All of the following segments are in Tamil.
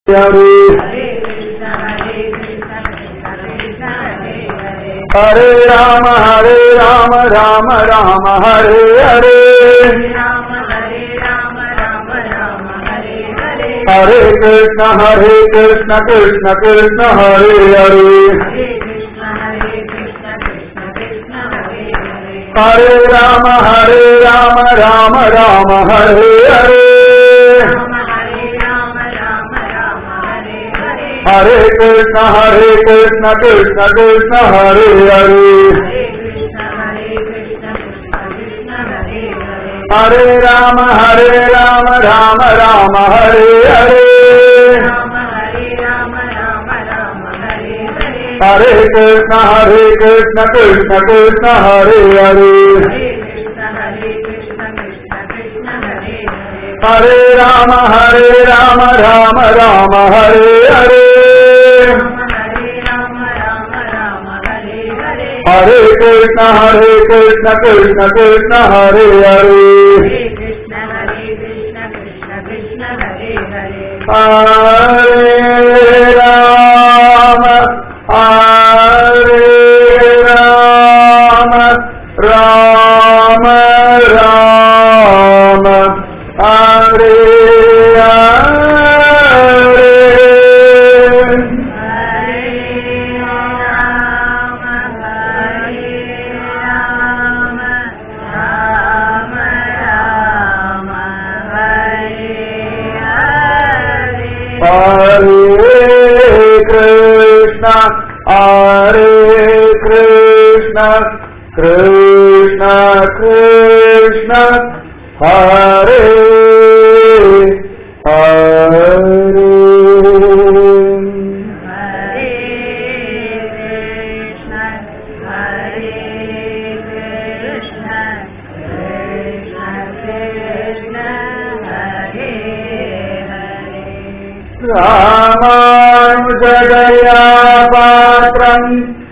हरे हरे राम हरे राम राम राम हरे हरे हरे कृष्ण हरे कृष्ण कृष्ण कृष्ण हरे हरे हरे राम हरे राम राम राम हरे हरे हरे कृष्ण हरे कृष्ण कृष्ण कृष्ण हरे हरे हरे राम हरे राम राम राम हरे हरे हरे कृष्ण हरे कृष्ण कृष्ण कृष्ण हरे हरे हरे राम हरे राम राम राम हरे हरे हरे कृष्ण हरे कृष्ण कृष्ण कृष्ण हरे हरे हरे राम हरे राम राम राम हरे हरे हरे कृष्ण हरे कृष्ण कृष्ण कृष्ण हरे हरे रामानुजदया पात्रम्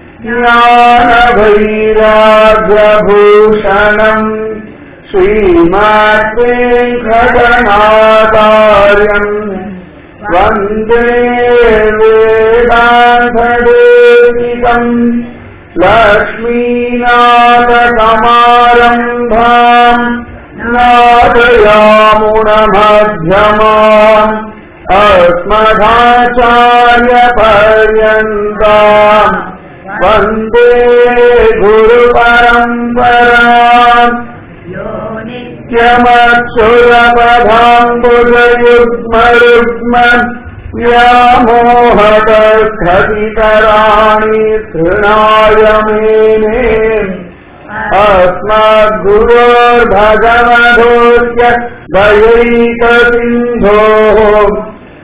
ज्ञानभैराग्यभूषणम् श्रीमात्रेङ्कटनाचार्यम् वन्दे वेदान्तदेशिकम् लक्ष्मीनाथसमारम्भाम् नादयामुणमध्यमाम् अस्मदाचार्यपर्यन्ताम् वन्दे गुरुपरम्पराम् नित्यमक्षुरपदाम्बुजयुग्मरुग्म व्यामोहतस्खतितराणि तृणाय मेने अस्मद्गुरोर्भगवधोऽस्य दयैकसिन्धोः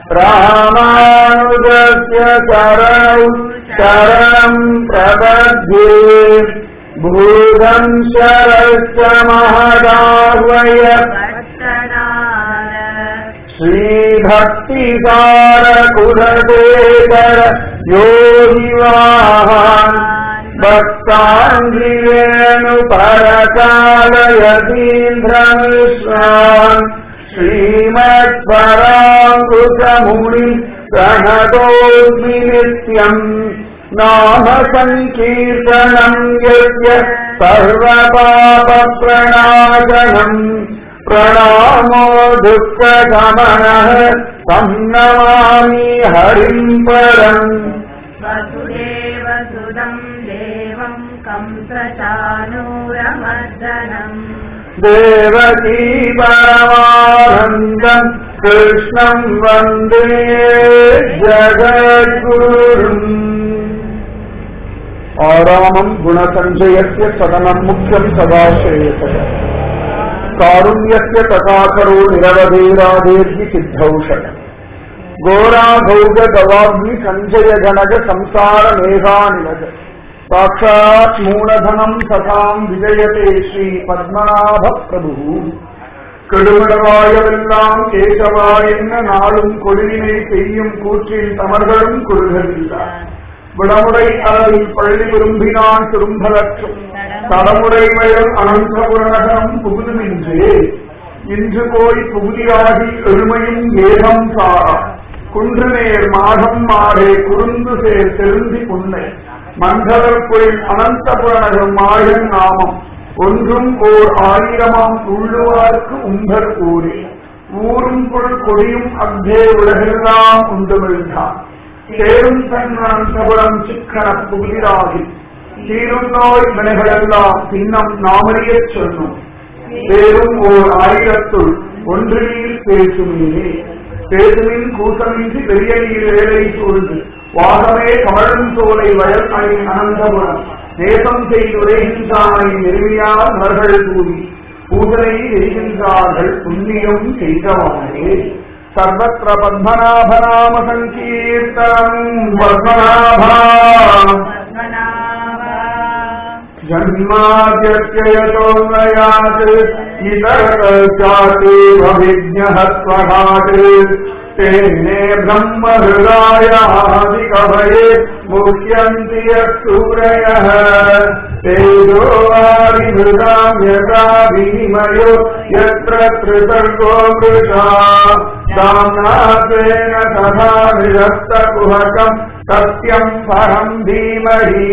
रामानुजस्य चरणौ शरणम् प्रपद्ये भूतम् शरश्च महदाह्वय श्रीभक्तिसारकुलशेखर योगिवाहान् भक्ताङ्गिरेणुपरकालयतीन्द्रमिश्रान् श्रीमत्पराङ्कुशमुनि प्रणतोऽस्मि नित्यम् नाम सङ्कीर्तनम् यस्य सर्वपापप्रणाशनम् प्रणामो दुःखगमनः तं नमामि हरिम् परम् वसुदेवसुदम् देवम् कंसचानूरमर्दनम् देवकी परमानन्दम् कृष्णम् वन्दे जगद्गुरुम् आरामम् गुणसञ्जयस्य सदनम् मुख्यम् सदा श्रेयसः कारुण्यस्य तथाकरो निरवधेराधेर्हि सिद्धौषध घोराघौग गवाग्नि सञ्जय गणज संसार मेघानिलज साक्षात् मूलधनम् सताम् विजयते श्री பத்மநாப பிரபு கெடுமடவாயவெல்லாம் கேசவாயென்ன நாளும் கொடியினை செய்யும் கூற்றில் தமர்களும் குறுகவில்லை விடமுறை அளவில் பள்ளி விரும்பினான் திரும்பலற்றும் தடமுறை வயல் அனந்தபுரநகரம் புகுதுமின்றே இன்று போய் புகுதியாகி எழுமையும் ஏகம் சாரா குன்றுநேர் மாடம் மாடே குறுந்து சேர் தெருந்தி புன்னை மண்டலக்குள் அனந்தபுரநகர் மாயன் நாமம் ஒன்றும் ஓர் ஆயிரமாம் உள்ளுவார்க்கு உம்பர் ஊரே ஊரும் பொருள் கொடியும் அக்தே உலகெல்லாம் உண்டுமிழ்ந்தான் சேரும் தன் அனந்தபுரம் சிக்கன புதிராகி தீரும் நோய் வினைகளெல்லாம் பின்னம் நாமறியச் சொன்னோம் பேரும் ஓர் ஆயிரத்துள் ஒன்று நீர் பேசுமீனே பேசுமின் கூசமின்றி பெரிய நீர் வேலை சூழ்ந்து வாகமே கமழும் சோலை வயல் அணி அனந்தபுரம் நேசம் செய்துரைகின்றானை நெருமையால் மலர்கள் தூவி பூஜனை எரிகின்றார்கள் புண்ணியம் செய்தவாறே சர்வத்திர பத்மநாபநாம சங்கீர்த்தனம் பத்மநாபா பத்மநாபா जन्माद्यत्ययतोन्मयात् इतरचातीवभिज्ञहत्वघात् तेने ब्रह्महृदायादिकभये मुह्यन्ति यः सूरयः तेजो वारिहृदाम् यथा विनिमयो यत्र त्रिसर्गो मृषा दाम्नात्वेन तथा निरस्तकुहकम् सत्यम् परम् धीमहि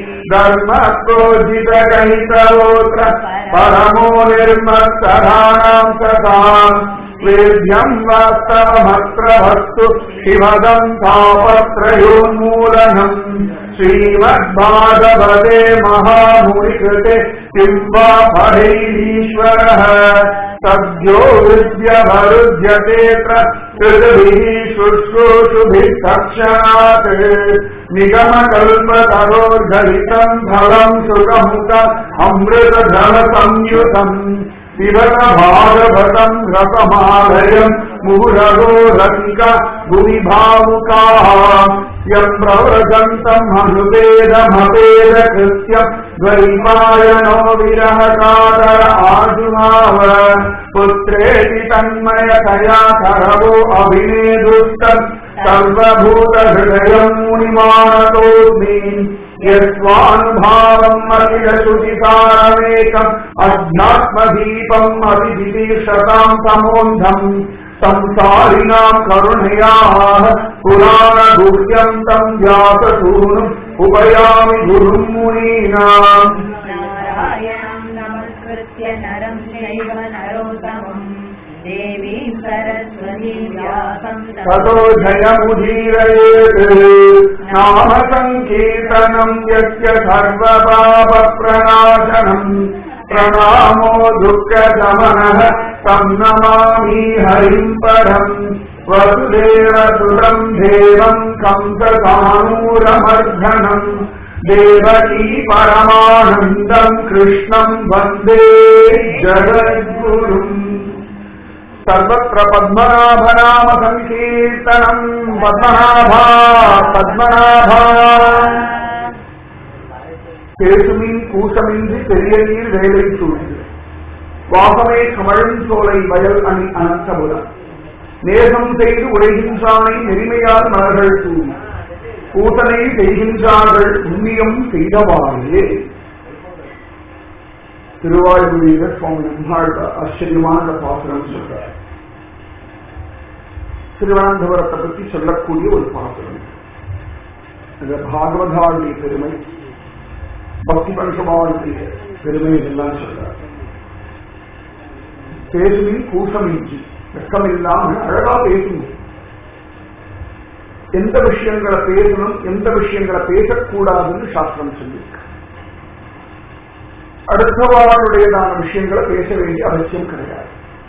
धर्मक्रोजितकहितवोत्र परमो निर्मत्सराणाम् सताम् वेद्यम् वास्तवमत्र वस्तु शिवदम् तापत्रयोन्मूलनम् श्रीमद्भागवते महामुनिकृते किम् वा फलैरीश्वरः सद्यो विद्यभरुध्यतेऽत्र कृतभिः शुश्रूषुभिः तक्षणात् निगमकल्पतरोर्घलितम् फलम् सुखमुख अमृतधनसंयुतम् पिबत भागवतम् रसमालयम् मुहुरगो रसिक भुवि भावुकाः यम् प्रव्रजन्तम् अनुपेदमपेद कृत्यम् द्वैपायनो विरहकातर आजुमाव पुत्रेति तन्मयतया करवो अभिनेदुष्टम् सर्वभूतहृदयम् मुनिमानतोऽस्मि यस्वानुभावम् अखिलश्रुतिसारमेकम् अध्यात्मदीपम् अभिजितीर्षताम् समोन्धम् संसारिणाम् करुणयाः पुराणगुह्यम् तम् व्याससूनुम् उपयामि गुरुम् मुनीनाम् नारायणम् नमस्कृत्य नरम् चैव नरोत्तमम् देवीम् सरस्वतीम् व्यासम् ततो जयमुदीरयेत् नाम सङ्कीर्तनम् यस्य सर्वपापप्रणाशनम् प्रणामो दुःखशमनः तम् नमामि हरिम् परम् वसुदेवसुतम् देवम् कंसकानूरमर्धनम् देवकी परमानन्दम् कृष्णम् वन्दे जगद्गुरुम् सर्वत्र पद्मनाभनाम सङ्कीर्तनम् पद्मनाभा पद्मनाभा பேசுமின் கூசமின்றி பெரிய நீர் வேலை சூழ்ந்து வாசமே கமழும் சோலை வயல் அணி அனந்தபுரம் நேசம் செய்து உரைகின்றானை நெறிமையால் மலர்கள் தூவி கூசனை செய்கின்றார்கள் புண்ணியம் செய்தவாறே திருவாயூரில சுவாமி நம்மாழ்வார் ஆச்சரியமான பாசுரம் சொல்றார் திருவனந்தபுரத்தை பற்றி சொல்லக்கூடிய ஒரு பாசுரம் இந்த பாகவதாவுடைய பெருமை பக்தி பரிசமாவுடைய பெருமை இதெல்லாம் சொல்றார் பேசுமின் கூசமின்றி வெக்கம் இல்லாம அழகா பேசுங்க எந்த விஷயங்களை பேசணும் எந்த விஷயங்களை பேசக்கூடாதுன்னு சாஸ்திரம் சொல்லியிருக்கு அடுத்தவாளுடையதான விஷயங்களை பேச வேண்டிய அவசியம் கிடையாது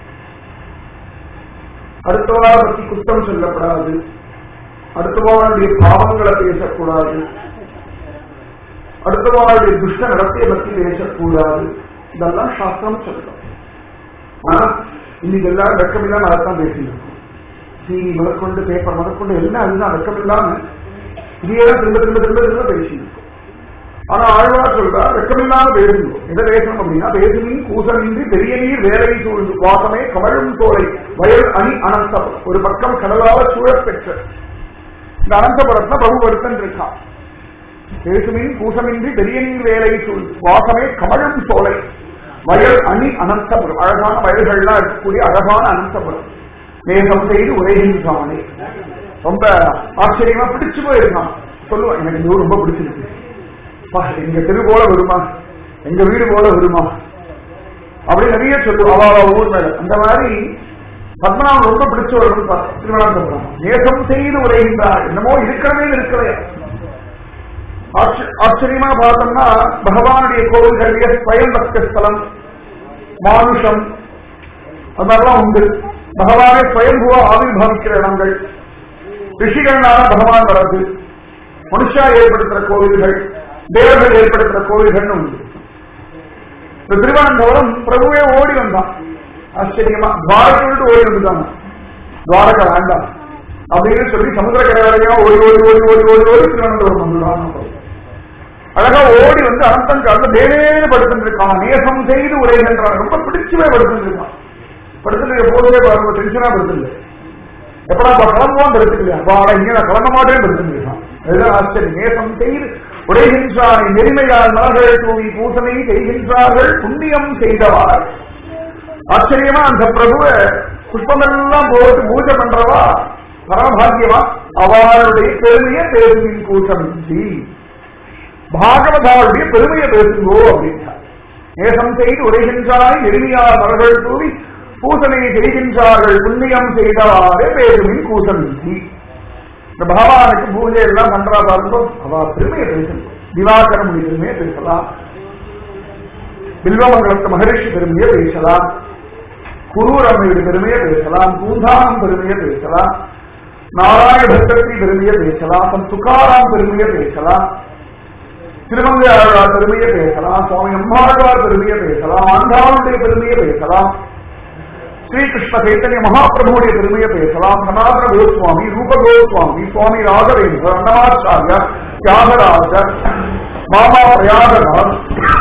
அடுத்தவாளை பற்றி குற்றம் சொல்லப்படாது அடுத்தவாளுடைய பாவங்களை பேசக்கூடாது அடுத்தவாளுடைய துஷ்ட நடத்தையை பற்றி பேசக்கூடாது இதெல்லாம் சாஸ்திரம் சொல்லும் ஆனா இன்னைக்கு எல்லாரும் வெக்கமில்லாம அதைத்தான் பேசியிருக்கோம் டிவி முதற்கொண்டு பேப்பர் முதற்கொண்டு எல்லாம் அதுதான் வெக்கமில்லாம இதையே திரும்ப திரும்ப திரும்ப திரும்ப பேசியிருக்கோம் ஆனா ஆழ்வார் சொல்றா வெக்கமில்லாம பேசணும் எதை பேசணும் அப்படின்னா பேசுமின் கூசமின்றி பெரிய நீர் வேலை சூழ்ந்து வாசமே கமழும் சோலை வயல் அணி அனந்தபுரம் ஒரு பக்கம் கடலால சூழப் பெற்ற இந்த அனந்தபுரத்துல பிரபு வருத்தன் இருக்கான் பேசுமின் கூசமின்றி பெரிய நீர் வேலை சூழ்ந்து வாசமே கமழும் சோலை வயல் அணி அனந்தபுரம் அழகான வயல்கள்லாம் இருக்கக்கூடிய அழகான அனந்தபுரம் நேசம் செய்து உரைகின்றானே ரொம்ப ஆச்சரியமா பிடிச்சு போயிருக்கான் சொல்லுவான் எனக்கு இந்த ஊர் ரொம்ப பிடிச்சிருக்கு பா, எங்க தெரு போல வருமா எங்க வீடு போல வருமா அப்படி நிறைய சொல்லு அவ அவ ஊர் மேல அந்த மாதிரி பத்மநாபன் ரொம்ப பிடிச்சவர் திருவண்ணாமலை நேசம் செய்து உரைகின்றார் என்னமோ இருக்கிறவே இருக்கலையா ஆச்ச- ஆச்சரியமா பார்த்தோம்னா பகவானுடைய கோவில்களிலே ஸ்வயம் பக்த ஸ்தலம் மானுஷம் அது மாதிரிலாம் உண்டு பகவானே ஸ்வயம்புவா ஆவிர்வவிக்கிற இடங்கள் ரிஷிகள்னால பகவான் வர்றது மனுஷா ஏற்படுத்துற கோவில்கள் தேவர்கள் ஏற்படுத்துற கோவில்கள்னு உண்டு இந்த திருவனந்தபுரம் பிரபுவே ஓடி வந்தான் ஆச்சரியமா துவாரகை விட்டு ஓடி வந்துட்டாங்க துவாரகை வேண்டாம் அப்படின்னு சொல்லி சமுத்திரக்கரை வரைக்கும் ஓடி ஓடி ஓடி ஓடி ஓடி ஓடி திருவனந்தபுரம் வந்துடுவாங்க அழகா ஓடி வந்து அனந்தன் காலத்துல தேவேன்னு படுத்துட்டு இருக்கான் நேசம் செய்து உரைகின்றான் ரொம்ப பிடிச்சுமே படுத்துட்டு இருக்கான் படுத்துட்டு போதே பாருங்க டென்ஷனா படுத்துட்டு எப்படா அப்ப கிளம்புவான் படுத்துக்கலையா வாடா இங்க நான் கிளம்ப மாட்டேன் படுத்துட்டு இருக்கான் அதுதான் ஆச்சரியம் நேசம் செய்து உரைகின்றானை நெறிமையால் மலர்களை தூவி பூசனை செய்கின்றார்கள் புண்ணியம் செய்தவார் ஆச்சரியமா அந்த பிரபுவ புஷ்பமெல்லாம் போட்டு பூஜை பண்றவா பரமபாகியமா அவளுடைய பெருமையை பேசுவின் கூட்டமின்றி பாகவதாவுடைய பெருமையை பேசுங்கோ அப்படின்றார் நேசம் செய்து உரைகின்றாய் நெருங்கியார் மலர்கள் தூவி பூசனை செய்கின்றார்கள் புண்ணியம் செய்தவாறே பேசுவின் கூசமின்றி இந்த பகவானுக்கு பூஜை எல்லாம் பண்றா பாருங்க அவ பெருமையை பேசணும் திவாகரமுடைய பெருமையை பேசலாம் பில்வமங்கலத்து மகரிஷி பெருமையை பேசலாம் குரூரம்மையுடைய பெருமையை பேசலாம் பூந்தானம் பெருமையை பேசலாம் நாராயண பக்தத்தி பெருமையை பேசலாம் சன் துக்காராம் பெருமையை பேசலாம் திருமங்கை ஆழ்வார் பெருமையை பேசலாம் சுவாமி அம்மாழ்வார் பெருமையை பேசலாம் ஆண்டாளுடைய பெருமையை பேசலாம் ஸ்ரீகிருஷ்ண சைத்தன்ய மகாபிரபுடைய பெருமையை பேசலாம் சனாதன கோஸ்வாமி ரூப கோஸ்வாமி சுவாமி ராகவேந்திர அன்னமாச்சாரியார் தியாகராஜர் மாமா பிரயாகராஜ்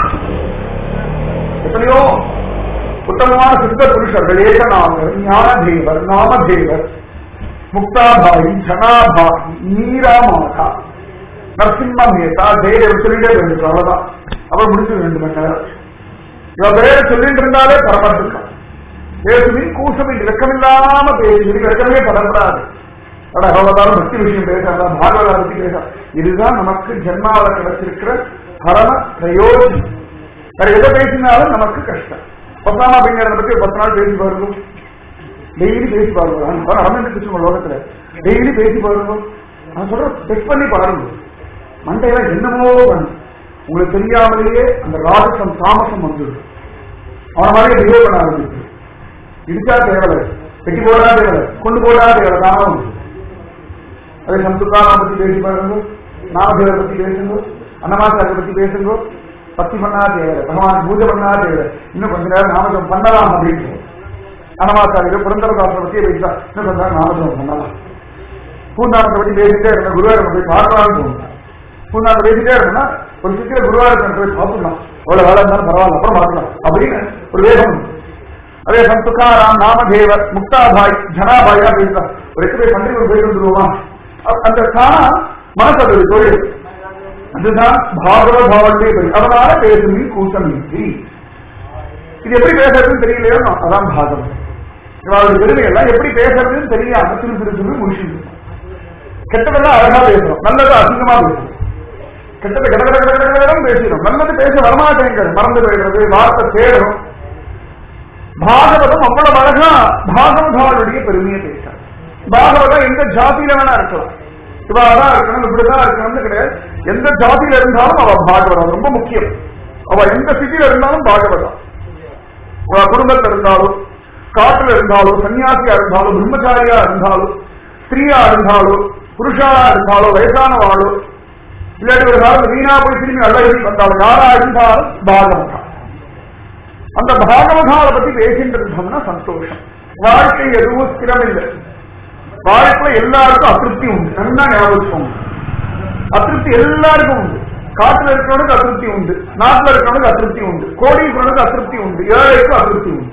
எத்தனையோ உத்தமமான சித்த புருஷர்கள் ஏகநாமர் ஞானதேவர் நாமதேவர் முக்தாபாயி ஜனாபாயி மீரா மாதா நரசிம்ம மேத்தா ஜெயதேவ் சொல்லிட்டே வேண்டும் அவ்வளவுதான் அப்புறம் முடிச்சு ரெண்டு மணி நேரம் இவ பேரை சொல்லிட்டு இருந்தாலே பரமாட்டுக்கான் பேசுவின் கூசமின் வெக்கமில்லாம பேசி வெக்கமே பரப்படாது அட அவ்வளவுதான் பக்தி விஷயம் பேசாதா பாகவதா பத்தி பேச இதுதான் நமக்கு ஜென்மாவில் கிடைச்சிருக்கிற பரம பிரயோஜனம் வேற எதை பேசினாலும் நமக்கு கஷ்டம் பத்தாம் அப்படிங்கிறத பத்தி ஒரு பத்து நாள் பேசி பாருங்க டெய்லி பேசி பாருங்க நடந்துட்டு லோகத்துல டெய்லி பேசி பாருங்க நான் சொல்றேன் டெஸ்ட் பண்ணி பாருங்க மண்டையில என்னமோ பண்ணு உங்களுக்கு தெரியாமலேயே அந்த ராஜசம் தாமசம் வந்துடும் அவன மாதிரி பிஹேவ் பண்ண ஆரம்பிச்சு இடிச்சா தேவலை வெட்டி போடா தேவலை கொண்டு போடா தேவலை தாமம் வந்து அதே சந்துக்காரம் பத்தி பேசி பாருங்க நாமதேவரை பத்தி பேசுங்க அன்னமாச்சாரிய பத்தி பேசுங்க பக்தி பண்ணா தேவை பகவான் பூஜை பண்ணா தேவை இன்னும் கொஞ்ச நேரம் நாமஜம் பண்ணலாம் அப்படின்னு அன்னமாச்சாரியர் புரந்தரதாசனை பத்தி பேசிட்டா இன்னும் கொஞ்ச நேரம் நாமஜம் பண்ணலாம் பூந்தானத்தை பத்தி பேசிட்டே இருந்த குருவாயூர் போய் பார்க்கலாம்னு தோணும் பூந்தானத்தை பேசிட்டே இருந்தா ஒரு சித்திர குருவாயூர் போய் பார்த்துக்கலாம் எவ்வளவு வேலை இருந்தாலும் பரவாயில்ல அப்புறம் பார்க்கலாம் அப்படின்னு ஒரு வேகம் உண்டு. அதே சந்துக்காராம் நாமதேவர் முக்தாபாய் ஜனாபாயா பேசுறா ஒரு எட்டு போய் பண்டிகை போய் வந்துருவோமா அ- அந்த தானா மனசு அது தொழில் அதுதான் பாகவத பாவத்தை அதனால பேசும் கூட்டம் இன்றி இது எப்படி பேசுறதுன்னு தெரியலையோ அதான் பாகவதம் இவருடைய பெருமை எல்லாம் எப்படி பேசுறதுன்னு தெரியாம திரு திரு திரு முடிச்சுட்டு இருக்கோம். கெட்டதெல்லாம் அழகா பேசுறோம் நல்லது அசிங்கமா பேசுறோம் கெட்டது கட கட கட கட கடன்னு பேசுறோம் நல்லது பேச வரமாட்டேங்கிறது மறந்து போயிடுறது வார்த்தை தேடுறோம் பாகவதம் அவ்வளவு அழகா பாகவதாளுடைய பெருமையை பேசுறார் பாகவதம் எந்த ஜாதியில வேணா இருக்கலாம் இவாதான் இருக்கணும் இப்படிதான் இருக்கணும்னு கிடையாது எந்த ஜாதியில இருந்தாலும் அவ பாகவதம் ரொம்ப முக்கியம் அவ எந்த சிட்டியில இருந்தாலும் பாகவதம் அவ குடும்பத்துல இருந்தாலும் காட்டுல இருந்தாலும் சன்னியாசியா இருந்தாலும் பிரம்மச்சாரியா இருந்தாலும் ஸ்திரீயா இருந்தாலும் புருஷாரா இருந்தாலும் வயசானவாளோ இல்லாட்டி ஒரு காலம் வீணா போய் திரும்பி அழகி வந்தாலும் யாரா இருந்தாலும் பாகவதம் அந்த பாகவதாவை பத்தி பேசிட்டு இருந்தோம்னா சந்தோஷம் வாழ்க்கை எதுவும் ஸ்திரமில்லை வாழ்க்கையில எல்லாருக்கும் அதிருப்தி உண்டு நல்லா ஞாபகம் வச்சுக்கோங்க. அதிருப்தி எல்லாருக்கும் உண்டு காட்டுல இருக்கிறவனுக்கு அதிருப்தி உண்டு நாட்டுல இருக்கிறவனுக்கு அதிருப்தி உண்டு கோடீஸ்வரனுக்கு அதிருப்தி உண்டு ஏழைக்கும் அதிருப்தி உண்டு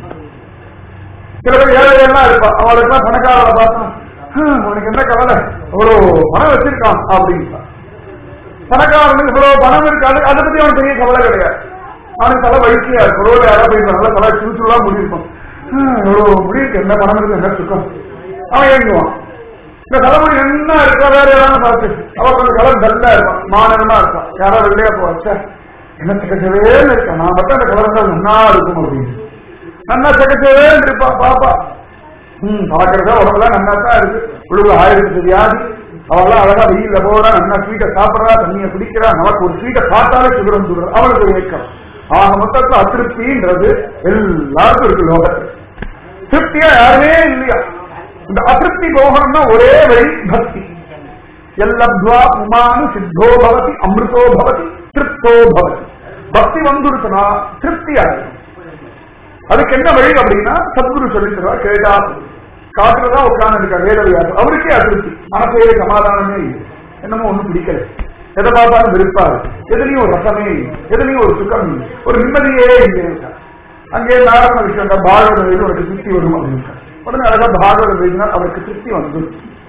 சில பேர் ஏழை எல்லாம் இருப்பா அவளுக்கு பணக்காரரை பார்த்தா "ஹம், அவனுக்கு என்ன கவலை அவ்வளவு பணம் வச்சிருக்கான் அப்படின்ட்டா பணக்காரனுக்கு இவ்வளவு பணம் இருக்காது அதை பத்தி அவனுக்கு பெரிய கவலை கிடையாது அவனுக்கு தலை வயிற்றியா இருக்கும் ரோடு யாராவது போயிருப்பான் நல்லா தலை சுறுசுறுலாம் முடியிருப்பான் ஹம், இவ்வளவு முடியிருக்கு என்ன பணம் இருக்கு என்ன சுக்கம் அவன் ஏங்குவான் இந்த தலைமுறை என்ன இருக்கா வேற ஏதாவது பார்த்து அவ கொஞ்சம் கலர் டல்லா இருப்பான் மாநிலமா இருப்பான் யாரோ வெள்ளையா போச்சா என்ன சக்கச்சவே இருக்கா நான் மட்டும் அந்த கலர் தான் நன்னா இருக்கும் அப்படின்னு நன்னா சக்கச்சவே இருப்பா பாப்பா ம் பார்க்கறதா உடம்புலாம் நன்னா தான் இருக்கு உழுவு ஆயிரத்து வியாதி அவெல்லாம் அழகா வெயில்ல போறா நல்லா ஸ்வீட்டை சாப்பிடுறா தண்ணியை குடிக்கிறா நமக்கு ஒரு ஸ்வீட்டை பார்த்தாலே சுகரம் சுடுறது அவளுக்கு ஒரு ஏக்கம் ஆக மொத்தத்துல அதிருப்தின்றது எல்லாருக்கும் இருக்கு லோகத்துல திருப்தியா யாருமே இல்லையா இந்த அதிருப்தி போகணும்னா ஒரே வழி பக்தி எல்லப்துவா உமானு சித்தோ பவதி அமிர்தோ பவதி திருப்தோ பவதி பக்தி வந்துருச்சுன்னா திருப்தி ஆயிடும் அதுக்கு என்ன வழி அப்படின்னா சத்குரு சொல்லித்தரா கேட்டா காட்டுலதான் உட்கார்ந்து இருக்க வேதவியாசம் அவருக்கே அதிருப்தி மனசே சமாதானமே இல்லை என்னமோ ஒண்ணும் பிடிக்கல எதை பார்த்தாலும் வெறுப்பாரு எதுலயும் ஒரு ரசமே இல்லை எதுலயும் ஒரு சுகம் இல்லை ஒரு நிம்மதியே இல்லை அங்கே நாராயண விஷயம் பாகவத வேதி அவருக்கு திருப்தி வரும் அப்படின்னு உடனே அழகா பாகவத வேதினால் அவருக்கு திருப்தி வந்து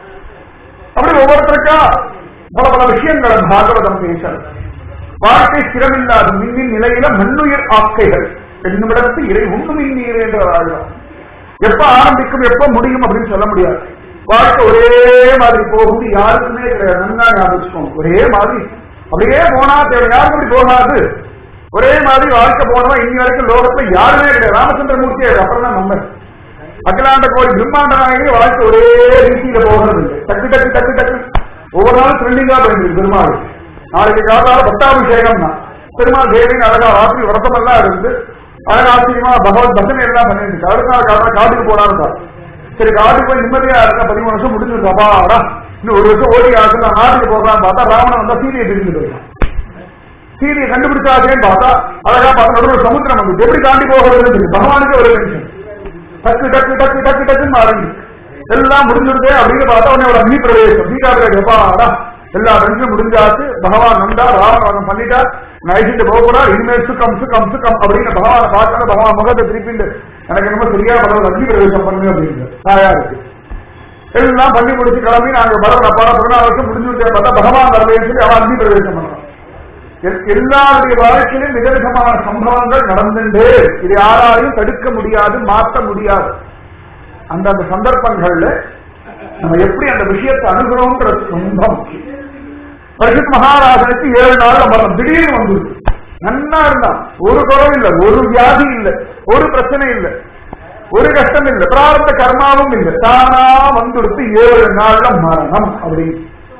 அப்படி ஒவ்வொருத்தருக்கா பல பல விஷயங்களை பாகவதம் பேச வாழ்க்கை ஸ்திரமில்லாத மின்னின் நிலையில மண்ணுயிர் ஆக்கைகள் என்னிடத்து இறை உண்மை நீர் என்ற வாழ்வார் எப்ப ஆரம்பிக்கும் எப்ப முடியும் அப்படின்னு சொல்ல முடியாது வாழ்க்கை ஒரே மாதிரி போகும் யாருக்குமே கிடையாது நன்னா ஞாபகம் ஒரே மாதிரி அப்படியே போனா தேவை யாருக்கும் அப்படி போகாது ஒரே மாதிரி வாழ்க்கை போனவா இன்னி வரைக்கும் லோகத்துல யாருமே கிடையாது ராமச்சந்திரமூர்த்தி அப்புறம் தான் நம்ம அகிலாண்ட கோடி பிரம்மாண்ட நாயகி வாழ்க்கை ஒரே ரீதியில போகிறது இல்லை டக்கு டக்கு டக்கு டக்கு ஒவ்வொரு நாளும் த்ரில்லிங்கா போயிருக்கு பெருமாள் நாளைக்கு காத்தால பட்டாபிஷேகம் தான் பெருமாள் தேவியின் அழகா ராத்திரி விரதமெல்லாம் இருந்து அழகா ஆச்சரியமா பகவத் பசனை எல்லாம் பண்ணிட்டு இருக்கு அடுத்த நாள் காலையில காட்டுக்கு போனாலும் தான் சரி காட்டுக்கு போய் நிம்மதியா இருக்க பதிமூணு வருஷம் முடிஞ்சிருக்கு அப்பாடா இன்னும் ஒரு வருஷம் ஓடி ஆகுது நான் நாட்டுக்கு போகலான்னு பார்த்தா ராவணன் வந்தா சீதையை பிரிஞ்சு போயிருக்கான் சீதையை கண்டுபிடிச்சாச்சேன்னு பார்த்தா அழகா பார்த்த நடுவில் ஒரு சமுத்திரம் வந்து எப்படி தாண்டி போகிறதுன்னு தெரியும் பகவானுக்கு ஒரு டென்ஷன் டக்கு டக்கு டக்கு டக்கு டக்குன்னு ஆரம்பி எல்லாம் முடிஞ்சிருதே அப்படின்னு பார்த்தா உடனே ஒரு அக்னி பிரவேசம் சீதாபிரேட் எப்பாடா எல்லா டென்ஷனும் முடிஞ்சாச்சு பகவான் வந்தா ராவணன் பண்ணிட்டா நைட்டு போகக்கூடாது இனிமேல் சுக்கம் சுக்கம் சுக்கம் அப்படின்னு பகவானை பார்க்கணும் பகவான் முகத்தை திருப்பிண்டு எனக்கு என்னமோ சரியா பகவான் அக்னி பிரவேசம் பண்ணு அப்படின்னு தாயா இருக்கு எல்லாம் பண்ணி முடிச்சு கிளம்பி நாங்க பரவ அப்பாடா பதினாறு வருஷம் முடிஞ்சு பார்த்தா பகவான் வரவேன்னு சொல்லி அவன் அக்னி பிரவேசம் பண்றான் எல்- எல்லாருடைய வாழ்க்கையிலும் விதவிதமான சம்பவங்கள் நடந்துட்டு இது யாராலையும் தடுக்க முடியாது மாற்ற முடியாது அந்தந்த சந்தர்ப்பங்கள்ல நம்ம எப்படி அந்த விஷயத்தை அணுகிறோம்ன்றது ரொம்ப முக்கியம் பரிசுத் மகாராஜனுக்கு ஏழு நாள் மரணம் திடீர்னு வந்துருக்கு நன்னா இருந்தான் ஒரு குறவு இல்ல ஒரு வியாதி இல்ல ஒரு பிரச்சனை இல்ல ஒரு கஷ்டம் இல்ல பிராரத்த கர்மாவும் இல்ல தானா வந்துடுத்து ஏழு நாள்ல மரணம் அப்படின்னு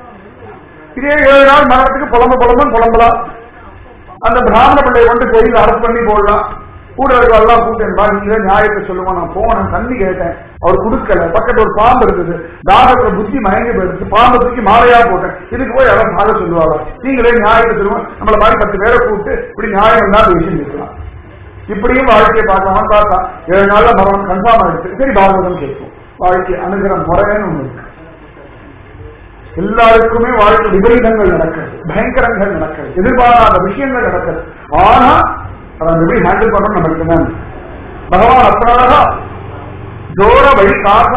இதே ஏழு நாள் மரணத்துக்கு புலம்பு புலம்பும் புலம்பலாம் அந்த பிராமண பிள்ளையை கொண்டு கோயில் அரசு பண்ணி போடலாம் கூட இருக்கெல்லாம் கூட்டேன்பா நீங்க நியாயத்தை சொல்லுவோம் நான் போனேன் தண்ணி கேட்டேன் அவர் கொடுக்கல பக்கத்துல ஒரு பாம்பு இருந்தது தாகத்துல புத்தி மயங்கி போயிடுச்சு பாம்பு தூக்கி மாலையா போட்டேன் இதுக்கு போய் யாரும் சாக சொல்லுவாங்க நீங்களே நியாயத்தை சொல்லுவோம் நம்மள மாதிரி பத்து பேரை கூப்பிட்டு இப்படி நியாயம் தான் பேசி இருக்கலாம் இப்படியும் வாழ்க்கையை பார்க்கலாம் பார்த்தா ஏழு நாள்ல மரணம் கன்ஃபார்ம் ஆயிடுச்சு சரி பாகவதம் கேட்கும் வாழ்க்கை அணுகிற முறைன்னு ஒண்ணு இருக்கு எல்லாருக்குமே வாழ்க்கை விபரீதங்கள் நடக்கிறது பயங்கரங்கள் நடக்கிறது எதிர்பாராத விஷயங்கள் நடக்கிறது ஆனா அதை எப்படி ஹேண்டில் பண்ணணும் நம்மளுக்கு தான் பகவான் அத்தனாக ஜோர வழி காக்க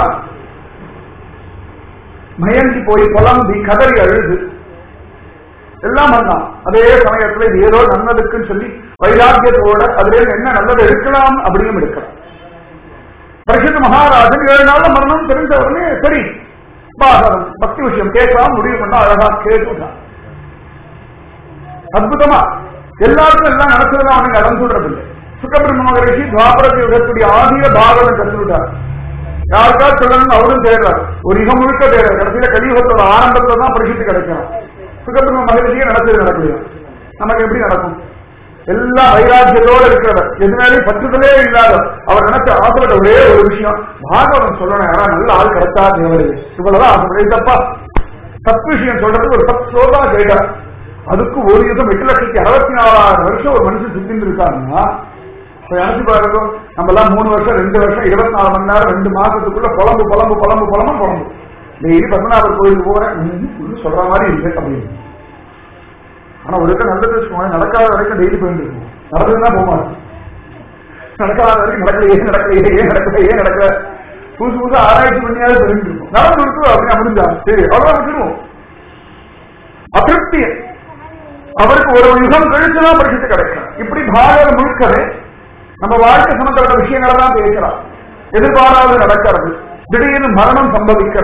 மயங்கி போய் புலம்பி கதறி அழுது எல்லாம் பண்ணலாம் அதே சமயத்துல இது ஏதோ நல்லதுக்குன்னு சொல்லி வைராக்கியத்தோட அதுல இருந்து என்ன நல்லது எடுக்கலாம் அப்படின்னு எடுக்கலாம் பரிசுத்த மகாராஜன் ஏழு நாள்ல மரணம் தெரிஞ்ச உடனே சரி பாகவதம் பக்தி விஷயம் கேட்கலாம் முடிவு பண்ணா அழகா கேட்டுட்டான் அற்புதமா எல்லாருக்கும் எல்லாம் நடக்கிறதா அவனுக்கு இடம் சொல்றது இல்லை சுக்கபிரம்ம மகரிஷி துவாபரத்தை யுகத்துடைய ஆதிய பாகவதம் கற்றுவிட்டார் யாருக்கா சொல்லணும்னு அவரும் தேடுறார் ஒரு யுகம் முழுக்க தேடுறார் கடைசியில கலியுகத்தோட ஆரம்பத்துல தான் பரிசுத்து கிடைக்கணும் சுக்கபிரம்ம மகரிஷியே நடந்தது நடக்கலையா நமக்கு எப்படி நடக்கும் எல்லா வைராக்கியத்தோட இருக்கிறவர் எதுனாலே பற்றுதலே இல்லாத அவர் நினைச்ச ஆசைப்பட்ட ஒரே ஒரு விஷயம் பாகவதம் சொல்லணும் யாரா நல்ல ஆள் கிடைச்சா தேவையில்லை இவ்வளவுதான் ஆசைப்பட தப்பா தப்பு விஷயம் சொல்றது ஒரு பத்து சோதா கேட்டார் அதுக்கு ஒரு யுகம் எட்டு லட்சத்தி அறுபத்தி நாலாயிரம் வருஷம் ஒரு மனுஷன் சுத்தின்னு இருக்காங்கன்னா இப்ப நினைச்சு பாருங்க நம்ம எல்லாம் மூணு வருஷம் ரெண்டு வருஷம் இருபத்தி நாலு மணி நேரம் ரெண்டு மாசத்துக்குள்ள புலம்பு புலம்பு புலம்பு புலம்பு புலம்பு டெய்லி பத்மநாபர் கோயிலுக்கு போறேன் ம், ஒண்ணும் சொல்ற மாதிரி இல்லை அப்படின்னு ஆனா ஒரு இடத்துல நல்லது வச்சுக்கோங்க நடக்காத வரைக்கும் டெய்லி போயிட்டு இருக்கும் நடந்ததுன்னா போக மாட்டோம் நடக்காத வரைக்கும் நடக்கலையே நடக்கலையே ஏன் நடக்கல ஏன் நடக்கல புதுசு புதுசா ஆராய்ச்சி பண்ணியாவது தெரிஞ்சு இருக்கும் நடந்து இருக்கு அப்படின்னா முடிஞ்சா சரி அவ்வளவுதான் விட்டுருவோம் அதிருப்தி அவருக்கு ஒரு யுகம் கழிச்சுதான் பரிசுத்து கிடைக்கும் இப்படி பாரத முழுக்கவே நம்ம வாழ்க்கை சம்பந்தப்பட்ட விஷயங்களை தான் பேசலாம் எதிர்பாராது நடக்கிறது திடீர்னு மரணம் சம்பவிக்கிறது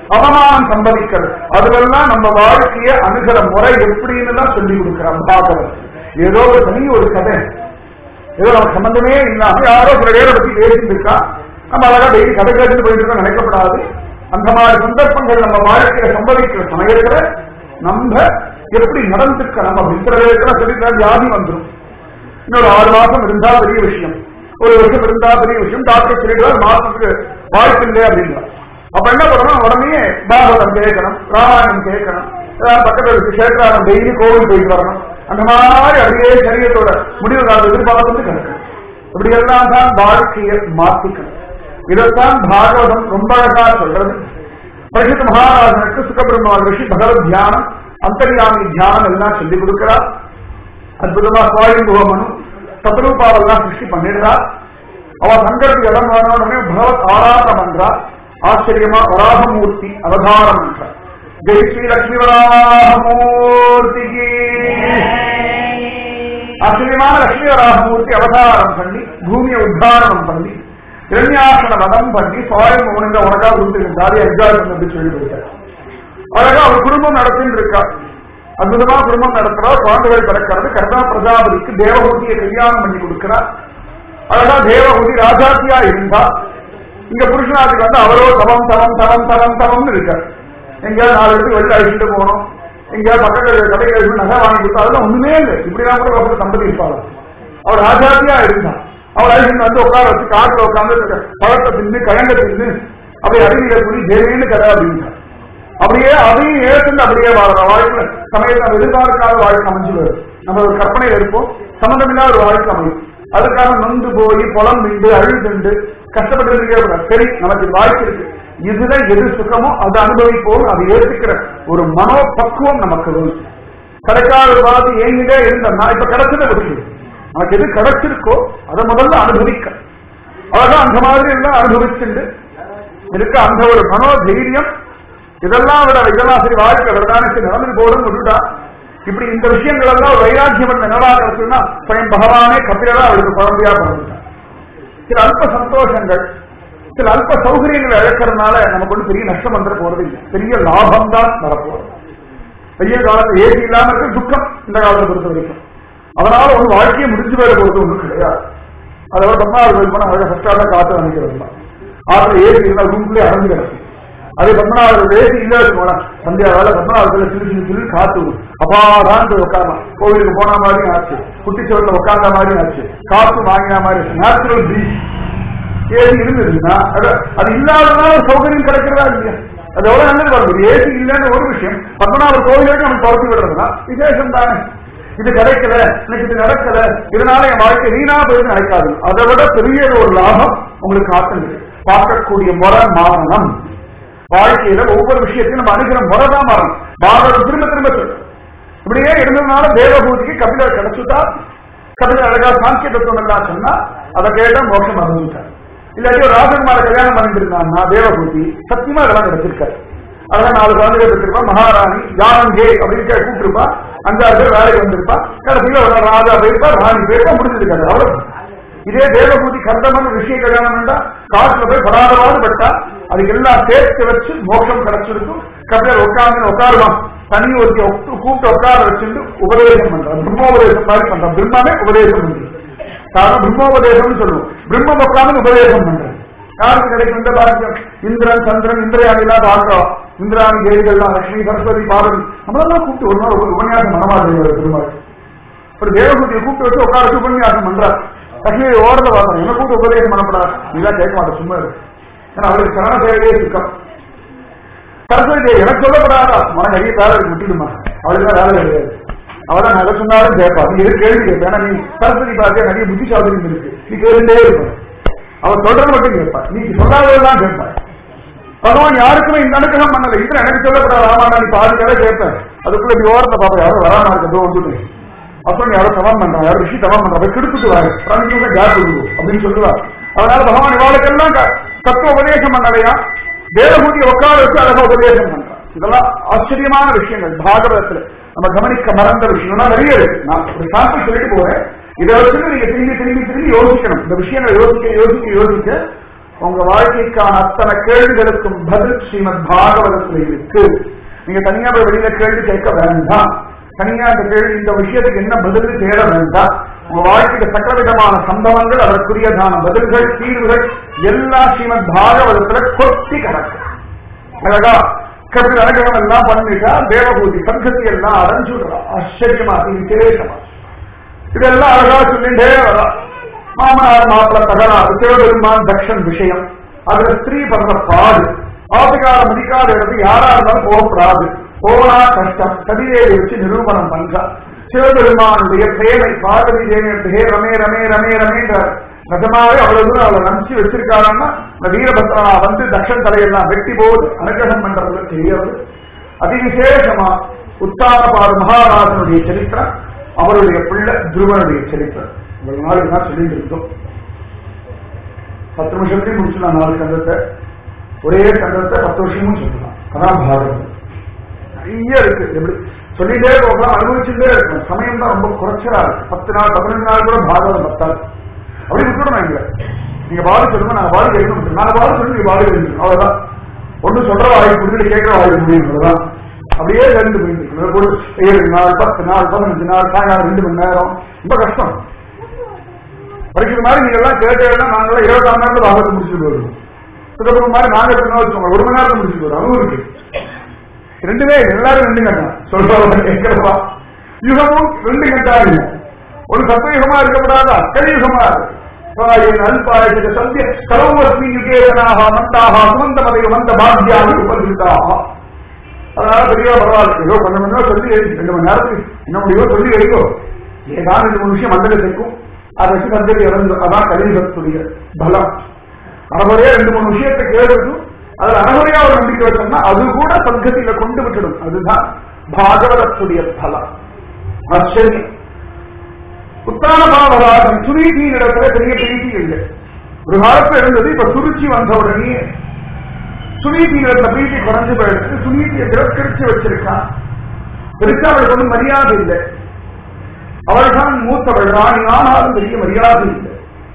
அவமானம் சம்பவிக்கிறது அதுவெல்லாம் நம்ம வாழ்க்கைய அணுகிற முறை எப்படின்னு தான் சொல்லி கொடுக்கிறான் பாகவத் ஏதோ ஒரு தனி ஒரு கதை ஏதோ நமக்கு சம்பந்தமே இல்லாம யாரோ சில பேரை பத்தி பேசிட்டு இருக்கா நம்ம அழகா டெய்லி கதை கேட்டு போயிட்டு இருக்கோம் நினைக்கப்படாது அந்த மாதிரி சந்தர்ப்பங்கள் நம்ம வாழ்க்கையில சம்பவிக்கிற சமயத்துல நம்ம எப்படி நடந்துக்கலாம் அப்படின்னு சில பேருக்கு சொல்லிட்டா வியாதி வந்துடும் இன்னொரு ஆறு மாசம் இருந்தா பெரிய விஷயம் ஒரு வருஷம் இருந்தா பெரிய விஷயம் டாக்டர் சொல்லிடுவார் மாசத்துக்கு வாய்ப்பு இல்லை அப்படின்னா அப்ப என்ன பண்ணணும் உடனே பாகவதம் கேட்கணும் ராமாயணம் கேட்கணும் ஏதாவது பக்கத்துல இருக்கு சேத்ராரம் டெய்லி கோவில் போயிட்டு வரணும் அந்த மாதிரி அப்படியே சரீரத்தோட முடிவு காலம் எதிர்பார்த்து கிடக்கணும் இப்படி எல்லாம் தான் வாழ்க்கையை மாத்திக்கணும் இதைத்தான் பாகவதம் ரொம்ப அழகா சொல்றது பரிசுத்த மகாராஜனுக்கு சுகபிரம்ம ரிஷி பகவத் தியானம் அந்தர்யாமி தியானம் எல்லாம் சொல்லிக் கொடுக்கிறார் அற்புதமா சுவாயுபவமனு சத்ரூபாவெல்லாம் சிருஷ்டி பண்ணிடுறார் அவ சங்கருக்கு இடம் வேணும்னு பகவத் ஆராதனம் பண்றார் ஆச்சரியமா வராகமூர்த்தி அவதாரம் என்றார் ஜெய் ஸ்ரீ லட்சுமி வராகமூர்த்திக்கு ஆச்சரியமான லட்சுமி வராகமூர்த்தி அவதாரம் பண்ணி பூமியை உத்தாரணம் பண்ணி இரண்யாசன வதம் பண்ணி சுவாயம் உணர்ந்த உனக்கா கொடுத்திருந்தாரு என்ஜாய் பண்ணி சொல்லி போயிட்டார் அழகா அவர் குடும்பம் நடத்தின்னு இருக்கார் அற்புதமா குடும்பம் நடத்துறா குழந்தைகள் பிறக்கிறது கர்ணா பிரஜாபதிக்கு தேவகூதியை கல்யாணம் பண்ணி கொடுக்கிறார் அழகா தேவகூதி ராஜாத்தியா இருந்தா இங்க புருஷனாத்துக்கு வந்து அவரோ தவம் தவம் தவம் தவம் தவம்னு இருக்கார் எங்கேயாவது நாலு இடத்துக்கு வெளில அழிச்சுட்டு போகணும் எங்கேயாவது பக்கத்துல கடை கழிச்சு நகை வாங்கி கொடுத்தா அதெல்லாம் ஒண்ணுமே இல்லை இப்படிதான் கூட ஒரு தம்பதி இருப்பாங்க அவர் ராஜாத்தியா இருந்தா அவர் அழிச்சு வந்து உட்கார வச்சு காட்டுல உட்காந்து பழத்தை தின்னு கழங்க தின்னு அப்படியே அருவியில கூடி தேவேன்னு கதை அப்படின்னா அப்படியே அதையும் ஏற்று அப்படியே வாழற வாழ்க்கை சமயத்தை நம்ம எதிர்பார்க்காத வாழ்க்கை அமைஞ்சு வரும் நம்ம ஒரு கற்பனையில இருப்போம் சம்பந்தமில்லாத ஒரு வாழ்க்கை அமையும் அதுக்காக நொந்து போய் புலம் விண்டு அழுதுண்டு கஷ்டப்பட்டு இருக்கே கூடாது சரி நமக்கு இது வாழ்க்கை இருக்கு இதுல எது சுகமோ அதை அனுபவிப்போம் அதை ஏற்றுக்கிற ஒரு மனோபக்குவம் நமக்கு வரும் கிடைக்காத பார்த்து ஏங்கிட்டே இருந்தோம்னா இப்ப கிடைச்சதை வச்சு நமக்கு எது கிடைச்சிருக்கோ அதை முதல்ல அனுபவிக்க அழகா அந்த மாதிரி எல்லாம் அனுபவிச்சுண்டு இருக்க அந்த ஒரு மனோதைரியம் இதெல்லாம் விட இதெல்லாம் சரி வாழ்க்கை விரதானத்தை நடந்துட்டு போடும் விட்டுட்டா இப்படி இந்த விஷயங்கள் எல்லாம் ஒரு வைராக்கியம் என்னவா கிடைச்சுன்னா ஸ்வயம் பகவானே கபிலரா அவருக்கு குழந்தையா பிறந்துட்டார் சில அல்ப சந்தோஷங்கள் சில அல்ப சௌகரியங்களை இழக்கிறதுனால நமக்கு ஒன்றும் பெரிய நஷ்டம் வந்துட போறது இல்லை பெரிய லாபம் தான் வரப்போறது பெரிய காலத்துல ஏசி இல்லாம இருக்க துக்கம் இந்த காலத்தை பொறுத்த வரைக்கும் அதனால ஒரு வாழ்க்கையை முடிஞ்சு போயிட போறது ஒன்றும் கிடையாது அதோட பத்மாவது கோயில் போனா அழகாக ஃபர்ஸ்டாக காத்து அணைக்கிறது ஆத்துல ஏசி இருந்தால் ரூம்லேயே அடைஞ்சு கிடக்கும் அதே பத்மநாபர் ஏசி இல்ல வச்சுக்கோங்களேன் சந்தியா வேலை பத்மநாபத்துல சிறு சிறு சிறு காத்து வரும். அப்பாதான் போய் உட்காரலாம் கோவிலுக்கு போன மாதிரி ஆச்சு குட்டிச்சோட்டில் உட்கார்ந்த மாதிரி ஆச்சு காத்து வாங்கின மாதிரி ஆச்சு நேச்சுரல் பிரீஸ் ஏசி இருந்ததுன்னா அது அது இல்லாததுனால ஒரு சௌகரியம் கிடைக்கிறதா இல்லையா அது எவ்வளவு நல்லது பாருங்க ஏசி இல்லைன்னு ஒரு விஷயம் பத்மநாபர் கோவிலுக்கு நம்ம துரத்தி விடுறதுனா விசேஷம் தானே இது கிடைக்கல எனக்கு இது நடக்கல இதனால என் வாழ்க்கை வீணா போயிட்டு நடக்காது அதை விட பெரிய ஒரு லாபம் உங்களுக்கு காத்துருக்கு பார்க்கக்கூடிய முறை மாறணும் வாழ்க்கையில ஒவ்வொரு விஷயத்தையும் நம்ம அணுகிற முறை தான் மாறணும் பாரதம் திரும்ப திரும்ப சொல்லும் இப்படியே இருந்ததுனால தேவபூதிக்கு கபிலர் கிடைச்சுட்டா கபிலர் அழகா சாங்கிய தத்துவம் எல்லாம் சொன்னா அதை கேட்ட மோட்சம் அனுபவிச்சார் இல்லாட்டி ஒரு ராஜகுமார கல்யாணம் பண்ணிட்டு இருந்தான்னா தேவபூதி சத்தியமா இதெல்லாம் கிடைச்சிருக்காரு அதான் நாலு குழந்தைகள் இருந்திருப்பா மகாராணி யானங்கே அப்படின்னு கூப்பிட்டுருப்பா அஞ்சாறு பேர் வேலைக்கு வந்திருப்பா கடைசியில ஒரு ராஜா போயிருப்பா ராணி போயிருப்பா முடிஞ்சிருக்காரு அவ்வளவு இதே தேவபூதி கர்தமன் விஷய கல்யாணம் வேண்டா காட்டுல போய் படாதவாறு பட்டா அதுக்கு எல்லாம் சேர்த்து வச்சு மோட்சம் கிடைச்சிருக்கும் கபிலர் உட்கார்ந்து உட்காருவான் தனி ஒருத்தி கூப்பிட்டு உட்கார வச்சுட்டு உபதேசம் பண்றான் பிரம்மோபதேசம் மாதிரி பண்றான் பிரம்மாவே உபதேசம் பண்றது காரணம் பிரம்மோபதேசம்னு சொல்லுவோம் பிரம்மம் உட்கார்ந்து உபதேசம் பண்றது யாருக்கு கிடைக்கும் இந்த பாக்கியம் இந்திரன் சந்திரன் இந்திரயாணிலாம் பார்க்கிறோம் இந்திராணி தேவிகள்லாம் லட்சுமி சரஸ்வதி பார்வதி நம்மளெல்லாம் கூப்பிட்டு ஒரு நாள் ஒரு உபன்யாசம் மனமாதிரி பெருமாள் ஒரு தேவபூதியை கூப்பிட்டு வச்சு உட்கார வச்சு உபன்யாசம் பண்றார் லட்சுமி ஓரத்தை பார்த்தோம் என்ன கூப்பிட்டு உபதேசம் பண்ணப்படாது இதெல்லாம் கேட்க மாட்டேன் சும்மா இருக்கு ஏன்னா அவருக்கு சரண சேவையே சுக்கம் சரஸ்வதி தேவி எனக்கு சொல்லப்படாதா உனக்கு நிறைய வேலை இருக்கு விட்டுடுமா அவளுக்கு வேலை கிடையாது அவதான் நகை சொன்னாலும் கேட்பா நீ எது கேள்வி கேட்ப ஏன்னா நீ சரஸ்வதி பார்க்க நிறைய புத்திசாலியம் இருக்கு நீ கேட்டுட்டே இருப்ப அவன் சொல்றது மட்டும் கேட்பா நீ சொல்லாததான் கேட்பா பகவான் யாருக்குமே இந்த அனுகிரகம் பண்ணல இது எனக்கு சொல்லப்படாத ஆமாடா நீ பாதி கதை கேட்பேன் அதுக்குள்ள நீ ஓரத்தை பாப்பா யாரும் வராம இருக்கதோ வந்துட்டு அப்புறம் யாரோ தவம் பண்றான் யாரும் ரிஷி தவம் பண்றான் போய் கெடுத்துட்டு வாரு பிராணிக்கு கேப் கொடுக்கும் அப்படின்னு சொல்லுவா அதனால பகவான் இவாளுக்கெல்லாம் க- தத்துவ உபதேசம் பண்ணலையா தேவபூதியை உட்கார வச்சு அழகா உபதேசம் பண்றான் இதெல்லாம் ஆச்சரியமான விஷயங்கள் பாகவதத்துல நம்ம கவனிக்க மறந்த விஷயம்னா நிறைய இருக்கு நான் ஒரு சாம்பிள் சொல்லிட்டு போறேன் இதை வச்சுட்டு நீங்க திரும்பி திரும்பி திரும்பி யோசிக்கணும் இந்த விஷயங்களை யோசிக்க யோசிக்க யோசிக்க உங்க வாழ்க்கைக்கான அத்தனை கேள்விகளுக்கும் பதில் ஸ்ரீமத் பாகவதத்துல இருக்கு நீங்க தனியா போய் வெளியில கேள்வி கேட்க வேண்டாம் தனியா இந்த கேள்வி இந்த விஷயத்துக்கு என்ன பதில் தேட வேண்டாம் உங்க வாழ்க்கைக்கு சக்கரவிதமான சம்பவங்கள் அதற்குரியதான பதில்கள் தீர்வுகள் எல்லா ஸ்ரீமத் பாகவதத்துல கொட்டி கிடக்கு அழகா கபில் அனுகிரகம் எல்லாம் பண்ணிட்டா தேவபூதி சங்கத்தி எல்லாம் அடைஞ்சுடுறா ஆச்சரியமா அதி விசேஷமா இதெல்லாம் அழகா சொல்லிட்டே வரா மாமனார் மாப்பிள தகராறு சிவபெருமான் தக்ஷன் விஷயம் அதுல ஸ்திரீ பண்ற பாடு ஆபிகார முடிக்காத இடத்துக்கு யாரா இருந்தாலும் போகக்கூடாது போனா கஷ்டம் கவிதையை வச்சு நிரூபணம் பண்றா சிவபெருமானுடைய பிரேமை பார்வதி தேவி ஹே ரமே ரமே ரமே ரமேன்றார் நிஜமாவே அவ்வளவு தூரம் அவளை நம்பிச்சு வச்சிருக்காருன்னா இந்த வீரபத்ரனா வந்து தக்ஷன் தலையெல்லாம் வெட்டி போது அனுகிரகம் பண்றது தெரியாது அதிவிசேஷமா உத்தானபாடு மகாராஜனுடைய சரித்திரம் அவருடைய பிள்ளை துருவனுடைய சரித்திரம் இவ்வளவு நாள் தான் சொல்லிட்டு இருந்தோம் பத்து நிமிஷத்துலயும் முடிச்சுலாம் நாலு கந்தத்தை ஒரே கந்தத்தை பத்து வருஷமும் சொல்லலாம் அதான் பாரதம் நிறைய இருக்கு எப்படி சொல்லிட்டே போகலாம் அனுபவிச்சுட்டே இருக்கணும் சமயம் தான் ரொம்ப குறைச்சலா இருக்கு பத்து நாள் பதினஞ்சு நாள் கூட பாரதம் பத்தாது அப்படி விட்டுடணும் எங்க நீங்க பாடு சொல்லுங்க நாங்க பாடு கேட்கணும் நாங்க பாடு சொல்லி நீங்க பாடு கேட்கணும் அவ்வளவுதான் ஒண்ணு சொல்ற வாய் புரிஞ்சு கேட்கிற வாய் முடியும் அவ்வளவுதான் அப்படியே ரெண்டு போயிட்டு ஏழு நாள் பத்து நாள் பதினஞ்சு நாள் சாயங்காலம் ரெண்டு மணி நேரம் ரொம்ப கஷ்டம் படிக்கிற மாதிரி நீங்க எல்லாம் கேட்டேன்னா நாங்களாம் இருபத்தாம் நேரத்துல பாகத்தை முடிச்சுட்டு போயிடுவோம் அதுக்கப்புறம் மாதிரி நாங்க என்ன வச்சுக்கோங்க ஒரு மணி நேரத்துல முடிச்சுட்டு போயிடும் அதுவும் இருக்கு ரெண்டுமே எல்லாரும் ரெண்டு கட்டம் சொல்றவங்க கேட்கிறவா யுகமும் ரெண்டு கட்டா இல்லை ஒரு சத்தயுகமா இருக்கப்படாதா கலியுகமா இருக்கு அல்பாயத்துக்கு சந்திய கலவஸ்மி யுகேதனாக மந்தாக சுமந்த மதைய வந்த பாக்யாமி உபதிருத்தாக அதனால பெரிய பரவாயில்ல ஏதோ கொஞ்சம் கொஞ்சம் சொல்லி ரெண்டு மணி நேரத்துக்கு என்ன முடியுமோ சொல்லி வைக்கோ ஏதாவது ரெண்டு மூணு விஷயம் மண்டல சேர்க்கும் அதை வச்சு சந்ததி இறந்து அதான் கலியுகத்துடைய பலம் அறமுறையா ரெண்டு மூணு விஷயத்தை கேட்கட்டும் அதுல அறமுறையா ஒரு நம்பிக்கை வச்சோம்னா அது கூட சங்கத்தில கொண்டு விட்டுடும் அதுதான் பாகவதத்துடைய பலம் ஆச்சரியம் உத்தான பாவராஜன் சுரீதியின் இடத்துல பெரிய பிரீத்தி இல்லை ஒரு காலத்துல இருந்தது இப்ப சுருச்சி வந்த உடனே சுனீதியின் இடத்துல பிரீத்தி குறைஞ்சு போயிடுச்சு சுனீதியை திரஸ்கரிச்சு வச்சிருக்கான் பெருசா அவளுக்கு ஒன்றும் மரியாதை இல்லை அவள் தான் மூத்தவள் ராணி ஆனாலும் பெரிய மரியாதை இல்லை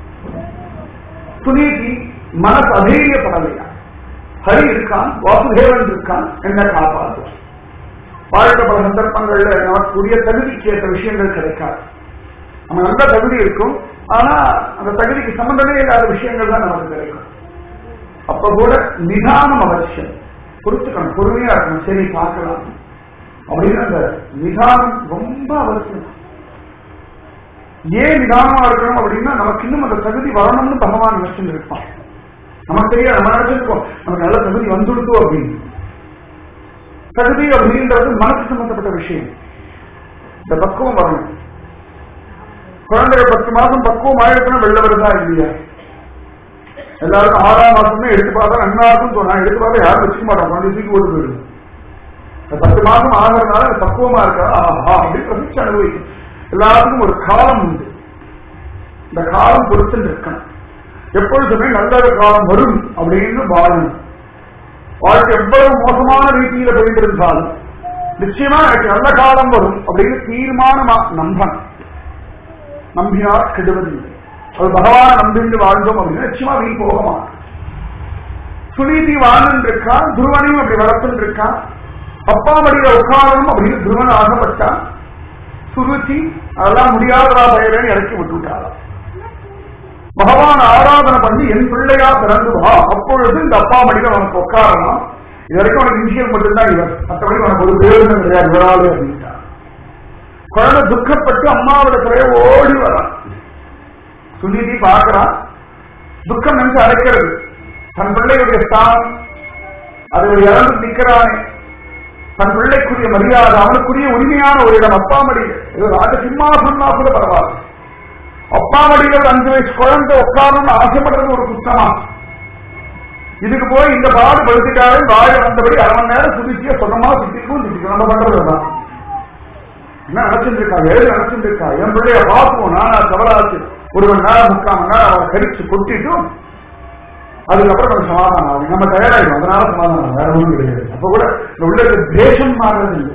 சுனீதி மனசு அதைரியப்படலையா ஹரி இருக்கான் வாசுதேவன் இருக்கான் என்ன காப்பாற்று வாழ்க்கை பல சந்தர்ப்பங்கள்ல நமக்குரிய தகுதிக்கு ஏற்ற விஷயங்கள் கிடைக்காது நம்ம நல்ல தகுதி இருக்கும் ஆனா அந்த தகுதிக்கு சம்பந்தமே இல்லாத விஷயங்கள் தான் நமக்கு கிடைக்கும் அப்ப கூட நிதானம் அவசியம் பொறுத்துக்கணும் பொறுமையா இருக்கணும் சரி பார்க்கலாம் அப்படின்னு அந்த நிதானம் ரொம்ப அவசியம் ஏன் நிதானமா இருக்கணும் அப்படின்னா நமக்கு இன்னும் அந்த தகுதி வரணும்னு பகவான் நினைச்சுட்டு இருப்பான் நமக்கு தெரியாது நம்ம நினைச்சிருக்கோம் நமக்கு நல்ல தகுதி வந்துடுதோ அப்படின்னு தகுதி அப்படின்றது மனசு சம்பந்தப்பட்ட விஷயம் இந்த பக்குவம் வரணும் குழந்தைகள் பத்து மாசம் பக்குவம் ஆயிடுச்சுன்னா வெளில வருதா இல்லையா எல்லாருக்கும் ஆறாம் மாசமே எடுத்து பார்த்தா நன்னாருக்கும் சொன்னா எடுத்து பார்த்தா யாரும் வச்சுக்க மாட்டோம் குழந்தை தூக்கி ஓட்டு போயிடுது பத்து மாசம் ஆகிறதுனால பக்குவமா இருக்கா ஆஹா அப்படின்னு பிரசிச்சு அனுபவிக்கும் எல்லாத்துக்கும் ஒரு காலம் உண்டு இந்த காலம் பொறுத்து இருக்கணும் எப்பொழுதுமே நல்ல காலம் வரும் அப்படின்னு வாழணும் வாழ்க்கை எவ்வளவு மோசமான ரீதியில போயிட்டு இருந்தாலும் நிச்சயமா எனக்கு நல்ல காலம் வரும் அப்படின்னு தீர்மானமா நம்பன் நம்பினார் கெடுவதில்லை அது பகவான நம்பிந்து வாழ்ந்தோம் அப்படின்னா நிச்சயமா வீண் போக மாட்டோம் சுனீதி வாழ்ந்து இருக்கான் துருவனையும் அப்படி வளர்த்துட்டு இருக்கான் அப்பா மடியில உட்காரணும் அப்படின்னு துருவன் ஆகப்பட்டான் சுருச்சி அதெல்லாம் முடியாதரா பயிரன்னு இறக்கி விட்டுவிட்டாராம் பகவான் ஆராதனை பண்ணி என் பிள்ளையா பிறந்து வா அப்பொழுது இந்த அப்பா மடியில உனக்கு உட்காரலாம் இது வரைக்கும் உனக்கு இனிஷியல் மட்டும்தான் இவர் மற்றபடி உனக்கு ஒரு பேருந்து கிடையாது இவராது அப்படின்ட்டார் குழந்தை துக்கப்பட்டு அம்மாவிடத்திலே ஓடி வரான் சுனிதி பார்க்கிறான் துக்கம் நினைச்சு அடைக்கிறது தன் பிள்ளையுடைய ஸ்தானம் அது ஒரு இறந்து நிற்கிறானே தன் பிள்ளைக்குரிய மரியாதை அவனுக்குரிய உரிமையான ஒரு இடம் அப்பா மடியில் இது ராஜ சிம்மாசனா கூட பரவாயில்ல அப்பா மடியில் ஒரு அஞ்சு வயசு குழந்தை உட்காரணும்னு ஆசைப்படுறது ஒரு குற்றமா இதுக்கு போய் இந்த பாடு படுத்திட்டாலே வாய வந்தபடி அரை மணி நேரம் சுதிச்சிய சொந்தமா சுத்திக்கும் சுத்திக்கும் நம்ம பண்றதுதான் என்ன நினைச்சிட்டு இருக்கா எழுதி நினைச்சிட்டு இருக்கா என் பிள்ளைய பார்ப்போம் நானா தவறாச்சு ஒரு மணி நேரம் முக்கால் மணி நேரம் அவரை கடிச்சு கொட்டிட்டும் அதுக்கப்புறம் நம்ம சமாதானம் ஆகும் நம்ம தயாராகிடும் அதனால சமாதானம் வேற ஒன்றும் கிடையாது அப்ப கூட இந்த உள்ள தேசம் மாறுறது இல்லை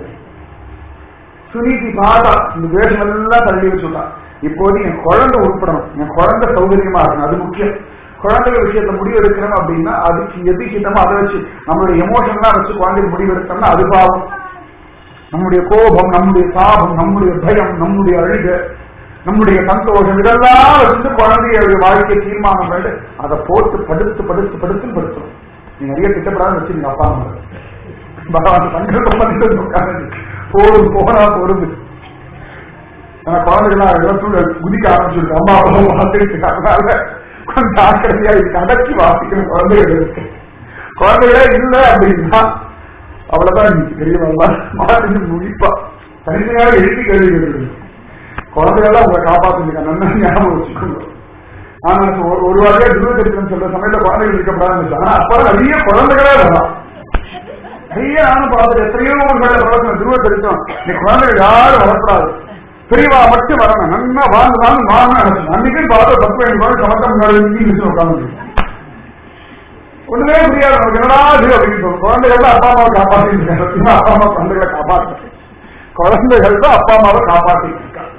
சுனீதி பாதா இந்த தேசம் எல்லாம் தள்ளி வச்சுட்டான் இப்போது என் குழந்தை உட்படணும் என் குழந்தை சௌகரியமா இருக்கணும் அது முக்கியம் குழந்தைகள் விஷயத்துல முடிவு எடுக்கணும் அப்படின்னா அதுக்கு எது ஹிதமோ அதை வச்சு நம்மளுடைய எமோஷன்லாம் வச்சு குழந்தைகள் முடிவு எடுத்தோம்னா அது பாவம் நம்முடைய கோபம் நம்முடைய சாபம் நம்முடைய பயம் நம்முடைய அழுக நம்முடைய சந்தோஷம் இதெல்லாம் வந்து குழந்தைய வாழ்க்கை தீர்மானம் பண்ணி அதை போட்டு படுத்து படுத்து படுத்து படுத்தணும் நீ நிறைய திட்டப்படாத வச்சுருங்க அப்பா அம்மா பகவான் சங்கல்பம் பண்ணிட்டு உட்கார்ந்து போதும் போனா போறது ஆனா குழந்தைகள்லாம் இடத்துல குதிக்க ஆரம்பிச்சிருக்கு அம்மா அப்பா வாழ்ந்துருக்கு அதனால கொஞ்சம் ஜாக்கிரதையா இதுக்கு அடக்கி வாசிக்கணும் குழந்தைகள் இருக்கு குழந்தைகளே இல்லை அப்படின்னா அவ்வளவுதான் நீ பெரியவங்களா மாற்றி முடிப்பா தனிமையாக எழுதி கேள்வி கேட்குறது குழந்தைகள்லாம் உங்களை காப்பாத்துங்க நல்லா ஞாபகம் வச்சுக்கணும் ஆனா ஒரு ஒரு வாரியா துருவச்சரித்திரம் சொல்ற சமயத்துல குழந்தைகள் இருக்கப்படாதுன்னு ஆனா அப்பதான் நிறைய குழந்தைகளே வரலாம் நிறைய நானும் பார்த்துட்டு எத்தனையோ ஊர்களை வளர்க்கணும் துருவச்சரித்திரம் நீ குழந்தைகள் யாரும் வரக்கூடாது பெரியவா மட்டும் வரணும் நல்லா வாழ்ந்து வாழ்ந்து வாங்க நினைச்சேன் அன்னைக்கு பார்த்து பத்து பதினஞ்சு குழந்தை சமத்தம் முன்னாடி இங்கிலீஷ் உட்காந்து ஒண்ணுமே புரியாது நமக்கு என்னடா இது அப்படின்னு சொல்லுவோம் குழந்தைகள் தான் அப்பா அம்மாவை காப்பாற்றிட்டு இருக்காங்க சத்தியமா அப்பா அம்மா குழந்தைகளை காப்பாற்று குழந்தைகள் தான் அப்பா அம்மாவை காப்பாற்றிட்டு இருக்காங்க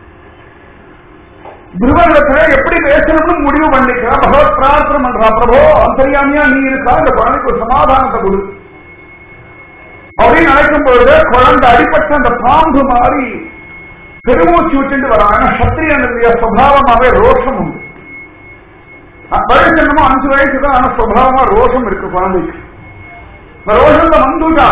துருவகத்துல எப்படி பேசணும்னு முடிவு பண்ணிக்கிறா பகவத் பிரார்த்தனை பண்றா பிரபோ அந்தரியாமியா நீ இருக்கா இந்த குழந்தைக்கு ஒரு சமாதானத்தை கொடு அப்படின்னு நினைக்கும் பொழுது குழந்தை அடிப்பட்ட அந்த பாம்பு மாதிரி பெருமூச்சு விட்டுட்டு வராங்க சத்திரியனுடைய சுவாவமாவே ரோஷம் உண்டு வயசு என்னமோ அஞ்சு வயசு தான் ஆனா சுவாவமா ரோஷம் இருக்கு குழந்தைக்கு இந்த ரோஷத்தை வந்துட்டா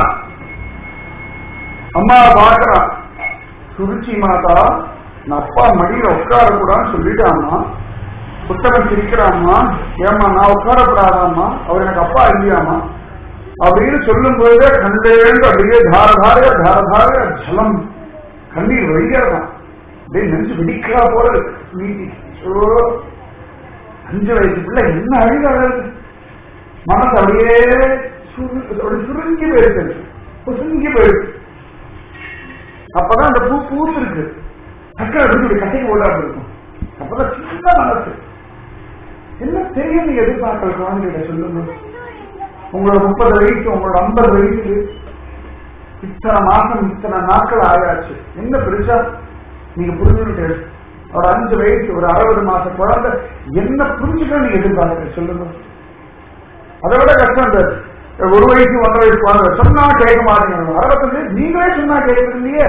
அம்மா பாக்குறான் சுருச்சி மாதா நான் அப்பா மடியில உட்காரக்கூடாதுன்னு சொல்லிட்டாமா புத்தகம் சிரிக்கிறாம்மா ஏமா நான் உட்காரக்கூடாதாம்மா அவர் எனக்கு அப்பா இல்லையாமா அப்படின்னு சொல்லும் போதே கண்டேந்து அப்படியே தாரதாரைய தாரதாரைய ஜலம் கண்ணீர் வழியாதான் அப்படியே நெஞ்சு வெடிக்கிறா போல இருக்கு நீதி ஓ அஞ்சு வயசு பிள்ளை என்ன அழுக அழுது மனசு அப்படியே சுரு- அப்படியே சுருங்கி போயிருக்கு சுருங்கி போயிருக்கு அப்பதான் அந்த பூ பூத்து இருக்கு சக்கரை அப்படி கட்டைக்கு ஓடாது இருக்கும் அப்பதான் சின்ன மனசு என்ன தெரியும் நீங்க எதிர்பார்க்கல குழந்தைகிட்ட சொல்லுங்க உங்களோட முப்பது வயசு உங்களோட ஐம்பது வயசு இத்தனை மாசம் இத்தனை நாட்கள் ஆயாச்சு என்ன பெருசா நீங்க புரிஞ்சுக்கிட்டு ஒரு அஞ்சு வயசு ஒரு அறுபது மாசம் குழந்தை என்ன புரிஞ்சுக்க நீங்க எதிர்பார்க்க சொல்லுங்க அதை விட கஷ்டம் இந்த ஒரு வயசு ஒன்றரை வயசு குழந்தை சொன்னா கேட்க மாட்டேங்க அறுபத்தஞ்சு நீங்களே சொன்னா கேட்கறீங்க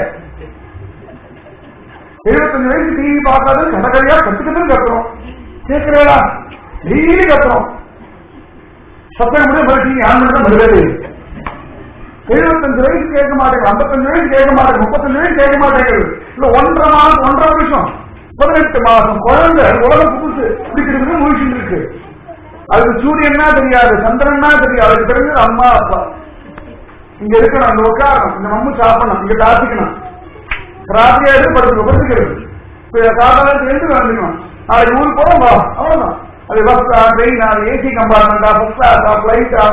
எழுபத்தஞ்சு வயசு டிவி பார்க்காது கடற்கரையா கத்துக்கிட்டு கத்துறோம் கேட்கிறேடா டெய்லி கத்துறோம் சத்தம் முடியும் மறுபடியும் யார் மட்டும் மறுபடி எழுபத்தஞ்சு வயசு கேட்க மாட்டேங்குது ஐம்பத்தஞ்சு வயசு கேட்க மாட்டேங்குது முப்பத்தஞ்சு வயசு கேட்க மாட்டேங்குது இல்ல ஒன்றரை மாசம் ஒன்றரை வருஷம் பதினெட்டு மாசம் குழந்தை உலக புதுசு பிடிக்கிறது முழிச்சுட்டு இருக்கு அதுக்கு சூரியன்னா தெரியாது சந்திரன்னா தெரியாது அதுக்கு தெரிஞ்சது அம்மா அப்பா இங்க இருக்கணும் அங்க உட்காரணும் இந்த மம்மு சாப்பிடணும் இங்க தாத்திக்கணும் ராத்திரியா எடுத்து படுத்து படுத்துக்கிறது காதால எழுந்து வந்துக்கணும் நாளைக்கு ஊருக்கு போறோம் வா அவ்வளவுதான் அது பஸ்ஸா ட்ரெயினா ஏசி கம்பார்ட்மெண்டா ஃபர்ஸ்ட் கிளாஸா பிளைட்டா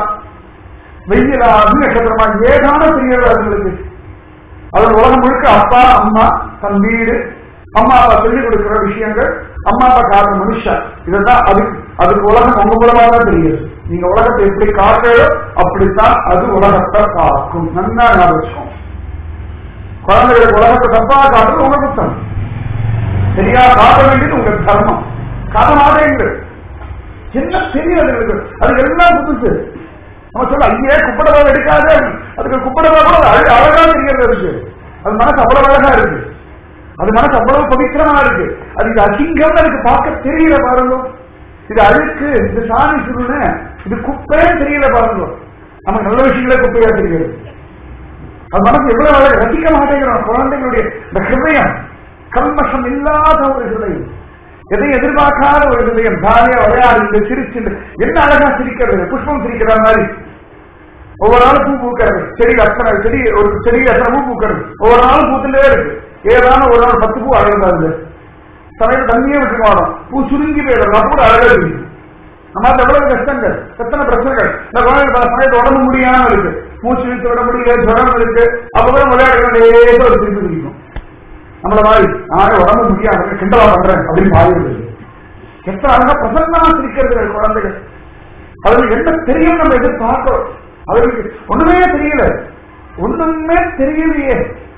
வெயிலா அக்னி நட்சத்திரமா ஏதான தெரியல அதுங்களுக்கு அது உலகம் முழுக்க அப்பா அம்மா தன் வீடு அம்மா அப்பா சொல்லிக் கொடுக்கிற விஷயங்கள் அம்மா அப்பா காட்டுற மனுஷன் இதுதான் அதுக்கு அதுக்கு உலகம் உங்க மூலமா தான் தெரியுது நீங்க உலகத்தை எப்படி காட்டுறோ அப்படித்தான் அது உலகத்தை காக்கும் நன்னா ஞாபகம் வச்சுக்கோங்க குழந்தைகளுக்கு உலகத்தை தப்பா காட்டுறது உங்க புத்தம் சரியா காட்ட வேண்டியது உங்க தர்மம் காட்ட மாட்டேங்குது என்ன தெரியும் அதுங்களுக்கு அது எல்லாம் புதுசு நம்ம சொல்ல ஐயே குப்படவா எடுக்காது அதுக்கு குப்படவா கூட அழ- அழகா தெரிகிறது இருக்கு அது மனசு அவ்வளவு அழகா இருக்கு அது மனசு அவ்வளவு பவித்திரமா இருக்கு அது இது அசிங்கம் அதுக்கு பார்க்க தெரியல பாருங்க இது அழுக்கு இது சாமி சுருன்னு இது குப்பைன்னு தெரியல பாருங்க நமக்கு நல்ல விஷயங்களே குப்பையா தெரியாது அது மனசு எவ்வளவு அழகு ரசிக்க மாட்டேங்கிறோம் குழந்தைகளுடைய இந்த ஹிருதயம் கல்மஷம் இல்லாத ஒரு ஹிருதயம் எதையும் எதிர்பார்க்காத ஒரு ஹிருதயம் ஜாலியா விளையாடி சிரிச்சு என்ன அழகா சிரிக்கிறது புஷ்பம் சிரிக்கிற மாதிரி ஒவ்வொரு நாளும் பூ பூக்கிறது செடி அத்தனை செடி ஒரு செடி அத்தனை பூ பூக்கிறது ஒவ்வொரு நாளும் பூத்துட்டே இருக்கு ஏதான ஒரு நாள் பத்து பூ அழகா இருக்கு சமையல் தண்ணியே விட்டு மாடும் பூ சுருங்கி போயிடும் அப்ப கூட அழகா இருக்கு நம்ம அது எவ்வளவு கஷ்டங்கள் எத்தனை பிரச்சனைகள் இந்த குழந்தைங்க பல சமயத்து உடம்பு முடியாம இருக்கு மூச்சு இழுத்து விட முடியல ஜுரம் இருக்கு அப்ப கூட விளையாடுறேன் ஒரு திருப்பி பிடிக்கும் நம்மள மாதிரி நானே உடம்பு முடியாம இருக்கு, கிண்டலா பண்றேன் அப்படின்னு பாடுறது எத்தனை அழகா பிரசன்னமா சிரிக்கிறது குழந்தைகள் அதுக்கு என்ன தெரியும் நம்ம எதிர்பார்க்கிறோம் அவர்களுக்கு ஒண்ணுமே தெரியல ஒண்ணுமே தெரியலையே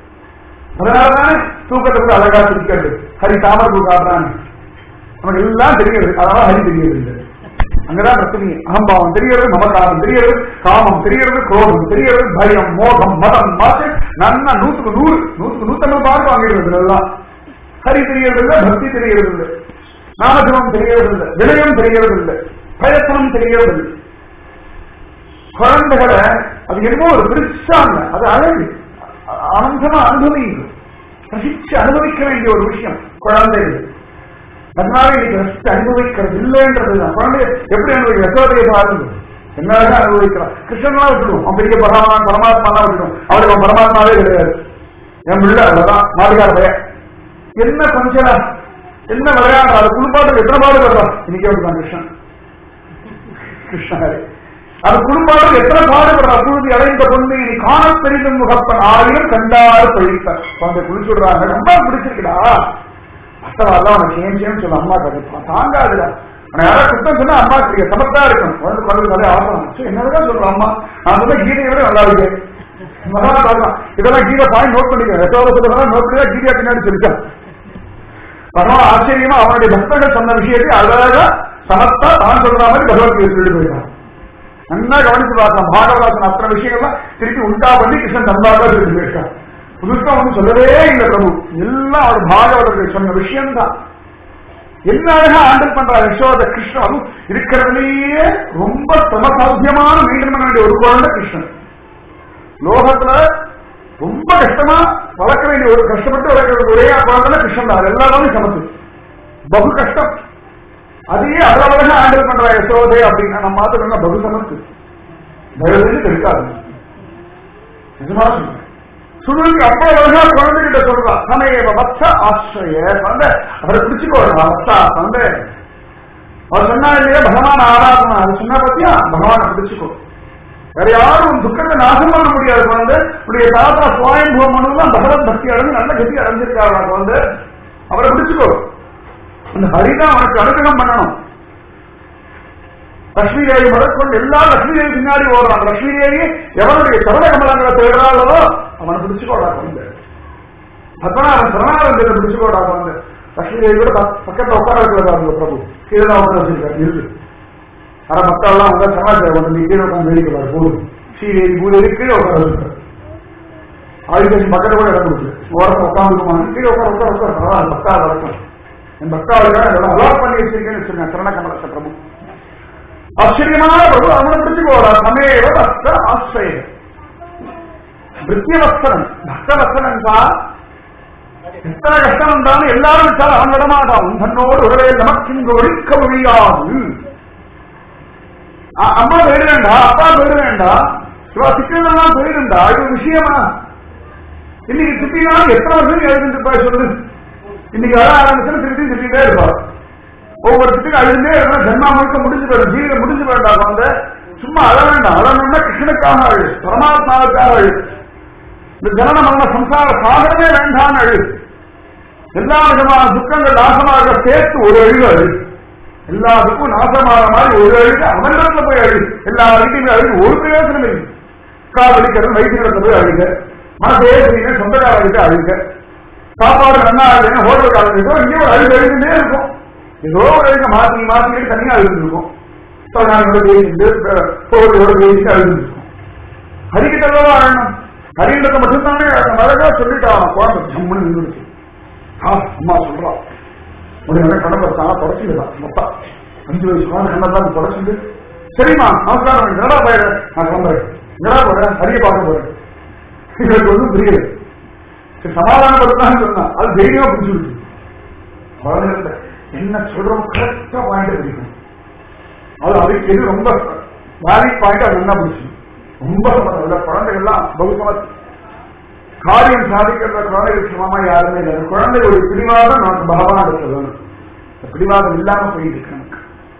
அதனாலதானே தூக்கத்தை கூட அழகா சிரிக்கிறது ஹரி தாமரை பூ காட்டுறாங்க நமக்கு எல்லாம் தெரியுது அதனால ஹரி தெரியுது இல்லை அங்கதான் பிரச்சனை அகம்பாவம் தெரியறது மமகாரம் தெரியறது காமம் தெரியறது குரோதம் தெரியறது பயம் மோகம் மதம் மாற்று நன்னா நூத்துக்கு நூறு நூத்துக்கு நூத்தம்பது மார்க் வாங்கிடுறது எல்லாம் ஹரி தெரியறது இல்லை பக்தி தெரியறது இல்லை நாமஜபம் தெரியறது இல்லை வினயம் தெரியறது இல்லை பிரயத்தனம் தெரியறது இல்லை குழந்தைகளை அது என்னமோ ஒரு பெருசாங்க அது அழகு அ- ஆனந்தமா அனுபவிங்க ரசிச்சு அனுபவிக்க வேண்டிய ஒரு விஷயம் குழந்தைகள் அதனால இன்னைக்கு ரசிச்சு அனுபவிக்கிறது இல்லைன்றதுதான் குழந்தை எப்படி அனுபவிக்க யசோதையை பாருங்க என்னதான் அனுபவிக்கிறான் கிருஷ்ணனா விட்டுடும் அவன் பெரிய பரமாத்மா பரமாத்மா தான் விட்டுடும் அவருக்கு அவன் பரமாத்மாவே கிடையாது என் பிள்ளை அவ்வளவுதான் மாளிகார பையன் என்ன கொஞ்சம் என்ன விளையாடுற அது குளிப்பாட்டுக்கு எத்தனை பாடு வர்றான் இன்னைக்கு அப்படிதான் கிருஷ்ணன் கிருஷ்ணரே அது குடும்பாடு எத்தனை பாடுபடுறா புழுதி அடைந்த பொண்ணு இனி காண பெரிதும் முகப்பன் ஆயிரம் கண்டாறு பழித்த குழந்தை குளிச்சுடுறாங்க ரொம்ப பிடிச்சிருக்குடா அத்தவாதான் அவனை சேம் சேம் சொல்ல அம்மா கதை தாங்காதுடா அவனை யாராவது குத்தம் சொன்னா அம்மா கிட்ட சமத்தா இருக்கணும் குழந்தை குழந்தை நிறைய ஆசனம் என்னதான் சொல்றான் அம்மா நான் சொன்ன கீதையை விட நல்லா இருக்கு மகான் பார்க்கலாம் இதெல்லாம் கீதை பாயிண்ட் நோட் பண்ணிக்க எத்தோட சொல்றதெல்லாம் நோட் பண்ணி கீதையா பின்னாடி சொல்லிட்டான் பகவான் ஆச்சரியமா அவனுடைய பக்தர்கள் சொன்ன விஷயத்தை அழகா சமத்தா தான் சொல்ற மாதிரி பகவத்கீதை சொல்லிட்டு போயிட்டான் நல்லா கவனிச்சு பார்க்கலாம் பாகவதாசன் அத்தனை விஷயங்கள்லாம் திருப்பி உண்டா பண்ணி கிருஷ்ணன் தன்பாக சொல்லிட்டு போயிட்டான் புதுசா ஒன்றும் சொல்லவே இல்லை பிரபு எல்லாம் அவர் பாகவதர்கள் சொன்ன விஷயம்தான் என்ன அழகா ஹேண்டில் பண்றாரு யசோத கிருஷ்ணன் அதுவும் இருக்கிறதுலயே ரொம்ப சமசாத்தியமான மெயின்டைன் பண்ண வேண்டிய ஒரு குழந்தை கிருஷ்ணன் லோகத்துல ரொம்ப கஷ்டமா வளர்க்க வேண்டிய ஒரு கஷ்டப்பட்டு வளர்க்கறது ஒரே குழந்தை கிருஷ்ணன் தான் எல்லாருமே சமத்து பகு கஷ்டம் அதையே அவ்வளவு ஹேண்டில் பண்ற யசோதை அப்படின்னா நம்ம மாத்திரம் பகு சமத்து தயவுசெய்து இருக்காது நிஜமா சொல்றேன் சுடுக்கு அவ்வளவு அழகா குழந்தைகிட்ட சொல்றா சமயவ வத்ச ஆசிரிய தந்தை அவரை பிடிச்சுக்கோடா வத்தா தந்தை அவர் சொன்னா இல்லையா பகவான் ஆராதனா அது சொன்னா பத்தியா பகவானை பிடிச்சுக்கோ வேற யாரும் உன் துக்கத்தை நாசம் பண்ண முடியாது குழந்தை உடைய தாத்தா சுவாயம்பூ மனுலாம் பகவத் பக்தி அடைஞ்சு நல்ல கதி அடைஞ்சிருக்காரா குழந்தை அவரை பிடிச்சுக்கோ அந்த ஹரிதான் அவனுக்கு அனுகிரகம் பண்ணணும் லட்சுமி தேவி முதற்கொண்டு எல்லா லட்சுமி தேவி பின்னாடி ஓடுறான் லட்சுமி தேவி எவனுடைய சரண கமலங்களை தேடுறாளோ அவனை பிடிச்சுக்கோடா குழந்தை பத்மநாபன் சரணானந்தத்தை பிடிச்சுக்கோடா குழந்தை லட்சுமி தேவி கூட பக்- பக்கத்துல உட்கார வைக்கிறதா இருந்த பிரபு கீழே தான் உட்கார வச்சிருக்காரு இருக்கு ஆனா மக்கள் எல்லாம் வந்து சமாச்சாரம் வந்து நீ கீழே உட்காந்து வேடிக்கை போதும் ஸ்ரீதேவி பூதேவி கீழே உட்கார வச்சிருக்காரு ஆயுதேவி பக்கத்துல கூட இடம் கொடுக்கு ஓரத்தை உட்காந்துக்குமா கீழே உட்கார உட்கார உட்கார பரவாயில்ல பக்தா வளர்க்கும் என் பக்தாவுக்காக இதெல்லாம் அலாட் பண்ணி வச்சிருக்கேன்னு வச்சிருக்கேன் சரண கமலத்தை பிரபு ஆச்சரியமான பிரபு அவனை பிடிச்சுக்கோடா சமேவ பக்த ஆசிரிய பிருத்தியவஸ்தரன் பக்தவஸ்தரன் தான் எத்தனை கஷ்டம் வந்தாலும் எல்லாரும் விட்டாலும் அவன் விடமாட்டான் உன் தன்னோடு உறவே நமக்கு ஒழிக்க முடியாது அ- அம்மா போயிடுவேண்டா அப்பா போயிடுவேண்டா இவா சிக்கலாம் போயிடுண்டா இது ஒரு விஷயமா இன்னைக்கு திட்டினாலும் எத்தனை வருஷம் எழுதிட்டு இருப்பா சொல்லு இன்னைக்கு வர ஆரம்பிச்சு திருப்பி திட்டிட்டே இருப்பா ஒவ்வொரு திட்டுக்கு அழுந்தே இருந்தா ஜென்மா முழுக்க முடிஞ்சு போயிடும் ஜீவிதம் முடிஞ்சு வேண்டாம் வந்து சும்மா அழ வேண்டாம் அழணும்னா கிருஷ்ணனுக்காக அழு பரமாத்மாவுக்காக அழு இந்த ஜனன மரண சம்சார சாகரமே வேண்டாம் அழு எல்லா விதமான துக்கங்கள் நாசமாக சேர்த்து ஒரு அழுகு அழு எல்லா துக்கும் நாசமான மாதிரி ஒரு அழுகு அவனிடத்துல போய் அழு எல்லா அழுகையுமே அழுகு ஒரு பிரயோசனம் இல்லை கால் அடிக்கிறது வைத்தியத்துல போய் அழுக மனசே தெரியல சொந்தக்காரர்கிட்ட அழுக சாப்பாடு நல்லா அழுகுனா ஹோட்டல் அழுகோ இங்கே ஒரு அழுகு அழுகுனே இருக்கும் ஏதோ ஒரு அழுக மாத்தி மாத்தி தனியா அழுதுருக்கும் தொழிலாளர்களோட பேசிட்டு போர்களோட பேசிட்டு அழுதுருக்கும் ஹரிக்கிட்டதான் அழணும் ஹரின்றத மட்டும்தானே அழகா சொல்லிட்டான் குழந்தை ஜம்முன்னு நின்றுச்சு ஆ, அம்மா சொல்றா உடனே கடமை தானா தொடச்சுதான் மொத்தம் அஞ்சு வயசு குழந்தை கண்ணதான் தொடச்சுட்டு சரிம்மா நமஸ்காரம் என்னடா போயிடு நான் கிளம்புறேன் என்னடா போறேன் ஹரிய பார்க்க போறேன் எங்களுக்கு ஒன்றும் புரியல சரி சமாதானப்படுத்தான்னு சொன்னா அது தைரியமா புரிஞ்சுடுச்சு குழந்தைகள் என்ன சொல்றோம் கரெக்டா பாயிண்ட் பிடிக்கும் அது அதுக்கு எது ரொம்ப வேலிட் பாயிண்ட் அது என்ன பிடிச்சு ரொம்ப சமம் இல்ல குழந்தைகள்லாம் பகுசமத் காரியம் சாதிக்கிற குழந்தைகள் சமமா யாருமே இல்லை அந்த குழந்தை ஒரு பிடிவாதம் நமக்கு பகவான் எடுத்தது பிடிவாதம் இல்லாம போயிட்டு இருக்கு நமக்கு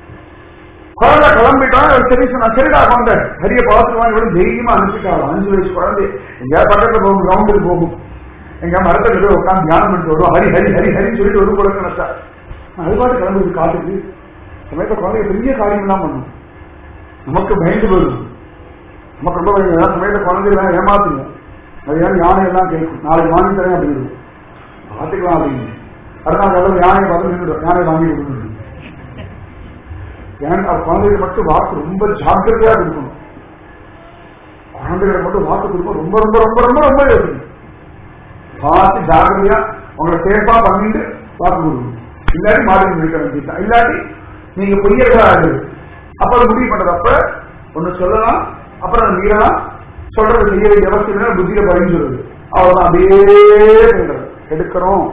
குழந்தை கிளம்பிட்டான் அவர் சரி சொன்னா சரிடா குழந்தை ஹரிய பார்த்துருவாங்க இவ்வளவு தைரியமா அனுப்பிட்டாங்க அஞ்சு வயசு குழந்தை எங்கேயாவது பக்கத்துல போகும் கிரவுண்டுக்கு போகும் எங்க மரத்துல போய் உட்காந்து தியானம் பண்ணிட்டு வருவோம் ஹரி ஹரி ஹரி ஹரி சொல்லிட்டு ஒரு குழந்தை நினைச்சா அது பாட்டு கிளம்புது காட்டுக்கு சமயத்தை குழந்தை பெரிய காரியம் எல்லாம் பண்ணும் நமக்கு பயந்து போயிடும் நமக்கு ரொம்ப பயந்து ஏதாவது சமயத்தை குழந்தைலாம் ஏமாத்துங்க அது ஏன் யானை எல்லாம் கேட்கும் நாளைக்கு வாங்கி தரேன் அப்படின்னு பார்த்துக்கலாம் அப்படின்னு அடுத்த நாள் யானையை பார்த்து நின்றுடும் யானை வாங்கி கொடுக்கணும் ஏன்னா குழந்தைகள் மட்டும் வாக்கு ரொம்ப ஜாக்கிரதையா கொடுக்கணும் குழந்தைகளை மட்டும் வாக்கு கொடுக்கும் ரொம்ப ரொம்ப ரொம்ப ரொம்ப ரொம்ப யோசிக்கணும் பார்த்து ஜாக்கிரதையா உங்களை சேஃபா பண்ணிட்டு வாக்கு கொடுக்கணும் இல்லாட்டி மாடி நிற்க வேண்டியதுதான் இல்லாட்டி நீங்க பொய்யர்களா ஆகுது அப்ப அதை முடிவு பண்றதப்ப ஒண்ணு சொல்லலாம் அப்புறம் அதை மீறலாம் சொல்றது செய்ய வேண்டிய அவசியம் இல்லை, புத்தியில பறிஞ்சிருது அவ்வளவுதான் அப்படியே பண்றது எடுக்கிறோம்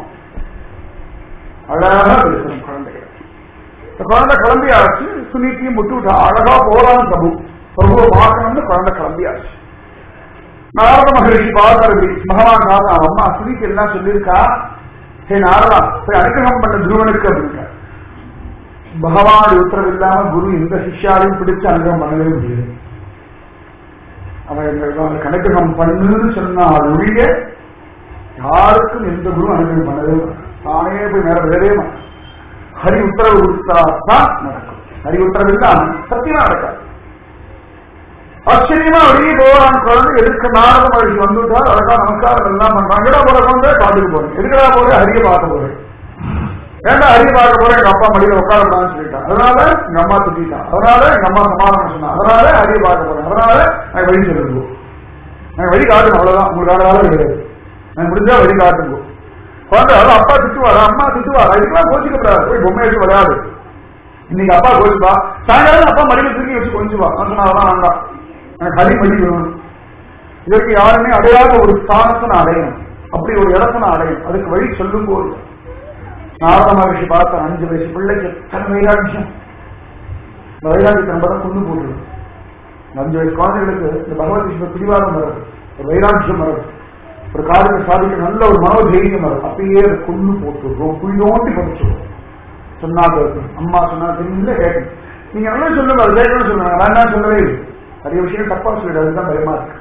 அழகா எடுக்கணும் குழந்தைகளை இந்த குழந்தை கிளம்பியாச்சு சுனித்தையும் முட்டு விட்டா அழகா போறான் பிரபு பிரபுவை பார்க்கணும்னு குழந்தை கிளம்பியாச்சு நாரத மகரிஷி பார்த்தாரு பகவான் ராதா அம்மா சுனிக்கு எல்லாம் சொல்லியிருக்கா ஹே நாரதா போய் அனுகிரகம் பண்ண துருவனுக்கு அப்படின்ட்டு பகவான் உத்தரவு இல்லாம குரு எந்த சிஷ்யாலையும் பிடிச்சு அனுகிரகம் பண்ணவே முடியாது அவன் எங்களுக்கு கணக்கிரம் பண்ணுன்னு சொன்னால் ஒழிய யாருக்கும் எந்த குரு அனுகிரகம் பண்ணவே மாட்டான். தானே போய் நேரம் விடவே மாட்டான் ஹரி உத்தரவு கொடுத்தா தான் நடக்கும் ஹரி உத்தரவு இல்லாம சத்தியமா நடக்காது ஆச்சரியமா வெளியே போறான் குழந்தை எதுக்கு நாரத மகிழ்ச்சி வந்துட்டா அழகா நமஸ்காரம் எல்லாம் பண்றாங்க எடா போற குழந்தை காட்டுக்கு போறேன் எதுக்கடா போறேன் ஹரிய பார்க்க போறேன் ஏன்டா ஹரிய பார்க்க போறேன் எங்க அப்பா மடியில உட்காரக்கூடாதுன்னு சொல்லிட்டான் அதனால எங்க அம்மா திட்டான் அதனால எங்க அம்மா சமாதானம் சொன்னா அதனால ஹரிய பார்க்க போறேன் அதனால நான் வழி சொல்லுங்க நான் வழி காட்டணும் அவ்வளவுதான் உங்களுக்கு வேற வேலை கிடையாது நான் முடிஞ்சா வழி காட்டுங்க குழந்தை அதாவது அப்பா திட்டுவாரா அம்மா திட்டுவாரா இதுக்கெல்லாம் கோச்சிக்கப்படாது போய் பொம்மை வச்சு விளையாடு இன்னைக்கு அப்பா கோச்சுப்பா சாயங்காலம் அப்பா மடியில தூக்கி வச்சு கொஞ்சுவா நான் சொன்னா அதெல்லாம் வேண்டாம் எனக்கு ஹரி மடி வேணும் இதற்கு யாருமே அடையாத ஒரு ஸ்தானத்தை நான் அடையணும் அப்படி ஒரு இடத்தை நான் அடையணும் அதுக்கு வழி சொல்லும் போது நாரத மகர்ஷி பார்த்த அஞ்சு வயசு பிள்ளைக்கு எத்தனை வைராக்கியம் இந்த வைராக்கியத்தை நம்ம தான் கொண்டு போட்டுருவோம் இந்த அஞ்சு வயசு குழந்தைகளுக்கு இந்த பகவத் விஷயம் பிடிவாதம் வருது ஒரு வைராக்கியம் வருது ஒரு காரியத்தை சாதிக்க நல்ல ஒரு மனோதைரியம் வருது அப்பயே அதை கொண்டு போட்டுருவோம் புள்ளோண்டி படிச்சிருவோம் சொன்னா கேட்கணும் அம்மா சொன்னா தெரியுங்களே கேட்கணும் நீங்க நல்லா சொல்லுங்க அது கேட்கணும்னு சொல்லுங்க வேண்டாம் சொல்லவே இல்லை நிறைய விஷயம் தப்பா சொல்லிடு அதுதான் பயமா இருக்கு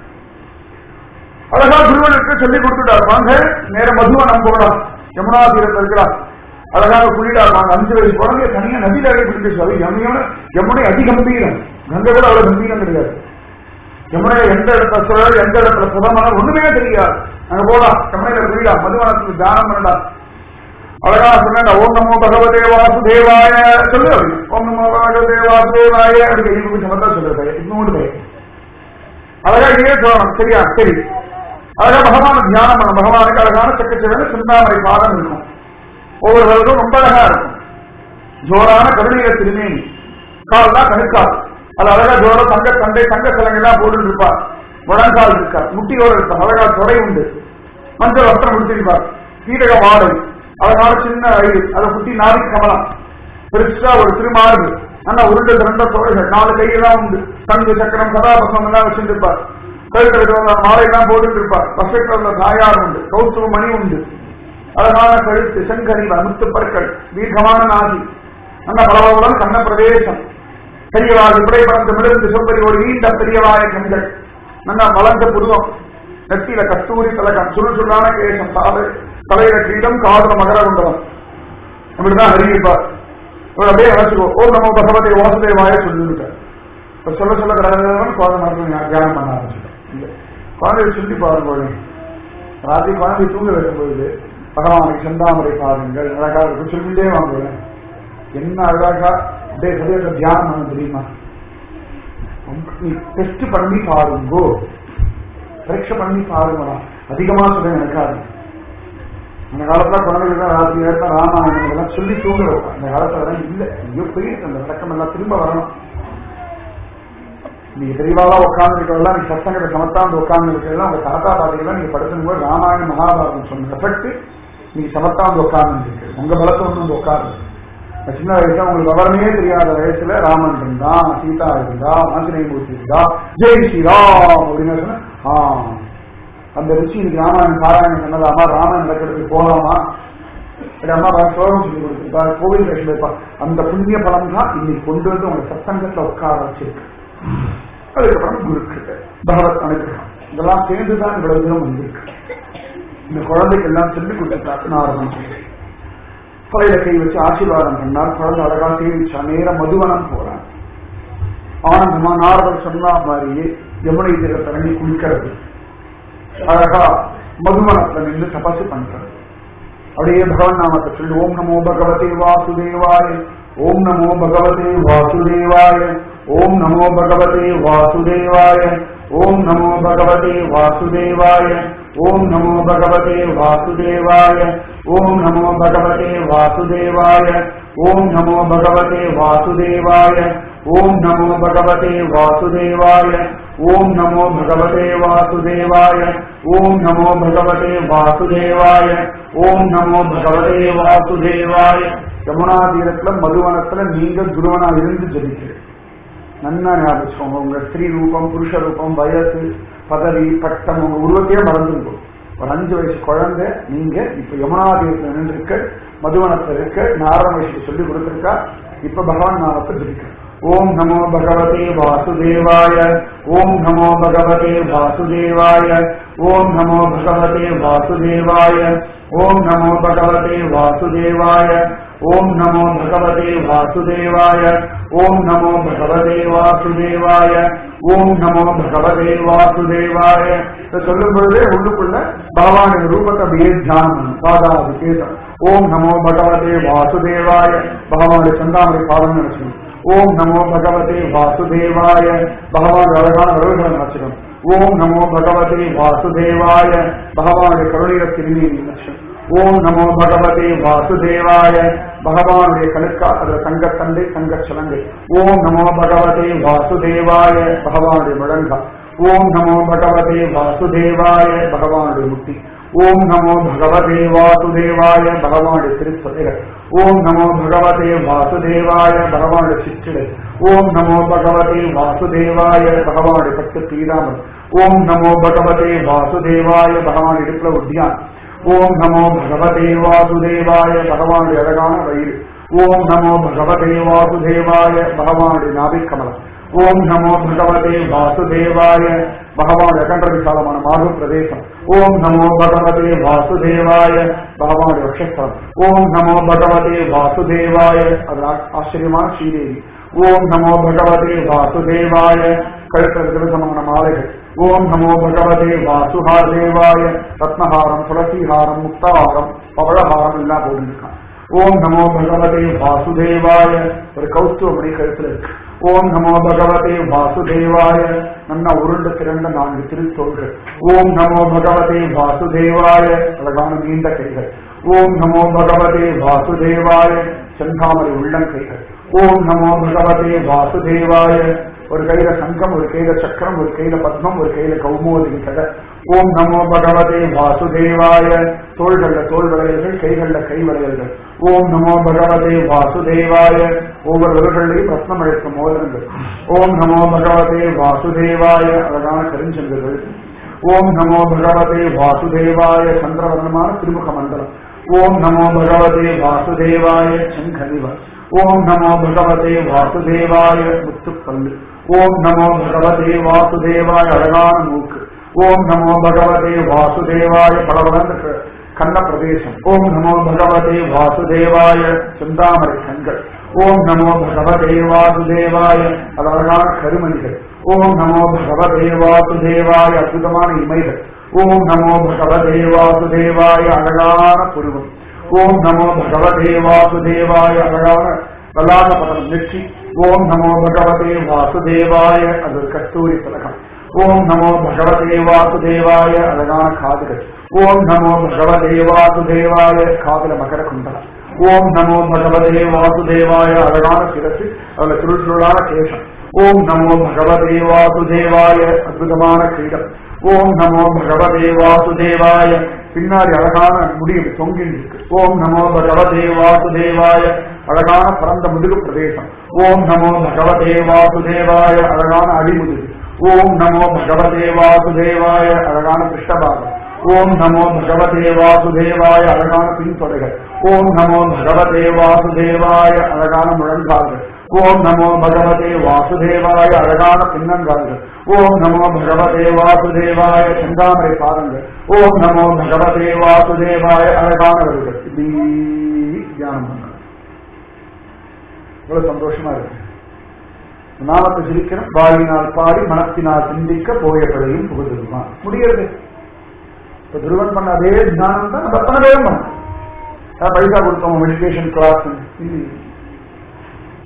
அழகா குருவனுக்கு சொல்லி கொடுத்துட்டார் வாங்க நேர மதுவனம் போகலாம் யமுனா தீரத்தில் இருக்கிறார் அழகாக குளிடார் வாங்க அஞ்சு வயசு குழந்தைய தனியா நதியில அழகை பிடிச்சு அது யமுனை யமுனை அதிகம்பீரம் கங்கை கூட அவ்வளவு கம்பீரம் கிடையாது யமுனை எந்த இடத்துல சுழல் எந்த இடத்துல சுதமனம் ஒண்ணுமே தெரியாது அங்க போலாம் யமுனையில குளிடா மதுவனத்துக்கு தியானம் பண்ணலாம் அழகா சொன்ன ஓம் நமோ பகவதே வாசுதேவாய சொல்லு அப்படி. ஓம் நமோ பகவதே வாசுதேவாய அப்படி எழுதி சமத்தா சொல்றது இன்னொன்று பயம் அழகா இதே சொல்லணும் சரியா சரி அழகா பகவான தியானம் பண்ணணும் பகவானுக்கு அழகான சக்கச்சவன சிந்தாமரை பாதம் இருக்கும் ஒவ்வொருவருக்கும் ரொம்ப அழகா இருக்கும் ஜோரான கருணீர திருமேனி கால்லாம் கணுக்கால் அது அழகா ஜோர தங்க தண்டை தங்க சிலங்கெல்லாம் போட்டு இருப்பார் முழங்கால் இருக்கார் முட்டியோடு இருப்பார் அழகா தொடை உண்டு மஞ்சள் வஸ்திரம் முடிச்சிருப்பார் கீழக மாடல் அழகான சின்ன வயிறு அதை குட்டி நாரி கமலம் பெருசா ஒரு திருமார்பு நல்லா உருண்டு திரண்ட தொகைகள் நாலு கையெல்லாம் உண்டு தங்கு சக்கரம் கதாபசம் எல்லாம் வச்சிருப்பார் கழுத்தை விடுவாங்க மாலை எல்லாம் போட்டுட்டு இருப்பார் பசைக்குள்ள தாயார் உண்டு கௌசுவ மணி உண்டு அழகான கழுத்து செங்கரிவ முத்து பற்கள் தீர்க்கமான நாதி நல்ல பலவர்களுடன் கண்ண பிரதேசம் பெரியவாள் இப்படை பறந்து மிடந்து சொப்பரியோடு நீண்ட பெரியவாய கண்கள் நல்ல வளர்ந்த புருவம் நெத்தியில கஸ்தூரி தலகம் சுருள் சுருளான கேசம் தாது தலையில கிரீடம் காதுல மகர குண்டலம் இப்படிதான் அறிவிப்பார் இவர் அப்படியே நினைச்சுக்கோ ஓம் நமோ பகவதே வாசுதேவாய சொல்லிவிட்டார் இப்ப சொல்ல சொல்ல கடவுள் குழந்தை மருந்து தியானம் பண்ண ஆரம்பிச்சுட்டேன் இல்லை குழந்தைய சொல்லி பாருங்க ராத்திரி குழந்தை தூங்க வைக்கும்போது பகவானுக்கு செந்தாமரை பாருங்கள் அழகா இருக்கும் சொல்லிட்டே வாங்குவேன் என்ன அழகா அப்படியே ஹதயத்தை தியானம் பண்ண தெரியுமா நீ டெஸ்ட் பண்ணி பாருங்கோ பரீட்சை பண்ணி பாருங்களா அதிகமா சொல்ல எனக்காது அந்த காலத்துல குழந்தைகள் தான் ராத்திரி நேரத்தில் ராமாயணம் இதெல்லாம் சொல்லி தூங்க வைப்பான் அந்த காலத்துல அதெல்லாம் இல்லை ஐயோ போயிருக்கு அந்த விளக்கம் எல்லாம் திரும்ப வரணும் நீங்க தெளிவாக உட்கார்ந்து இருக்கிறதெல்லாம் நீங்க சத்தங்களை சமத்தாந்து உட்கார்ந்து இருக்கிறதெல்லாம் உங்க தாத்தா பாட்டிகள்லாம் நீங்க படுத்தும் போது ராமாயணம் மகாபாரதம் சொன்ன எஃபெக்ட் நீங்க சமத்தாந்து உட்கார்ந்து இருக்கு உங்க பலத்தை ஒன்று வந்து உட்கார்ந்து சின்ன வயசுல உங்களுக்கு விவரமே தெரியாத வயசுல ராமன் இருந்தா சீதா இருந்தா ஆஞ்சநேயமூர்த்தி இருந்தா ஜெய் ஸ்ரீராம் அப்படின்னு சொன்னா ஆ அந்த ருச்சி இன்னைக்கு ராமாயணம் பாராயணம் சொன்னதாமா ராமன் நடக்கிறதுக்கு போகலாமா சரி அம்மா பா சோகம் சொல்லி கொடுத்துருப்பா கோவில் கட்சி வைப்பா அந்த புண்ணிய பலம் தான் இன்னைக்கு கொண்டு வந்து உங்க சத்தங்கத்துல உட்கார வச்சிருக்கு அதுக்கப்புறம் குருக்கு பகவத் அனுகிரகம் இதெல்லாம் சேர்ந்துதான் இவ்வளவு தூரம் வந்திருக்கு இந்த குழந்தைக்கு எல்லாம் சொல்லி கொடுத்துட்டாரு நாரதன் தலையில கை வச்சு ஆசீர்வாதம் பண்ணார் குழந்தை அழகா சேவிச்சா நேர மதுவனம் போறான் ஆனந்தமா நாரதர் சொன்னா மாதிரியே யமுனை தீர தரங்கி குளிக்கிறது அழகா மதுவனத்துல நின்று தபசு பண்றது அப்படியே பகவன் நாமத்தை சொல்லி ஓம் நமோ பகவதே வாசுதேவாய ஓம் நமோ பகவதே வாசுதேவாய ஓம் நமோ பகவதே வாசுதேவாய ஓம் நமோ பகவதே வாசுதேவாய ஓம் நமோ பகவதே வாசுதேவாய ஓம் நமோ பகவதே வாசுதேவாய ஓம் நமோ பகவதே வாசுதேவாய ஓம் நமோ பகவதே வாசுதேவாய ஓம் நமோ பகவதே வாசுதேவாய ஓம் நமோ பகவதே வாசுதேவாய ஓம் நமோ பகவதே வாசுதேவாய யமுனா தீரத்துல மதுவனத்துல நீங்க குருவனா இருந்து ஜெபிக்கிறேன் நன்னா ஞாபகம் உங்க ஸ்திரீ ரூபம் புருஷ ரூபம் வயசு பதவி பட்டம் உங்க உருவத்தையே மறந்துருக்கும் ஒரு அஞ்சு வயசு குழந்தை நீங்க இப்ப யமுனா தீரத்துல நின்றுருக்க மதுவனத்துல இருக்க நாராயண வயசுக்கு சொல்லி கொடுத்திருக்கா இப்ப பகவான் நாமத்தை ஜெபிக்கிறேன் ஓம் நமோ பகவதே வாசுதேவாய ஓம் நமோ பகவதே வாசுதேவாய ஓம் நமோ பகவதே வாசுதேவாய ஓம் நமோ பகவதே வாசுதேவாய ஓம் நமோ பகவதே வாசுதேவாய ஓம் நமோ பகவதே வாசுதேவாய ஓம் நமோ பகவதே வாசுதேவாய இதை சொல்லும் பொழுதே உள்ளுக்குள்ள பகவானின் ரூபத்தை அப்படியே தியானம் பாதாதி கேசம் ஓம் நமோ பகவதே வாசுதேவாய பகவானுடைய சந்தாமரை பாதம் நினைச்சணும் ஓம் நமோ பகவதே வாசுதேவாய பகவான் அழகான வரவுகளை நினைச்சிடும் ஓம் நமோ பகவதே வாசுதேவாய பகவானுடைய கருணைய திருநீர் நினைச்சணும் ஓம் நமோ பகவதே வாசுதேவாய பகவானுடைய கணுக்கா அதுல தங்க தண்டை தங்க சலங்கை ஓம் நமோ பகவதே வாசுதேவாய பகவானுடைய முழங்கா ஓம் நமோ பகவதே வாசுதேவாய பகவானுடைய முக்தி ஓம் நமோ பகவதே வாசுதேவாய பகவானுடைய திருப்பதைகள் ஓம் நமோ பகவதே வாசுதேவாய பகவானுடைய சிற்றிடை ஓம் நமோ பகவதே வாசுதேவாய பகவானுடைய பட்டு பீதாமல் ஓம் நமோ பகவதே வாசுதேவாய பகவான் இடுப்புல உத்தியான் ஓம் நமோ பகவதே வாசுதேவாய பகவானுடைய அழகான வயிறு ஓம் நமோ பகவதே வாசுதேவாய பகவானுடைய நாபிக்கமலம் ஓம் நமோ பகவதே வாசுதேவாய பகவான் அகன்ற விசாலமான மார்பு பிரதேசம் ஓம் நமோ பகவதே வாசுதேவாய பகவானுடைய வக்ஷஸ்தலம் ஓம் நமோ பகவதே வாசுதேவாய அது ஆச்சரியமான ஸ்ரீதேவி ஓம் நமோ பகவதே வாசுதேவாய கழுத்தல் விதமான மாலைகள் ஓம் நமோ பகவதே வாசுஹாதேவாய ரத்னஹாரம் துளசிஹாரம் முக்தாஹாரம் பவழஹாரம் எல்லாம் போட்டிருக்கான் ஓம் நமோ பகவதே வாசுதேவாய ஒரு கௌஸ்துவமணி கழுத்துல இருக்கு ஓம் நமோ பகவதே வாசுதேவாய நன்னா உருண்டு திரண்ட நான்கு திருத்தோள்கள் ஓம் நமோ பகவதே வாசுதேவாய அழகான நீண்ட கைகள் ஓம் நமோ பகவதே வாசுதேவாய செந்தாமரை உள்ளங்கைகள் ஓம் நமோ பகவதே வாசுதேவாய ஒரு கையில சங்கம் ஒரு கையில சக்கரம் ஒரு கையில பத்மம் ஒரு கையில கௌமோதி கதை ஓம் நமோ பகவதே வாசுதேவாய தோள்கள்ல தோல் வளையல்கள் கைகள்ல கை வளையல்கள் ஓம் நமோ பகவதே வாசுதேவாய ஒவ்வொரு விரல்களையும் ரத்னம் அழைக்கும் மோதிரங்கள் ஓம் நமோ பகவதே வாசுதேவாய அழகான கருஞ்செல்கள் ஓம் நமோ பகவதே வாசுதேவாய சந்திரவர்ணமான திருமுக மண்டலம் ஓம் நமோ பகவதே வாசுதேவாய செங்கனிவ ஓம் நமோ பகவதே வாசுதேவாய முத்துப்பல்லு ஓம் நமோ பகவதே வாசுதேவாய அழகான மூக்கு ஓம் நமோ பகவதே வாசுதேவாய பலவளர்ந்த கண்ண பிரதேசம் ஓம் நமோ பகவதே வாசுதேவாய செந்தாமரை கண்கள் ஓம் நமோ பகவதே வாசுதேவாய அது அழகான கருமணிகள் ஓம் நமோ பகவதே வாசுதேவாய அற்புதமான இமைகள் ஓம் நமோ பகவதே வாசுதேவாய அழகான புருவம் ஓம் நமோ பகவதே வாசுதேவாய அழகான வல்லாத பதம் நெற்றி ஓம் நமோ பகவதே வாசுதேவாய அது கஸ்தூரி பதகம் ஓம் நமோ பகவதே வாசுதேவாய அழகான காதுகள் ஓம் நமோ பகவதே வாசுதேவாய காதுல மகர குண்டலம் ஓம் நமோ பகவதே வாசுதேவாய அழகான சிரசு அதுல சுருள் சுருளான கேசம் ஓம் நமோ பகவதே வாசுதேவாய அற்புதமான கிரீடம் ஓம் நமோ பகவதே வாசுதேவாய பின்னாடி அழகான முடிவு தொங்கில் இருக்கு ஓம் நமோ பகவதே வாசுதேவாய அழகான பரந்த முதுகு பிரதேசம் ஓம் நமோ பகவதே வாசுதேவாய அழகான அடிமுதுகு ஓம் நமோ பகவதே வாசுதேவாய அழகான கிருஷ்ணபாகம் ஓம் நமோ பகவதே வாசுதேவாய அழகான பின்தொடைகள் ஓம் நமோ பகவதே வாசுதேவாய அழகான முழங்கால்கள் ஓம் நமோ பகவதே வாசுதேவாய அழகான பின்னங்கால்கள் ஓம் நமோ பகவதே வாசுதேவாய செந்தாமரை பாதங்கள் ஓம் நமோ பகவதே வாசுதேவாய அழகானவர்கள் இப்படி தியானம் பண்ணணும் இவ்வளவு சந்தோஷமா இருக்கு நாமத்தை சிரிக்கணும் வாயினால் பாடி மனத்தினால் சிந்திக்க போய பிழையும் புகுதுமா முடியாது இப்ப துருவன் பண்ண அதே தியானம் தான் நம்ம அத்தனை பேரும் பண்ணணும் பைசா கொடுத்தோம் மெடிடேஷன் கிளாஸ்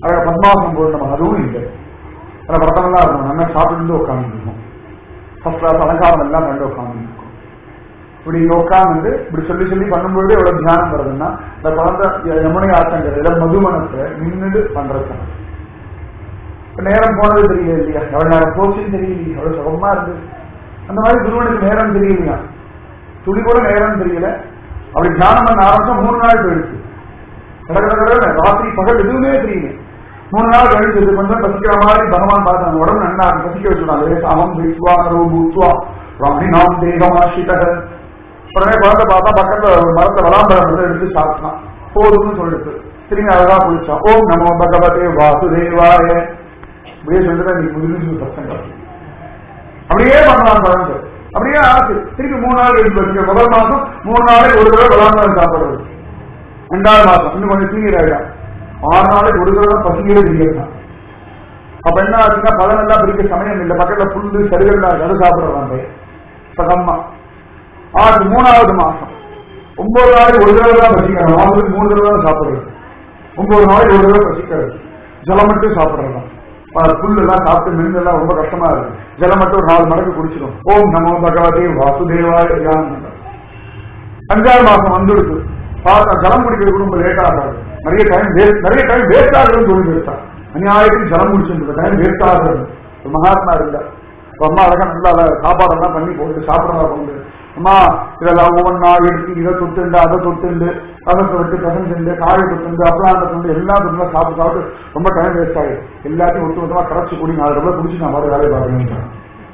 அழகா பத்மாசனம் போடணும் அதுவும் இல்லை அந்த விரதமெல்லாம் இருக்கணும் நல்லா சாப்பிட்டு உட்காந்துருக்கணும் ஃபர்ஸ்ட் கிளாஸ் அலங்காரம் எல்லாம் கண்டு உட்காந்துருக்கும் இப்படி இங்க உட்காந்து இப்படி சொல்லி சொல்லி பண்ணும்போது எவ்வளவு தியானம் வருதுன்னா இந்த குழந்தை ய- யமுனை ஆத்தங்கரையில மதுமனத்துல நின்றுட்டு பண்றது இப்ப நேரம் போனது தெரியல இல்லையா எவ்வளவு நேரம் போச்சுன்னு தெரியலையா எவ்வளவு சுகமா இருந்தது அந்த மாதிரி குருவனுக்கு நேரம் தெரியலையா துளி கூட நேரம் தெரியல அப்படி தியானம் பண்ண ஆரம்பிச்சா மூணு நாள் போயிடுச்சு கட கட கடன்னு ராத்திரி பகல் எதுவுமே தெரியல மூணு நாள் கழிச்சு இது கொஞ்சம் பசிக்கிற மாதிரி பகவான் பார்த்தாங்க உடம்பு நன்னா இருக்கு, பசிக்க வச்சுட்டாங்க லேசாமம் விஸ்வா நரோ பூத்வா ராமினாம் தேகமாஷிதக உடனே குழந்தை பார்த்தா பக்கத்துல ஒரு மரத்தை வளாம்பரம் வந்து எடுத்து சாப்பிட்டான் போதும்னு சொல்லிட்டு திரும்பி அழகா குளிச்சான் ஓம் நமோ பகவதே வாசுதேவாய அப்படியே சொல்லிட்டு நீ முதுகு சத்தம் அப்படியே பண்ணலாம் குழந்தை அப்படியே ஆசை திருப்பி மூணு நாள் கழிச்சு வச்சுக்க முதல் மாசம் மூணு நாளைக்கு ஒரு தடவை வளாம்பரம் சாப்பிடுறது ரெண்டாவது மாசம் இன்னும் கொஞ்சம் சீனியர் ஆயிட்டா ஆறு நாளைக்கு ஒரு தடவை பசிக்கிறே தெரியாது அப்ப என்ன ஆச்சுன்னா பழம் எல்லாம் பிரிக்க சமயம் இல்லை பக்கத்துல புல்லு சரிகள் அது சாப்பிடுறாங்க சகம்மா ஆறு மூணாவது மாசம் ஒன்பது நாளைக்கு ஒரு தடவை தான் பசிக்கணும் அவங்களுக்கு மூணு தடவை தான் சாப்பிடுறது ஒன்பது நாளைக்கு ஒரு தடவை பசிக்கிறது ஜலம் மட்டும் சாப்பிடுறதா புல் எல்லாம் சாப்பிட்டு மென்று எல்லாம் ரொம்ப கஷ்டமா இருக்கு ஜலம் மட்டும் ஒரு நாலு மடங்கு குடிச்சிடும் ஓம் நமோ பகவதே வாசுதேவாய தியானம் பண்றது. அஞ்சாவது மாசம் வந்துடுது பார்த்தா ஜலம் குடிக்கிறது ரொம்ப லேட் ஆகாது நிறைய டைம் வேஸ்ட் நிறைய டைம் வேஸ்ட் ஆகுதுன்னு சொல்லி எடுத்தான் அநியாயத்துக்கு ஜலம் குடிச்சுட்டு டைம் வேஸ்ட் ஆகுறது ஒரு மகாத்மா இருந்தார் இப்ப அம்மா அழகா நல்லா அழகா சாப்பாடெல்லாம் பண்ணி போட்டு சாப்பிடறதா கொண்டு அம்மா இதெல்லாம் ஒவ்வொன்றா எடுத்து இதை தொட்டுண்டு அதை தொட்டுண்டு ரசத்தை விட்டு கசந்துண்டு காயை தொட்டுண்டு அப்பளாண்ட தொண்டு எல்லாம் தொண்டு சாப்பிட்டு சாப்பிட்டு ரொம்ப டைம் வேஸ்ட் ஆயிடும் எல்லாத்தையும் ஒட்டு மொத்தமா கரைச்சு கூடி நாலு ரூபாய் குடிச்சு நான் பாட்டு வேலையை பார்க்கணும்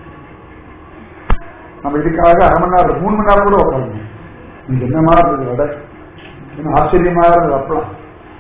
நம்ம இதுக்காக அரை மணி நேரம் மூணு மணி நேரம் கூட உட்காந்து இது என்னமா இருந்தது வடை இன்னும் ஆச்சரியமா இருந்தது அப்பலாம்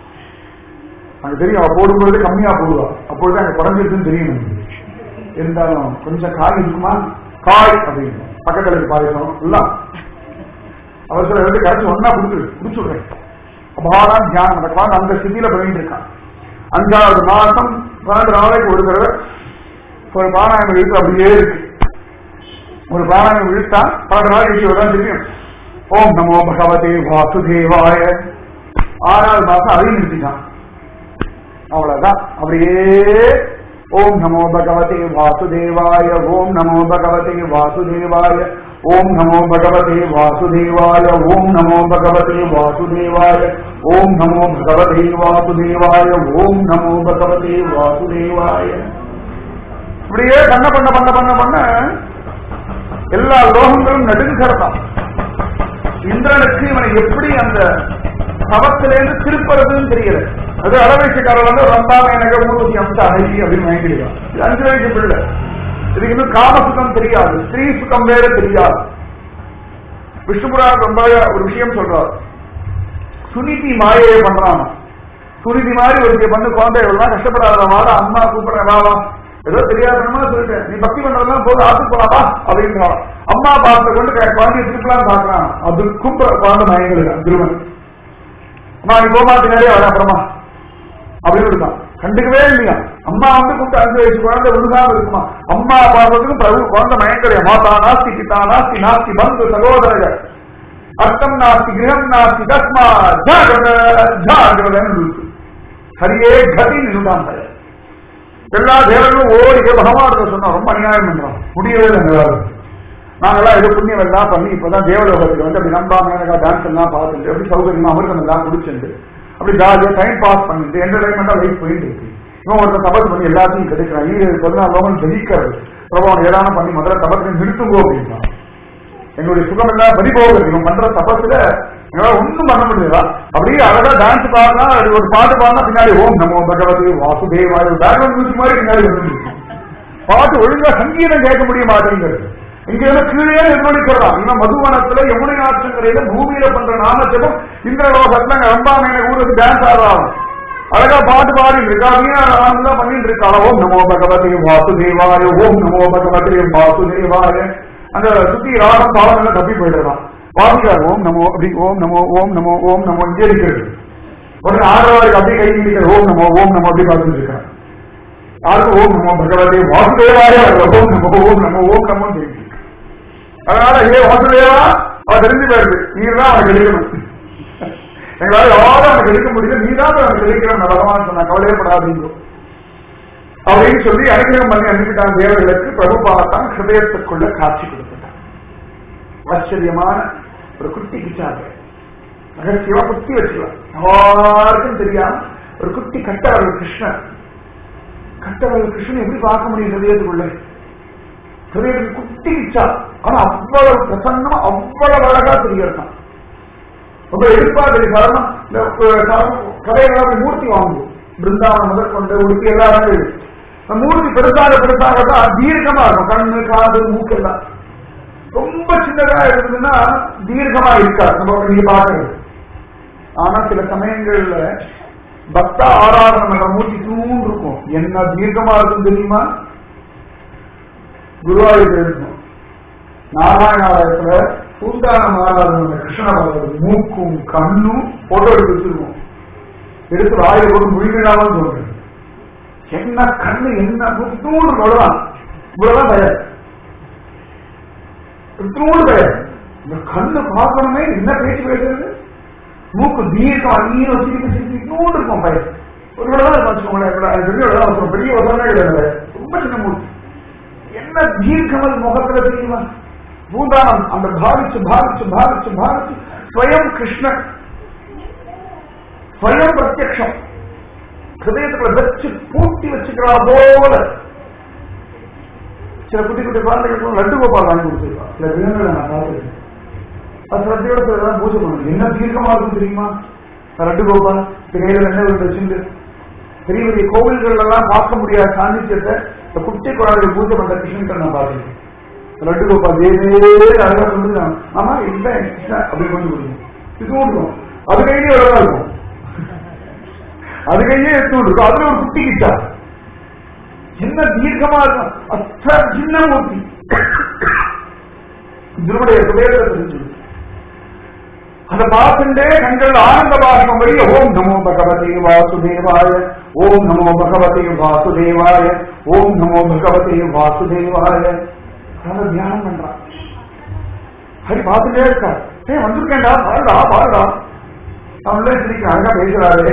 அங்க தெரியும் அவ போடும்போது கம்மியா போடுவா அப்பொழுது அங்க குறைஞ்சிருக்குன்னு தெரியும் நமக்கு. இருந்தாலும் கொஞ்சம் காய் இருக்குமா காய் அப்படின்னு பக்கத்துல இருக்கு பாயசம் எல்லாம் அவசரம் எடுத்து கரைச்சு ஒன்னா கொடுத்து குடிச்சுடுறேன் அபாரம் தியானம் அந்த குழந்தை அந்த ஸ்திதியில போயிட்டு இருக்கான் அஞ்சாவது மாசம் பன்னெண்டு நாளைக்கு ஒரு தடவை ஒரு பாராயணம் இழுத்து அப்படியே இருக்கு ஒரு பிராணம் இழுத்தா பன்னெண்டு நாள் கழிச்சு வரதான் தெரியும் ஓம் நமோ பகவதே வாசுதேவாய ஆறாவது மாசம் அதையும் நிறுத்திட்டான் அவ்வளவுதான் அப்படியே ஓம் நமோ பகவதே வாசுதேவாய ஓம் நமோ பகவதே வாசுதேவாய ஓம் நமோ பகவதே வாசுதேவாய ஓம் நமோ பகவதே வாசுதேவாய ஓம் நமோ பகவதே வாசுதேவாய ஓம் நமோ பகவதே வாசுதேவாய இப்படியே பண்ண பண்ண பண்ண பண்ண பண்ண எல்லா லோகங்களும் நடுங்குகிறதாம் இந்திரனுக்கு இவனை எப்படி அந்த தவத்திலேருந்து திருப்புறதுன்னு தெரியல அது அளவயசுக்காரர் வந்து ரம்பாம எனக்கு மூர்த்தி அம்ச அழகி அப்படின்னு வாங்கிடுவான் இது அஞ்சு வயசு பிள்ளை இதுக்கு இன்னும் காமசுகம் தெரியாது ஸ்திரீ சுகம் வேற தெரியாது விஷ்ணுபுரான் ரொம்ப ஒரு விஷயம் சொல்றார் சுனிதி மாயையை பண்றான் சுனிதி மாதிரி ஒரு பண்ணு குழந்தை எவ்வளவு கஷ்டப்படாத வாடா அம்மா கூப்பிடுறேன் வா வா ஏதோ தெரியாதனமா சொல்லிட்டேன் நீ பக்தி பண்றதுலாம் போது ஆத்து போலாமா அப்படின்றான் அம்மா பார்த்த கொண்டு க- குழந்தைய திருப்பலாம் பாக்குறான் அதுக்கும் ப- குழந்தை மயங்களுக்கு திருவன் அம்மா நீ போமாட்டினாலே வர அப்புறமா அப்படின்னு இருக்கான் கண்டுக்கவே இல்லையா அம்மா வந்து கூப்பிட்டு அஞ்சு வயசு குழந்தை விழுகாம இருக்குமா அம்மா பார்க்கறதுக்கும் பிரபு குழந்தை மயங்கலையா மாதா நாஸ்தி பிதா நாஸ்தி நாஸ்தி பந்து சகோதரர்கள் அர்த்தம் நாஸ்தி கிரகம் நாஸ்தி தஸ்மா ஜாகிரத ஜாகிரதன்னு இருக்கு ஹரியே கதி நின்றுட்டான் எல்லா தேவர்களும் ஓடி போய் பகவான் சொன்னா ரொம்ப அநியாயம் பண்றோம் முடியவே இல்லை எங்களால. நாங்கெல்லாம் ஏதோ புண்ணியம் எல்லாம் பண்ணி இப்பதான் தேவலோகத்துக்கு வந்து அப்படி நம்பாம எனக்கு டான்ஸ் எல்லாம் பார்த்துட்டு அப்படி சௌகரியமா அமிர்தம் எல்லாம் குடிச்சுட்டு அப்படி ஜாலியா டைம் பாஸ் பண்ணிட்டு என்டர்டைன்மெண்டா லைஃப் போயிட்டு இருக்கு இவன் ஒருத்தர் தபஸ் பண்ணி எல்லாத்தையும் கிடைக்கிறான் ஈரேழு பதினாலு லோகம் ஜெயிக்கிறது பிரபவன் ஏதான பண்ணி முதல்ல தபத்தை நிறுத்துங்கோ அப்படின்றான் எங்களுடைய சுகம் எல்லாம் பறி போகுது இவன் பண்ற தபத்துல எங்களால ஒண்ணும் பண்ண முடியல அப்படியே அழகா டான்ஸ் பாடுனா அது ஒரு பாட்டு பாடினா பின்னாடி ஓம் நமோ பகவதி வாசுதேவாய பேக்ரவுண்ட் மியூசிக் மாதிரி பின்னாடி வந்து பாட்டு ஒழுங்கா சங்கீதம் கேட்க முடிய மாட்டேங்கிறது இங்க இருந்து கீழே நிர்வகிக்கிறான் இவன் மதுவனத்துல யமுனை ஆற்றங்கரையில பூமியில பண்ற நாமஜபம் இந்திரலோகத்துல அங்க அம்பாமையில ஊருக்கு டான்ஸ் ஆடுறான் அழகா பாட்டு பாடி இருக்கா தான் பண்ணிட்டு இருக்காள் ஓம் நமோ பகவதி வாசுதேவாய ஓம் நமோ பகவதி வாசுதேவாய அந்த சுத்தி ராகம் பாடம் எல்லாம் தப்பி போயிடுறான் வாசிக்கிறார் ஓம் நமோ அப்படி ஓம் நமோ ஓம் நமோ ஓம் நமோ இங்கே இருக்கிறது உடனே ஆறாவது அப்படியே கை நீடிக்கிற ஓம் நமோ ஓம் நமோ அப்படி பார்த்துட்டு இருக்கான் யாருக்கும் ஓம் நமோ பகவதி வாசுதேவாய ஓம் நமோ ஓம் நமோ ஓம் நமோ தெரிஞ்சு அதனால ஏ வாசுதேவா அவ தெரிஞ்சு போயிருக்கு நீர் தான் அவனுக்கு எடுக்கணும் எங்களால யாரும் அவனுக்கு எடுக்க முடியல நீ தான் அவனுக்கு எடுக்கிறவன் பகவான் சொன்ன கவலையப்படாதீங்க அப்படின்னு சொல்லி அனுகிரகம் பண்ணி அனுப்பிட்டான் தேவர்களுக்கு பிரபுபாதான் ஹிருதயத்துக்குள்ள காட்சி கொடுத்துட்டான் ஆச்சரியமான ஒரு குட்டி கிச்சாங்க ரகசியமா குத்தி வச்சுக்கலாம் யாருக்கும் தெரியாம ஒரு குட்டி கட்டவர்கள் கிருஷ்ணர் கட்டவர்கள் கிருஷ்ணன் எப்படி பார்க்க முடியும் ஹிருதயத்துக்குள்ள ஹிருதயத்துக்கு குட்டி கிச்சா ஆனா அவ்வளவு பிரசன்னமா அவ்வளவு அழகா தெரியறான் ரொம்ப எதிர்ப்பா தெரியும் காரணம் இந்த கதைகளாக மூர்த்தி வாங்குவோம் பிருந்தாவனம் முதற்கொண்டு உடுப்பி எல்லா இடங்களும் இந்த மூர்த்தி பெருசாக பெருசாக தான் தீர்க்கமா இருக்கும் கண்ணு காது மூக்கு எல்லாம் ரொம்ப சின்னதா இருந்ததுன்னா தீர்க்கமா இருக்காது நம்ம நீங்க பாக்குறது ஆனா சில சமயங்கள்ல பக்த ஆராதனை பண்ற மூர்த்தி தூண் இருக்கும் என்ன தீர்க்கமா இருக்கும் தெரியுமா குருவாயூர் இருக்கும் நாராயணாலயத்துல பூந்தானம் ஆராதனை கிருஷ்ண பகவத் மூக்கும் கண்ணும் போட்டோ எடுத்து வச்சிருக்கோம் எடுத்து வாயில போட்டு முழுகிடாமல் தோன்று என்ன கண்ணு என்ன தூண்டு அவ்வளவுதான் இவ்வளவுதான் பயம் தூண்டு பயம் இந்த கண்ணு பார்க்கணுமே என்ன பேச்சு பேசுறது மூக்கு தீர்க்கம் அங்கேயும் வச்சுக்கிட்டு சிரிச்சு தூண்டு இருக்கும் பயம் ஒரு இவ்வளவுதான் இருக்கும் வச்சுக்கோங்களேன் அது பெரிய இவ்வளவுதான் இருக்கும். பெரிய உதவமே கிடையாது ரொம்ப சின்ன மூர்த்தி என்ன தீர்க்கமல் முகத்துல தெரியுமா பூந்தானம் அந்த பாவிச்சு பாவிச்சு பாவிச்சு பாவிச்சு ஸ்வயம் கிருஷ்ணன் ஸ்வயம் பிரத்யக்ஷம் ஹிருதயத்துக்குள்ள வச்சு பூட்டி வச்சுக்கிறா போல சில குட்டி குட்டி குழந்தைகளுக்கு லட்டு கோபால் வாங்கி கொடுத்துருக்கா சில தினங்களை நான் பார்த்துருக்கேன் அது சிரத்தையோட சிலதான் பூஜை பண்ணுங்க என்ன தீர்க்கமா இருக்கும் தெரியுமா லட்டு கோபால் கையில என்ன வச்சுட்டு பெரிய பெரிய கோவில்கள் எல்லாம் பார்க்க முடியாத சாநித்தியத்தை இந்த குட்டி குழந்தைகள் பூஜை பண்ற கிருஷ்ணன் நான் பார்த்துருக்கேன் லட்டு கோபால் தேவே அழகா சொல்லி ஆமா இல்ல கிருஷ்ணா அப்படி கொஞ்சம் கொடுக்கும் இது கொடுக்கும் அது கையிலே அழகா இருக்கும் அது கையே எடுத்து இருக்கும் அதுல ஒரு குட்டி கிட்டா என்ன தீர்க்கமா இருக்கும் அத்த சின்ன மூர்த்தி இதனுடைய ஹிருதயத்தை தெரிஞ்சு அதை பார்த்துட்டே கண்கள் ஆனந்த பாஷ்பம் வழி ஓம் நமோ பகவதே வாசுதேவாய ஓம் நமோ பகவதே வாசுதேவாய ஓம் நமோ பகவதே வாசுதேவாய அதை தியானம் பண்றான் ஹரி பார்த்துட்டே இருக்கா ஏ வந்திருக்கேன்டா பாருடா பாருடா அவங்களே சிரிக்க அழகா பேசுறாரு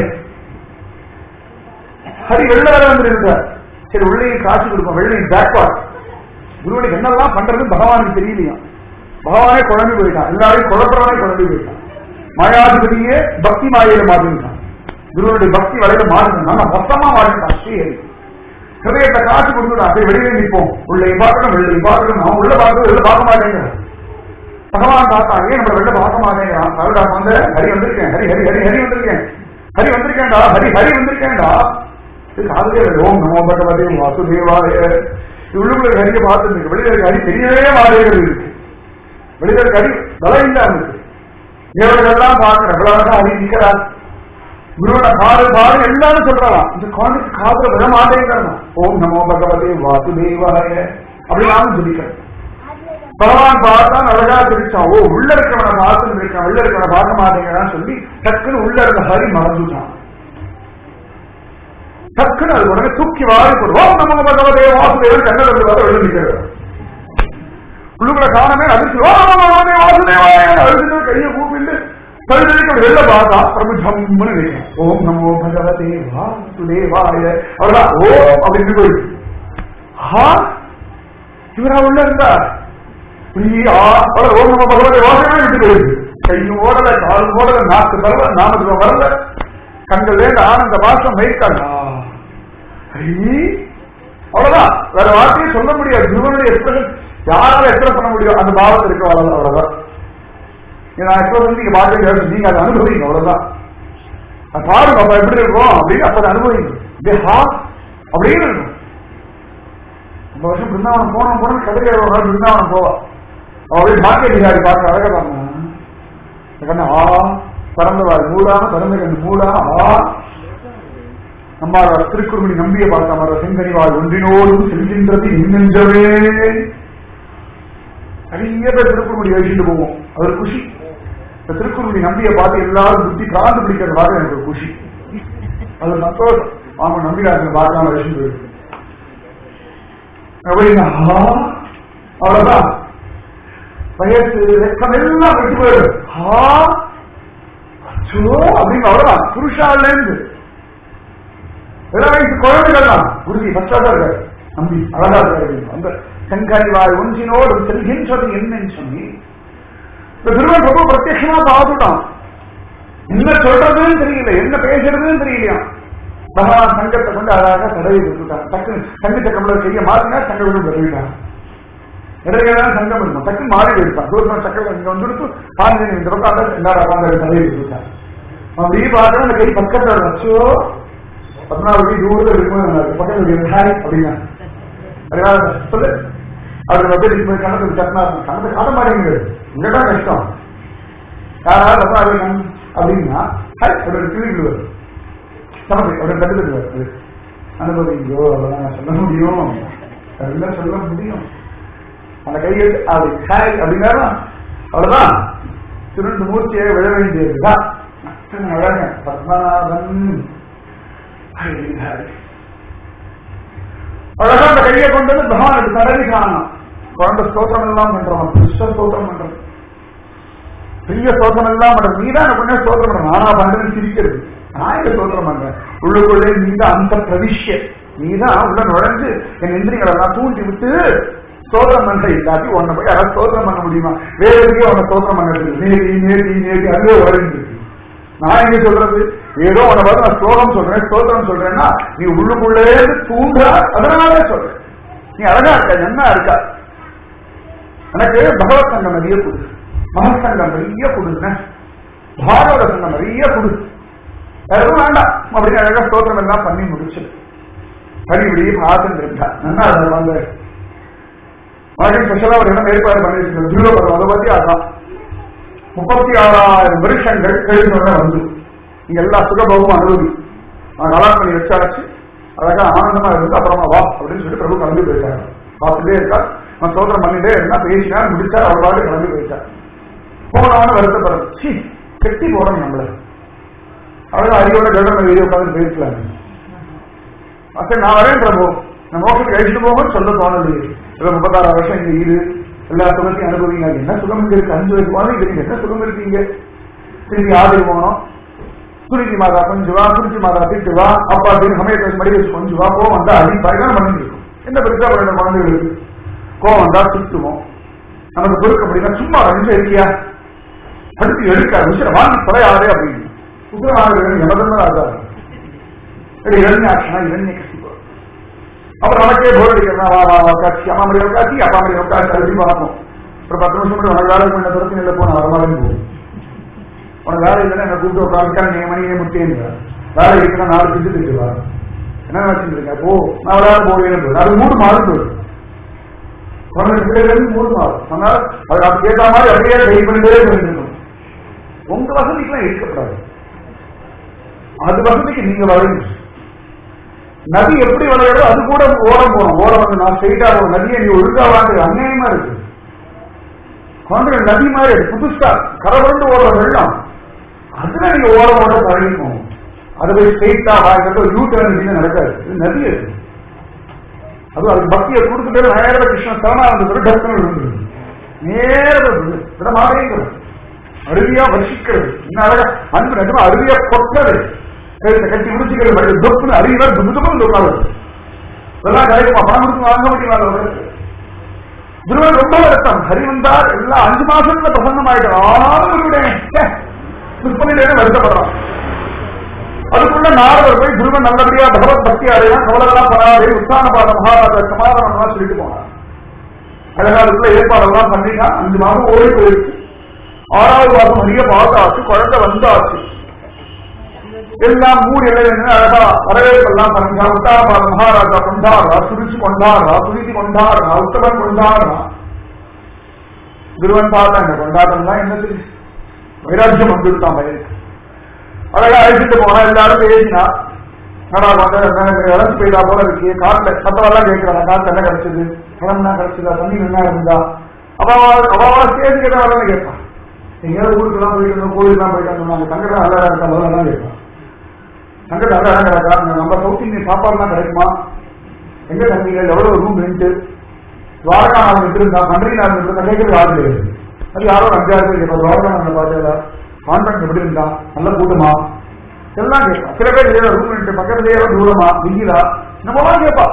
ஹரி வெளில வர வந்திருக்கார் சரி உள்ளே காட்சி கொடுப்போம் வெள்ளை பேக்வார்ட் குருவனுக்கு என்னெல்லாம் பண்றது பகவானுக்கு தெரியலையா பகவானே குழம்பி போயிட்டான் எல்லாரையும் குழப்பறவனே குழம்பி போயிட்டான் மாயாதிபதியே பக்தி மாயையில மாறிட்டான் குருவனுடைய பக்தி வலையில மாறினான் ஆனா மொத்தமா மாறிட்டான் ஸ்ரீஹரி ஹிருதயத்தை காட்சி கொடுத்துட்டான் அப்படியே வெளியே நிற்போம் உள்ளே பார்க்கணும் வெளியே பார்க்கணும் அவன் உள்ள பார்க்கணும் வெளில பார்க்க மாட்டேங்கிறான் பகவான் பார்த்தா ஏன் நம்ம வெளில பார்க்க மாட்டேங்கிறான் அவடா வந்து ஹரி வந்திருக்கேன் ஹரி ஹரி ஹரி ஹரி வந்திருக்கேன் ஹரி வந்திருக்கேன்டா ஹரி ஹரி வந்திருக்கேன்டா இது காதலே இல்லை. ஓம் நமோ பகவதே வாசுதேவாய உள்ளுக்குள்ள ஹரிய பார்த்துருக்கு வெளியில இருக்க ஹரி தெரியவே மாறுகிறது இருக்கு வெளியில இருக்க ஹரி பலம் இல்லாம இருக்கு இவர்களெல்லாம் பார்க்கிற எவ்வளவு ஹரி நிக்கிறார் குருவோட பாரு பாரு எல்லாரும் சொல்றான் இந்த குழந்தைக்கு காதல விட மாட்டேங்கிறான் ஓம் நமோ பகவதே வாசுதேவாய அப்படி நானும் சொல்லிக்கிறேன் பகவான் பார்த்தா அழகா தெரிச்சான் ஓ உள்ள இருக்கவனை பார்த்துட்டு இருக்கான் உள்ள இருக்கவனை பார்க்க மாட்டேங்கிறான்னு சொல்லி டக்குன்னு உள்ள இருந்த ஹரி மறந்துட்டான் டக்குன்னு அது உடனே தூக்கி வாரி போடு ஓம் நமோ பகவதே வாசுதேவன் கண்ணல் வந்து வர எழுதி நிற்கிறது உள்ளுக்குள்ள காணமே அதிர்ச்சி ஓ நமோ பகவதே வாசுதேவாய அழுதுன்னு கையை கூப்பிட்டு கழுதைக்கு வெளில பார்த்தா பிரபு ஜம்முன்னு நிற்கும் ஓம் நமோ பகவதே வாசுதேவாய அவ்வளவுதான் ஓம் அப்படின்னு போயிடுச்சு ஆ இவரா உள்ள இருந்தார் பிரியா அவள ஓம் நம பகவதே வாசகமே விட்டு போயிருக்கு கையும் ஓடல காலும் ஓடல நாக்கு வரல நாமத்துவம் வரல கண்கள் வேண்ட ஆனந்த பாசம் மயிர்காங்க அவ்வளவுதான் வேற வார்த்தையை சொல்ல முடியாது குருவனுடைய எக்ஸ்பிரஷன் யாரால எக்ஸ்பிரஸ் பண்ண முடியும் அந்த பாவத்தில் இருக்க அவ்வளவுதான் அவ்வளவுதான் நான் எக்ஸ்பிரஸ் நீங்க பார்த்து நீங்க அதை அனுபவிங்க அவ்வளவுதான் அது பாருங்க அப்ப எப்படி இருக்கும் அப்படின்னு அப்ப அதை அனுபவிங்க இதே ஹா அப்படின்னு இருக்கும் ரொம்ப வருஷம் பிருந்தாவனம் போனோம் போனோம் கதிரை ஒரு நாள் பிருந்தாவனம் போவா அவளே பாக்கிய விகாரி பார்க்க அழகதாங்க கண்ணு ஆ பறந்தவாள் மூடாம பறந்த கண்ணு மூடாம ஆ நம்மாரோட திருக்குறுமணி நம்பிய பார்த்த மாதிரி செங்கனிவாள் ஒன்றினோடும் செல்கின்றது இன்னென்றவே நிறைய பேர் திருக்குறுமணி வச்சுட்டு போவோம் அது ஒரு குஷி இந்த திருக்குறுமணி நம்பிய பார்த்து எல்லாரும் புத்தி பிராந்து பிடிக்கிறதாக எனக்கு ஒரு குஷி அது ஒரு சந்தோஷம் ஆமா நம்பிராஜன் பார்க்காம வச்சுட்டு போயிருக்கு அப்படின்னா அவ்வளவுதான் வயசு வெக்கம் எல்லாம் வெட்டி போயிடும் ஆ, அச்சோ, ஷோ அப்படின்னு அவ்வளவுதான் புருஷால இருந்து எல்லா வயசு குழந்தைகள் தான் குருதி ஃபர்ஸ்டா தான் இருக்காரு நம்பி அழகா இருக்காரு அந்த செங்கல்வாய் ஒன்றினோடு செல்கின்றது என்னன்னு சொல்லி இந்த திருவன் ரொம்ப பிரத்யட்சமா பார்த்துட்டான் என்ன சொல்றதுன்னு தெரியல என்ன பேசுறதுன்னு தெரியலையா பகவான் சங்கத்தை கொண்டு அழகாக தடவி விட்டுட்டான் டக்கு சங்க சக்கம்ல கைய மாறினா சங்க விட்டு வருவிட்டான் இடையில சங்கம் இருக்கும் டக்கு மாறி போயிருப்பான் தூரம் சக்கரம் இங்க வந்துடுத்து பாஞ்சு இந்த பக்கம் எல்லாரும் உட்காந்து தடவி விட்டுட்டான் அப்படியே பார்த்தா அந்த கை பக்கத்துல வச்சோ பத்மாவதி தூரத்தில் இருக்கும் பக்கத்துல ஹாய் அப்படின்னா அதனால சொல்லு அவர் வந்து கணக்கு சத்னா கணக்கு காட்ட மாட்டேங்குது இங்கதான் கஷ்டம் யாராவது பத்மாவதி கண் அப்படின்னா ஹாய் அவரோட கிளிகள் வரும் சமதி அவரோட கண்டுபிடிச்சு வருது அனுபவிங்கோ அதெல்லாம் நான் சொல்ல முடியும் அதெல்லாம் சொல்ல முடியும் அந்த கையை அது ஹாய் அப்படின்னா அவ்வளவுதான் திருண்டு மூர்த்தியை விழ வேண்டியதுதான் அத்தனை அழக பத்மநாபன் ஹரி ஹரி அழகா அந்த கையை கொண்டு வந்து பகவானுக்கு தடவி காணணும் குழந்தை ஸ்தோத்திரம் எல்லாம் பண்றோம் கிருஷ்ண ஸ்தோத்திரம் பண்றோம் பெரிய ஸ்தோத்திரம் எல்லாம் பண்றது நீ தான் கொஞ்சம் ஸ்தோத்திரம் பண்ற நானா பண்றேன்னு சிரிக்கிறது நான் இங்க ஸ்தோத்திரம் பண்றேன் உள்ளுக்குள்ளே நீ தான் அந்த பிரவிஷ்ய நீ தான் உள்ள நுழைஞ்சு என் இந்திரியங்களை எல்லாம் தூண்டி விட்டு ஸ்தோத்திரம் பண்ற இல்லாட்டி உன்னை போய் யாராவது ஸ்தோத்திரம் பண்ண முடியுமா வேற எதுக்கே உன்னை ஸ்தோத்திரம் பண்ணுறது நேதி நேதி நேதி அதுவே உழைஞ்சு நான் எங்க சொல்றது ஏதோ உன பார்த்து நான் ஸ்லோகம் சொல்றேன் ஸ்தோத்திரம் சொல்றேன்னா நீ உள்ளுக்குள்ளே தூண்ட அதனாலே சொல்றேன் நீ அழகா இருக்க என்ன இருக்கா எனக்கு பகவத் சங்கம் நிறைய கொடு மகசங்கம் நிறைய கொடுங்க பாரத சங்கம் நிறைய கொடு எதுவும் வேண்டாம் அப்படின்னு அழகா ஸ்தோத்திரம் எல்லாம் பண்ணி முடிச்சு பரிபடி பார்த்துட்டு இருக்கா நல்லா வந்து மறுபடியும் ஸ்பெஷலா ஒரு இடம் ஏற்பாடு பண்ணிருக்கோம் திருவபுரம் அதை பத்தி அதான் முப்பத்தி ஆறாயிரம் வருஷங்கள் கழிந்தோட வந்து இங்க எல்லா சுகபோகமும் அனுபவி நான் கலாணம் பண்ணி வச்சாச்சு அழகா ஆனந்தமா இருந்து அப்புறமா வா அப்படின்னு சொல்லி பிரபு கலந்து போயிட்டாங்க பார்த்துட்டே இருக்கா நான் சோதனை பண்ணிட்டே இருந்தா பேசினா முடிச்சா அவர் பாட்டு கலந்து போயிட்டார் போனவன வருத்தப்படுறது சி கெட்டி போறோம் நம்மள அழகா அரியோட கருடன் வெளியே உட்காந்து பேசலாம் சரி நான் வரேன் பிரபு நான் மோசத்துக்கு அழிச்சுட்டு போகும்போது சொல்ல தோணலையே இவ முப்பத்தாறு வருஷம் இங்க இரு எல்லா சுகத்தையும் அனுபவிங்க அது என்ன சுகம் இங்க இருக்கு அஞ்சு வயசு குழந்தைங்க இருக்கு என்ன சுகம் இருக்கீங்க திரும்பி ஆதரவு போனோம் துருக்கி மாதா கொஞ்சம் வா துருக்கி மாதா திட்டு வா அப்பா அப்படின்னு சமயத்தை மடி வச்சு கொஞ்சம் வா கோவம் வந்தா அடி பயங்கரம் பண்ணிட்டு இருக்கும் என்ன பெருசா பண்ண குழந்தைகளுக்கு கோவம் வந்தா திட்டுவோம் நமக்கு பொறுக்க முடியுமா சும்மா நிமிஷம் இருக்கியா அடுத்து எடுக்க விஷயம் வாங்கி தொலையாதே அப்படின்னு உத்தரவாக எமதன்ம ராஜா இரண்யாட்சனா இரண்ய கசிப்போம் அப்புறம் நமக்கே போர் அடிக்கிறதா வா வா வா காட்சி அம்மா மணி காட்சி அப்பா மணி காட்சி அழுதி பார்ப்போம் ஒரு பத்து நிமிஷம் மட்டும் உனக்கு வேலை பண்ண பிரச்சனை இல்லை போன வரமாட்டேன்னு போகும் உனக்கு வேலை இல்லைன்னா என்ன கூப்பிட்டு உட்காந்துக்கா நீ மணியே முட்டேன்னு வேலை இருக்குன்னா நாலு பிஞ்சு திட்டுவா என்ன நினைச்சிட்டு இருக்க போ நான் விளையாட போவேன் அது மூணு மாதம் போயிடும் பன்னெண்டு பிள்ளைகள் மூணு மாதம் அதனால அது அதுக்கு ஏற்ற மாதிரி அப்படியே கை பண்ணிட்டே பண்ணிருக்கணும் உங்க வசதிக்கெல்லாம் இருக்கப்படாது அது வசதிக்கு நீங்க வளையும் நதி எப்படி விளையாடோ அது கூட ஓரம் போகணும் ஓரம் வந்து நான் ஸ்ட்ரெயிட்டா போகும் நதியை நீ ஒழுங்கா வாங்க அந்நியமா இருக்கு குழந்தைகள் நதி மாதிரி இருக்கு. புதுசா கரபுரண்டு ஓடுற வெள்ளம் அதுல நீங்க ஓரம் ஓட பழகிக்கணும் அதை போய் ஸ்ட்ரெயிட்டா வாங்கிட்டு யூ டர்ன் நடக்காது இது நதி அது அது அதுக்கு பக்தியை கொடுத்துட்டு நேர கிருஷ்ண சரணானந்த டக்குன்னு விழுந்துருது நேர விட மாட்டேங்கிறது அருவியா வர்ஷிக்கிறது இன்னும் அழகா அன்பு நடுமா அருவியா கொட்டது கழுத்தை கட்டி முடிச்சுக்கிறது மறுபடியும் தொப்புன்னு அறிவியல் துப்பு துப்புன்னு உட்காரு இதெல்லாம் கிடைக்குமா பணம் கொடுத்து வாங்க முடியுமா துருவன் ரொம்ப வருத்தம் ஹரி வந்தார் எல்லாம் அஞ்சு மாசத்துல பிரசன்னம் ஆயிட்டார் ஆனாலும் புஷ்பனிலே வருத்தப்படுறான் அதுக்குள்ள நாரதர் போய் துருவன் நல்லபடியா பகவத் பக்தி அடையான் கவலைலாம் படாதே உத்தான பாத மகாராஜா சமாதானம் சொல்லிட்டு போனார் அழகா அதுக்குள்ள ஏற்பாடெல்லாம் பண்ணினா அஞ்சு மாதம் ஓடி போயிடுச்சு ஆறாவது மாதம் நிறைய பார்த்தாச்சு குழந்தை வந்தாச்சு எல்லாம் மூடி இளைஞர்கள் அழகா வரவேற்பெல்லாம் பண்ணா உத்தாபாத மகாராஜா கொண்டாடுறா துடிச்சு கொண்டாடுறா துடிச்சு கொண்டாடுறா உத்தவன் கொண்டாடுறா குருவன் பார்த்தா இந்த கொண்டாட்டம் என்ன தெரியும் வைராக்கியம் வந்துருத்தான் வயலுக்கு அழகா அழைச்சிட்டு போனா எல்லாரும் பேசினா ஆனா வந்து இறந்து போயிட்டா போல இருக்கு காட்டுல சத்தமெல்லாம் கேட்கிறாங்க காட்டுல என்ன கிடைச்சது பழம் தான் கிடைச்சதா தண்ணி என்ன இருந்தா அவ அவ ஸ்டேஜ் கேட்ட வரலன்னு கேட்பான் எங்கேயாவது ஊருக்கு எல்லாம் போயிட்டு இருந்தோம் கோயிலுக்கு எல்லாம் போயிட்டு வந்தோம் சங்கடம் நல்லா இருக்கா முதல்ல கேட்பான் சங்கடம் நல்லா இடம் கிடக்கா நம்ம சவுத் இந்தியன் சாப்பாடுலாம் கிடைக்குமா எங்க தண்ணீர்கள் எவ்வளவு ரூம் ரெண்ட் துவாரகா நாள் இருந்தா பன்றி நாள் இருந்தா கேட்கறது யாரும் கிடையாது அது யாரோ ஒரு அஞ்சாறு பேர் கேட்பா துவாரகா நாள் பார்த்தா கான்ட்ராக்ட் எப்படி இருந்தா நல்ல கூட்டமா எல்லாம் கேட்பான் சில பேர் ஏதோ ரூம் ரெண்டு பக்கத்துலயே தூரமா வெயிலா நம்மளாம் கேட்பா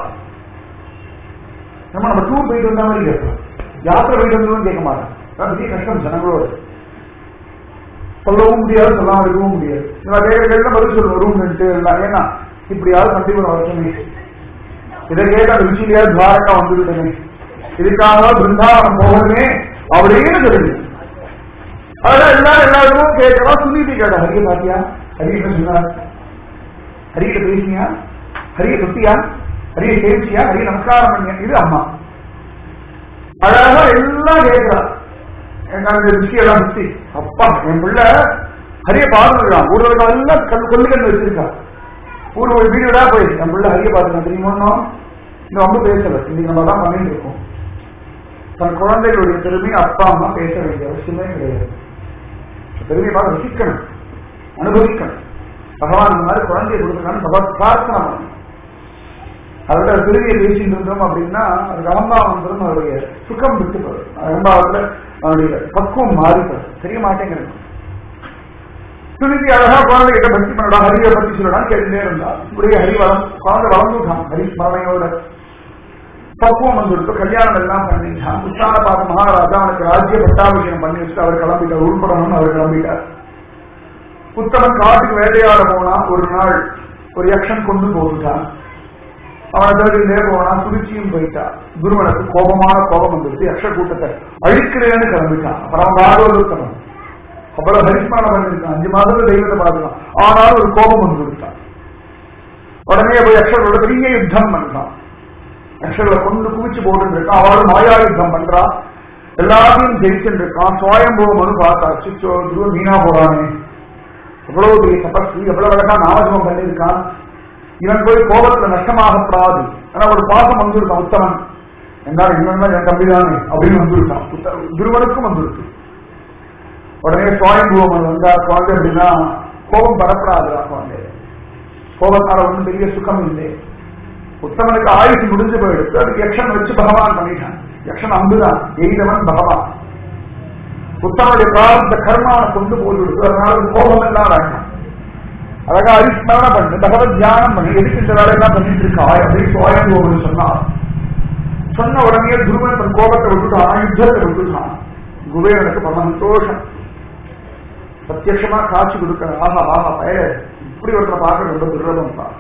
நம்ம நம்ம டூர் போயிட்டு வந்த மாதிரி கேட்போம் யாத்திரை போயிட்டு வந்தோம்னு கேட்க மாட்டோம் அதான் பெரிய கஷ்டம் ஜனங்களோட சொல்லவும் முடியாது சொல்லாம இருக்கவும் முடியாது நம்ம கேட்கறதுல பதில் சொல்லுவோம் ரூம் ரெண்டு எல்லாம் ஏன்னா இப்படியாவது கண்டிப்பா வரட்டுமே இதை கேட்ட அந்த ருச்சியிலேயே துவாரக்கா வந்துவிட்டனே இதுக்காக பிருந்தாவனம் போகணுமே அப்படின்னு சொல்லுது அதெல்லாம் எல்லாரும் எல்லாருக்கும் கேட்கலாம் சுனிதி கேட்டா ஹரிய பாத்தியா ஹரிய என்ன சொன்னார் ஹரியிட்ட பேசினியா ஹரிய தொட்டியா ஹரிய சேவிச்சியா ஹரிய நமஸ்காரம் பண்ணியா இது அம்மா அழகா எல்லாம் கேட்கிறா அந்த ருச்சியெல்லாம் சுத்தி அப்பா என் பிள்ளை ஹரிய பார்த்துருக்கான் ஊர்வலம் எல்லாம் கல் கொல்லுகன்னு வச்சிருக்கா ஊர் ஒரு வீடியோடா போய் என் பிள்ளை ஹரிய பார்த்துருக்கான் தெரியுமா இன்னும் ரொம்ப பேசல இன்னைக்கு நம்ம தான் பண்ணிட்டு இருக்கோம் தன் குழந்தைகளுடைய பெருமையை அப்பா அம்மா பேச வேண்டிய அவசியமே கிடையாது பெருமையை பார்த்து ரசிக்கணும் அனுபவிக்கணும் பகவான் இந்த மாதிரி குழந்தையை கொடுத்துருக்கான்னு பகவான் பிரார்த்தனை பண்ணணும் அதோட பெருமையை பேசிட்டு இருந்தோம் அப்படின்னா அதுக்கு அகம்பாவம் வந்துடும் அவருடைய சுகம் விட்டு போகுது அகம்பாவத்துல அவருடைய பக்குவம் மாறிப்போம் தெரிய மாட்டேங்கிறது சுனிதி அழகா குழந்தை கிட்ட பக்தி பண்ணடா ஹரியை பத்தி சொல்லலாம் கேட்டுட்டே இருந்தா இப்படியே ஹரி வளம் குழந்தை வளர்ந்துட்டான் ஹரி ஸ்மரணையோட பக்குவம் வந்துடுத்து கல்யாணம் எல்லாம் பண்ணிட்டான் உஷான பார்த்த மகாராஜா அவனுக்கு ராஜ்ய பட்டாபிஷேகம் பண்ணி வச்சுட்டு அவர் கிளம்பிட்டார் உள்படணும்னு அவர் கிளம்பிட்டார் உத்தமன் காட்டுக்கு வேட்டையாட போனா ஒரு நாள் ஒரு யக்ஷன் கொண்டு போட்டுட்டான் அவனை தகுதியிலே போனா சுருச்சியும் போயிட்டா குருவனுக்கு கோபமான கோபம் வந்துருச்சு யக்ஷ கூட்டத்தை அழிக்கிறேன்னு கிளம்பிட்டான் அப்புறம் அவன் ஆர்வம் அப்புறம் ஹரிஸ்மரணம் பண்ணிருக்கான் அஞ்சு மாதத்துல தெய்வத்தை பார்த்துக்கலாம் ஆனாலும் ஒரு கோபம் வந்து விட்டான் உடனே போய் யக்ஷர்களோட பெரிய யுத்தம் பண்றான் யக்ஷர்களை கொண்டு குவிச்சு போட்டு இருக்கான் அவளும் மாயா யுத்தம் பண்றா எல்லாத்தையும் ஜெயிச்சுட்டு இருக்கான் சுவாயம்புவம்னு பார்த்தா சிச்சோ துருவ மீனா போறானே எவ்வளவு பெரிய தபஸ்வி எவ்வளவு அழகா நாமஜபம் பண்ணியிருக்கான் இவன் போய் கோபத்துல நஷ்டமாகப்படாது ஆனா ஒரு பாசம் வந்திருக்கான் உத்தமன் என்றால் என்னன்னா என் தம்பி தானே அப்படின்னு வந்திருக்கான் உத்த- துருவனுக்கும் வந்திருக்கு உடனே சுவாயம்புவம் வந்தா குழந்தை அப்படின்னா கோபம் பரப்படாதுடா குழந்தை கோபத்தால ஒன்றும் பெரிய சுகம் இல்லை உத்தமனுக்கு ஆயுசு முடிஞ்சு போயிடுச்சு அதுக்கு யக்ஷன் வச்சு பகவான் பண்ணிட்டான் யக்ஷன் அம்புதான் எய்தவன் பகவான் உத்தமனுடைய பிரார்த்த கர்மாவை கொண்டு போட்டு அதனால ஒரு கோபம் எல்லாம் வேண்டாம் அழகா அரிஸ்மரண பண்ணு பகவத் தியானம் பண்ணி எதுக்கு இந்த வேலையெல்லாம் பண்ணிட்டு இருக்கா அப்படின்னு சுவாயம்புவன் சொன்னார் சொன்ன உடனே துருவன் தன் கோபத்தை விட்டுட்டான் யுத்தத்தை விட்டுட்டான் குபேரனுக்கு பரம சந்தோஷம் பிரத்யட்சமா காட்சி கொடுக்கணும் ஆஹா ஆஹா பய இப்படி ஒருத்தரை பார்க்க ரொம்ப துர்லபம் தான்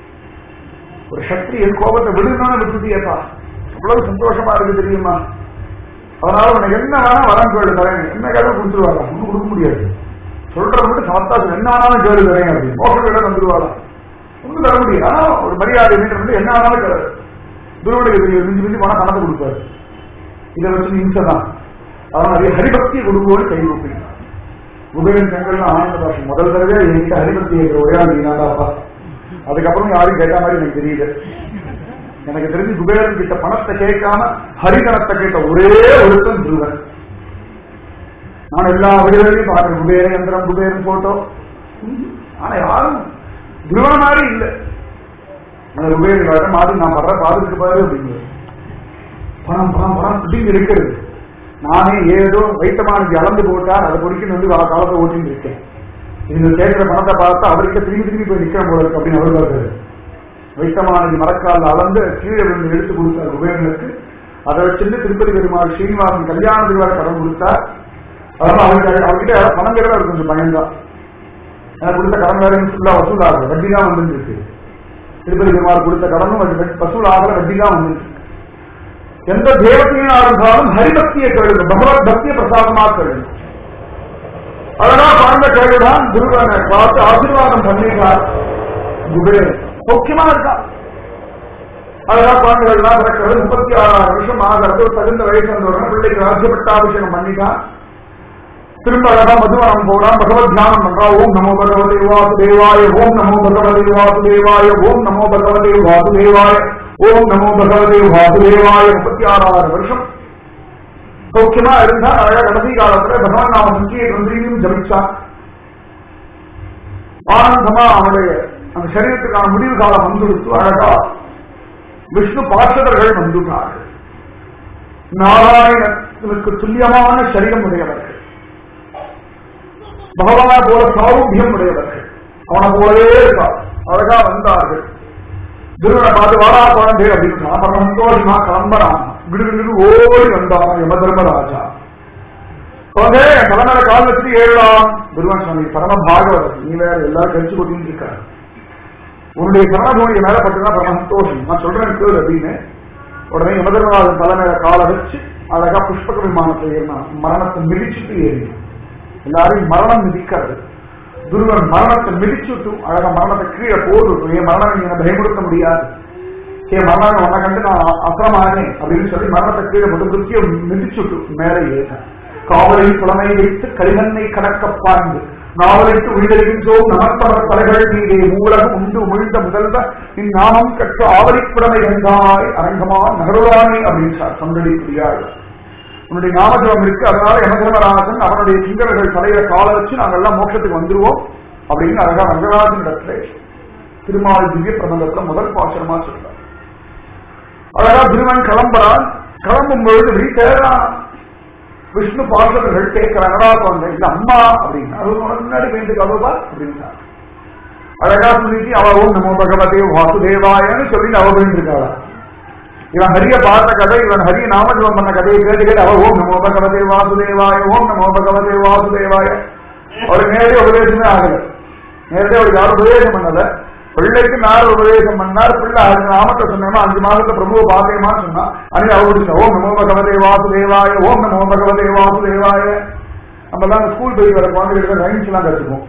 ஒரு சக்தியின் கோபத்தை விடுனாலும் விட்டுட்டியப்பா எவ்வளவு சந்தோஷமா இருக்கு தெரியுமா அதனால உனக்கு என்ன வேணா வரம் கேளு தரேன் என்ன கேள்வி கொடுத்துருவாங்க ஒன்றும் கொடுக்க முடியாது சொல்றது மட்டும் சமத்தாசம் என்ன ஆனாலும் கேளு தரேன் அப்படின்னு மோச கேள்வி வந்துருவாங்க ஒன்றும் தர முடியாது ஆனா ஒரு மரியாதை மீட்டர் என்ன ஆனாலும் கேளு குருவனுக்கு தெரியும் மிஞ்சி மிஞ்சி போனா கணக்கு கொடுப்பாரு இதை வச்சு இம்சை தான் அதனால நிறைய ஹரிபக்தியை கொடுக்குவோன்னு கை கொடுப்பீங்க குபேரன் செங்கல்லாம் ஆனந்த பாஷம் முதல் தடவை என்கிட்ட ஹரிபக்தி கேட்கிற ஒரே ஆள் நீனாடாப்பா அதுக்கப்புறம் யாரும் கேட்ட மாதிரி எனக்கு தெரியல எனக்கு தெரிஞ்சு குபேரன் கிட்ட பணத்தை கேட்காம ஹரிகணத்தை கேட்ட ஒரே ஒருத்தன் துருவன் நான் எல்லா வீடுகளையும் பார்க்கிறேன் குபேர யந்திரம் குபேரன் போட்டோ ஆனா யாரும் துருவன் மாதிரி இல்லை அந்த குபேரன் மாதிரி நான் படுற பாதுக்கு பாரு அப்படிங்கிறது பணம் பணம் பணம் பிடிங்க இருக்கிறது நானே ஏதோ வைத்தமானது அளந்து போட்டார் அதை பொடிக்கணும் வந்து வா- காலத்தை ஓட்டின்னு இருக்கேன் இந்த கேட்கிற பணத்தை பார்த்தா அவர்கிட்ட திரும்பி திரும்பி போய் நிக்கிற போல இருக்கு அப்படின்னு அவர் பார்க்கிறாரு வைத்தமானது மரக்கால் அளந்து கீழே விழுந்து எடுத்து கொடுத்தார் குபேரனுக்கு அதை வச்சிருந்து திருப்பதி பெருமாள் ஸ்ரீனிவாசன் கல்யாணத்துக்கு வேற கடன் கொடுத்தார் அதனால அவர்கிட்ட அவர்கிட்ட பணம் கேட்கறது அவர் கொஞ்சம் பயன்தான் எனக்கு கொடுத்த கடன் வேற ஃபுல்லா வசூல் ஆகுது வட்டி தான் வந்துட்டு இருக்கு திருப்பதி பெருமாள் கொடுத்த கடனும் வட்டி- வசூல் ஆகல வட்டி தான் வந்துட்டு இருக்கு எந்த தேவத்தையும் ஆரம்பிச்சாலும் ஹரிபக்தியை கேளுங்க பகவத் பக்தியை பிரசாதமா கேளுங்க அதெல்லாம் குழந்தை கேளுதான் குருவனை பார்த்து ஆசீர்வாதம் பண்ணிட்டார் குபேரன் சௌக்கியமா இருக்கா அதெல்லாம் குழந்தைகள் எல்லாம் பிறக்கிறது முப்பத்தி ஆறாயிரம் வருஷம் ஆகிறது ஒரு தகுந்த வயசு வந்தவுடனே பிள்ளைக்கு ராஜ்ய பட்டாபிஷேகம் பண்ணிட்டான் திரும்ப அழகா மதுவனம் போறான் பகவத் தியானம் பண்றான் ஓம் நமோ பகவதே வாசுதேவாய ஓம் நமோ பகவதே வாசுதேவாய ஓம் நமோ பகவதே வாசுதேவாய ஓம் நமோ பகவதே வாசுதேவாய முப்பத்தி ஆறாயிரம் வருஷம் சௌக்கியமா இருந்தா அழகா கடைசி காலத்துல பகவான் நாம சங்கியை நன்றியும் ஜபிச்சான் ஆனந்தமா அவனுடைய அந்த சரீரத்துக்கான முடிவு காலம் வந்துடுத்து அழகா விஷ்ணு பார்ஷதர்கள் வந்துட்டார்கள் நாராயணனுக்கு துல்லியமான சரீரம் உடையவர்கள் பகவானா போல சாரூபியம் உடையவர்கள் அவனை போலவே இருக்கார் அழகா வந்தார்கள் துருவனை பார்த்து வாடா குழந்தை அப்படின்னு அப்புறம் சந்தோஷமா கிளம்பறான் விடுவிடு ஓடி வந்தான் யம தர்மராஜா குழந்தை என் தலைமையில கால் வச்சுட்டு ஏறலாம் துருவன் சுவாமி பரம பாகவதர் நீ வேற எல்லாரும் கழிச்சு கொட்டின்னு இருக்காரு உன்னுடைய சரணபூமிக்கு மேல பட்டுனா பரம சந்தோஷம் நான் சொல்றேன் கேளு அப்படின்னு உடனே யமதர்மராஜன் தலைமையில காலை வச்சு அழகா புஷ்பக விமானத்தை ஏறினான் மரணத்தை மிதிச்சுட்டு ஏறினான் எல்லாரையும் மரணம் மிதிக்கிறது துருவன் மரணத்தை மிதிச்சுட்டு அழகா மரணத்தை கீழே போட்டு என் மரணம் நீங்க பயமுறுத்த முடியாது என் மரணம் உன்னை கண்டு நான் அசரமானேன் அப்படின்னு சொல்லி மரணத்தை கீழே போட்டு திருப்தியை மிதிச்சுட்டு மேலே ஏறினான் காவலில் புலமை வைத்து கலிகண்ணை கடக்க பாய்ந்து நாவலைக்கு உயிரிழகின்றோம் நமர்த்தவர் தலைகள் மீதே மூலகம் உண்டு உமிழ்ந்த முதல்வ இந்நாமம் கற்ற ஆவலிப்புடமை கண்டாய் அரங்கமா நகருளானே அப்படின்றார் சந்தடி புரியாள் உன்னுடைய நாமஜபம் இருக்கு அதனால யமதர்மராஜன் அவனுடைய சிங்கர்கள் தலையில கால வச்சு நாங்க எல்லாம் மோட்சத்துக்கு வந்துருவோம் அப்படின்னு அழகா ரங்கராஜன் இடத்துல திருமால் திவ்ய பிரபந்தத்துல முதல் பாசனமா சொல்றார் அழகா திருமன் கிளம்புறான் கிளம்பும் பொழுது வீட்டேறான் விஷ்ணு பார்வர்கள் கேட்கிறாங்கடா குழந்தை இந்த அம்மா அப்படின்னு அது உனக்கு முன்னாடி வேண்டு கவபா அப்படின்ட்டாங்க அழகா சொல்லிட்டு அவ ஓம் நமோ பகவதே வாசுதேவாயன்னு சொல்லி அவ போயிருக்காளா இவன் ஹரிய பார்த்த கதை இவன் ஹரிய நாமஜபம் பண்ண கதையை கேட்டு கேட்டு அவ ஓம் நமோ பகவதே வாசுதேவாய ஓம் நமோ பகவதே வாசுதேவாய அவளுக்கு நேரடி உபதேசமே ஆகல நேரடி அவளுக்கு யாரும் உபதேசம் பண்ணல பிள்ளைக்கு நார் உபதேசம் பண்ணார் பிள்ளை அதுக்கு நாமத்தை சொன்னோமா அஞ்சு மாசத்துல பிரபுவை பார்த்தேமா சொன்னா அன்னைக்கு அவருக்கு ஓம் நமோ பகவதே வாசுதேவாய ஓம் நமோ பகவதே வாசுதேவாய நம்ம எல்லாம் ஸ்கூல் போய் வர குழந்தைகளுக்கு ரைம்ஸ் எல்லாம் கற்றுப்போம்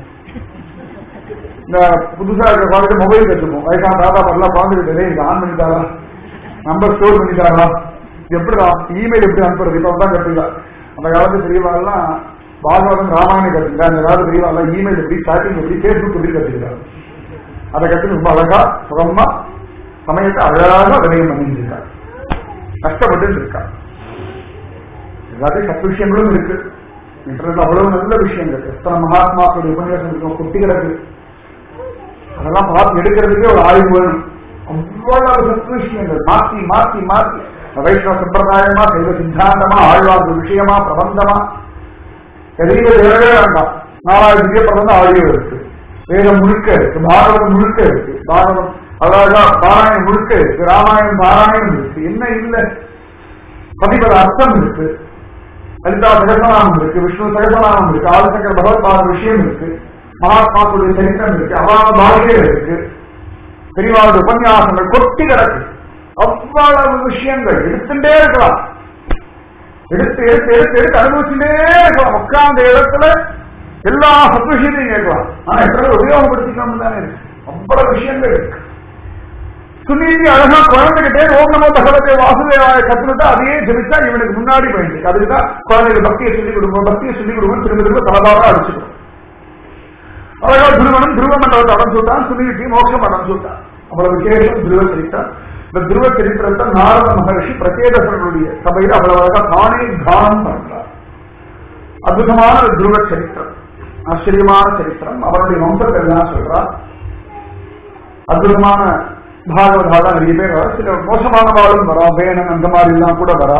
இந்த புதுசா இருக்கிற குழந்தை மொபைல் கற்றுப்போம் வயசான தாத்தா பண்ணலாம் குழந்தைகிட்டே இது ஆன் பண்ணிட்டாரா நம்பர் ஸ்டோர் பண்ணிட்டாரா எப்படிடா இமெயில் எப்படி அனுப்புறது இப்ப தான் கற்றுக்கலாம் அந்த காலத்து பெரியவாள்லாம் பாகவதம் ராமாயணம் கற்றுக்கிட்டா அந்த காலத்து பெரியவாள்லாம் இமெயில் எப்படி சாட்டிங் எப்படி ஃபேஸ்புக் எப்படி கற்றுக்கிறாங்க அதை கற்று ரொம்ப அழகா சுகமா சமயத்தை அழகாக வினயம் பண்ணிட்டு இருக்காங்க கஷ்டப்பட்டு இருக்கா எல்லாத்தையும் சத்து விஷயங்களும் இருக்கு இன்டர்நெட் அவ்வளவு நல்ல விஷயங்கள் எத்தனை மகாத்மாக்களுடைய உபன்யாசம் இருக்கும் குட்டி கிடக்கு அதெல்லாம் பார்த்து எடுக்கிறதுக்கே ஒரு ஆய்வு வேணும் அவ்வளவு சத்து விஷயங்கள் மாத்தி மாத்தி மாத்தி வைஷ்ணவ சம்பிரதாயமா சைவ சித்தாந்தமா ஆழ்வார் விஷயமா பிரபந்தமா எதையும் தேடவே வேண்டாம் நாலாயிரம் திவ்ய பிரபந்தம் ஆய்வு இருக்கு வேதம் முழுக்க இருக்கு பாரதம் முழுக்க இருக்கு பாரதம் அழகா பாராயணம் முழுக்க இருக்கு ராமாயணம் பாராயணம் இருக்கு என்ன இல்ல பதிபத அர்த்தம் இருக்கு லலிதா சகசநாமம் இருக்கு விஷ்ணு சகசநாமம் இருக்கு ஆதிசங்கர் பகவத்பாத விஷயம் இருக்கு மகாத்மாக்களுடைய சரித்திரம் இருக்கு அவாத பாகியம் இருக்கு பெரியவாளுடைய உபன்யாசங்கள் கொட்டி கிடக்கு அவ்வளவு விஷயங்கள் எடுத்துட்டே இருக்கலாம் எடுத்து எடுத்து எடுத்து எடுத்து அனுபவிச்சுட்டே இருக்கலாம் உட்கார்ந்த இடத்துல எல்லா சத்விஷயத்தையும் கேட்கலாம் ஆனா எத்தனை உபயோகப்படுத்திக்கணும் தானே இருக்கு அவ்வளவு விஷயங்கள் இருக்கு சுனீதி அழகா குழந்தைகிட்டே ஓம் நமோ பகவதே வாசுதேவாய கத்துக்கிட்டா அதையே ஜெபிச்சா இவனுக்கு முன்னாடி போயிட்டு அதுக்குதான் குழந்தைகள் பக்தியை சொல்லிக் கொடுப்போம் பக்தியை சொல்லிக் கொடுப்போம் திரும்ப திரும்ப தலபாக அடிச்சுக்கணும் அழகா துருவனும் துருவ மண்டலத்தை அடைஞ்சுட்டான் சுனிதிக்கு மோட்சம் அடைஞ்சுட்டான் அவ்வளவு விசேஷம் துருவ சரித்திரம் இந்த துருவ சரித்திரத்தை நாரத மகர்ஷி பிரத்யேகர்களுடைய சபையில் அவ்வளவு அழகா தானே தானம் பண்றார் அற்புதமான ஒரு துருவ சரித்திரம் ஆச்சரியமான சரித்திரம் அவருடைய வம்சத்தை எல்லாம் சொல்றார் அற்புதமான பாகவதால நிறைய பேர் வரா சில மோசமானவாளும் வரா வேணன் அந்த மாதிரி எல்லாம் கூட வரா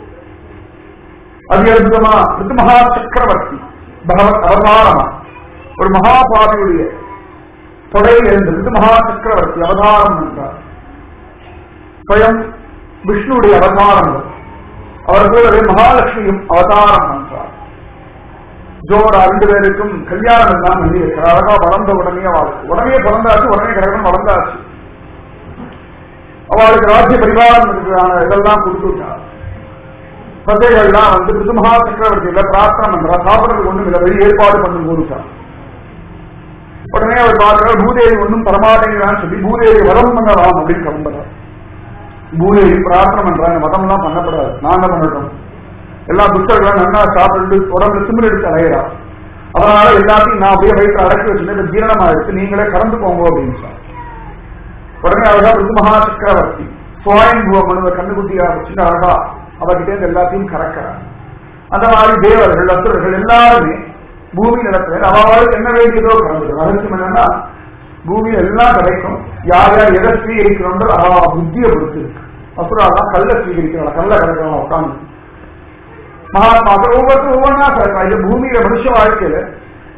அதி அற்புதமா ரித்து மகா சக்கரவர்த்தி பகவத் அவதாரமா ஒரு மகாபாவியுடைய தொடையில் இருந்து ரித்து மகா சக்கரவர்த்தி அவதாரம் என்றார் ஸ்வயம் விஷ்ணுடைய அவதாரம் அவர் கூடவே மகாலட்சுமியும் அவதாரம் என்றார் ஜோரா ரெண்டு பேருக்கும் கல்யாணம் எல்லாம் பண்ணி இருக்கிறார் அழகா வளர்ந்த உடனே அவளுக்கு உடனே பிறந்தாச்சு உடனே கிரகணம் வளர்ந்தாச்சு அவளுக்கு ராஜ்ய பரிவாரம் இருக்கிறான இதெல்லாம் கொடுத்துட்டார் பிரஜைகள்லாம் வந்து பிது மகா சக்கரவர்த்தியில பிரார்த்தனை பண்றா சாப்பிடறதுக்கு ஒண்ணும் இல்லை வெளியே ஏற்பாடு பண்ணி கொடுத்தான் உடனே அவர் பார்க்கிறார் பூதேவி ஒன்றும் தரமாட்டேங்கிறான்னு சொல்லி பூதேவி வரம் பண்ணலாம் அப்படின்னு கிளம்புறார் பூதேவி பிரார்த்தனை பண்றாங்க மதம் எல்லாம் பண்ணப்படாது நான் என்ன பண்ணட்டும் எல்லா புத்தகங்களும் நன்னா சாப்பிட்டு உடம்புல சிமிர் எடுத்து அலையிறா அதனால எல்லாத்தையும் நான் அப்படியே வயிற்று அடக்கி வச்சுட்டு ஜீரணமா எடுத்து நீங்களே கறந்து போங்க அப்படின்னு சொன்னார் உடனே அழகா ரிது மகா சக்கரவர்த்தி சுவாயம்புவ மனுவ கண்ணுக்குட்டியா வச்சுட்டு அழகா அவர்கிட்ட இருந்து எல்லாத்தையும் கறக்கிறார் அந்த மாதிரி தேவர்கள் அசுரர்கள் எல்லாருமே பூமி நிலத்துல அவளுக்கு என்ன வேண்டியதோ கலந்துடும் ரகசியம் என்னன்னா பூமி எல்லாம் கிடைக்கும் யார் யார் எதை ஸ்வீகரிக்கிறோன்றோ அவ புத்தியை பொறுத்து இருக்கு அசுராலாம் கல்ல ஸ்வீகரிக்கிறாள் கல்ல கிடக்கிறவங்க உட்காந்து மகாத்மாக்கள் ஒவ்வொருத்தரும் ஒவ்வொன்றா சொல்றாங்க இந்த பூமியில மனுஷ வாழ்க்கையில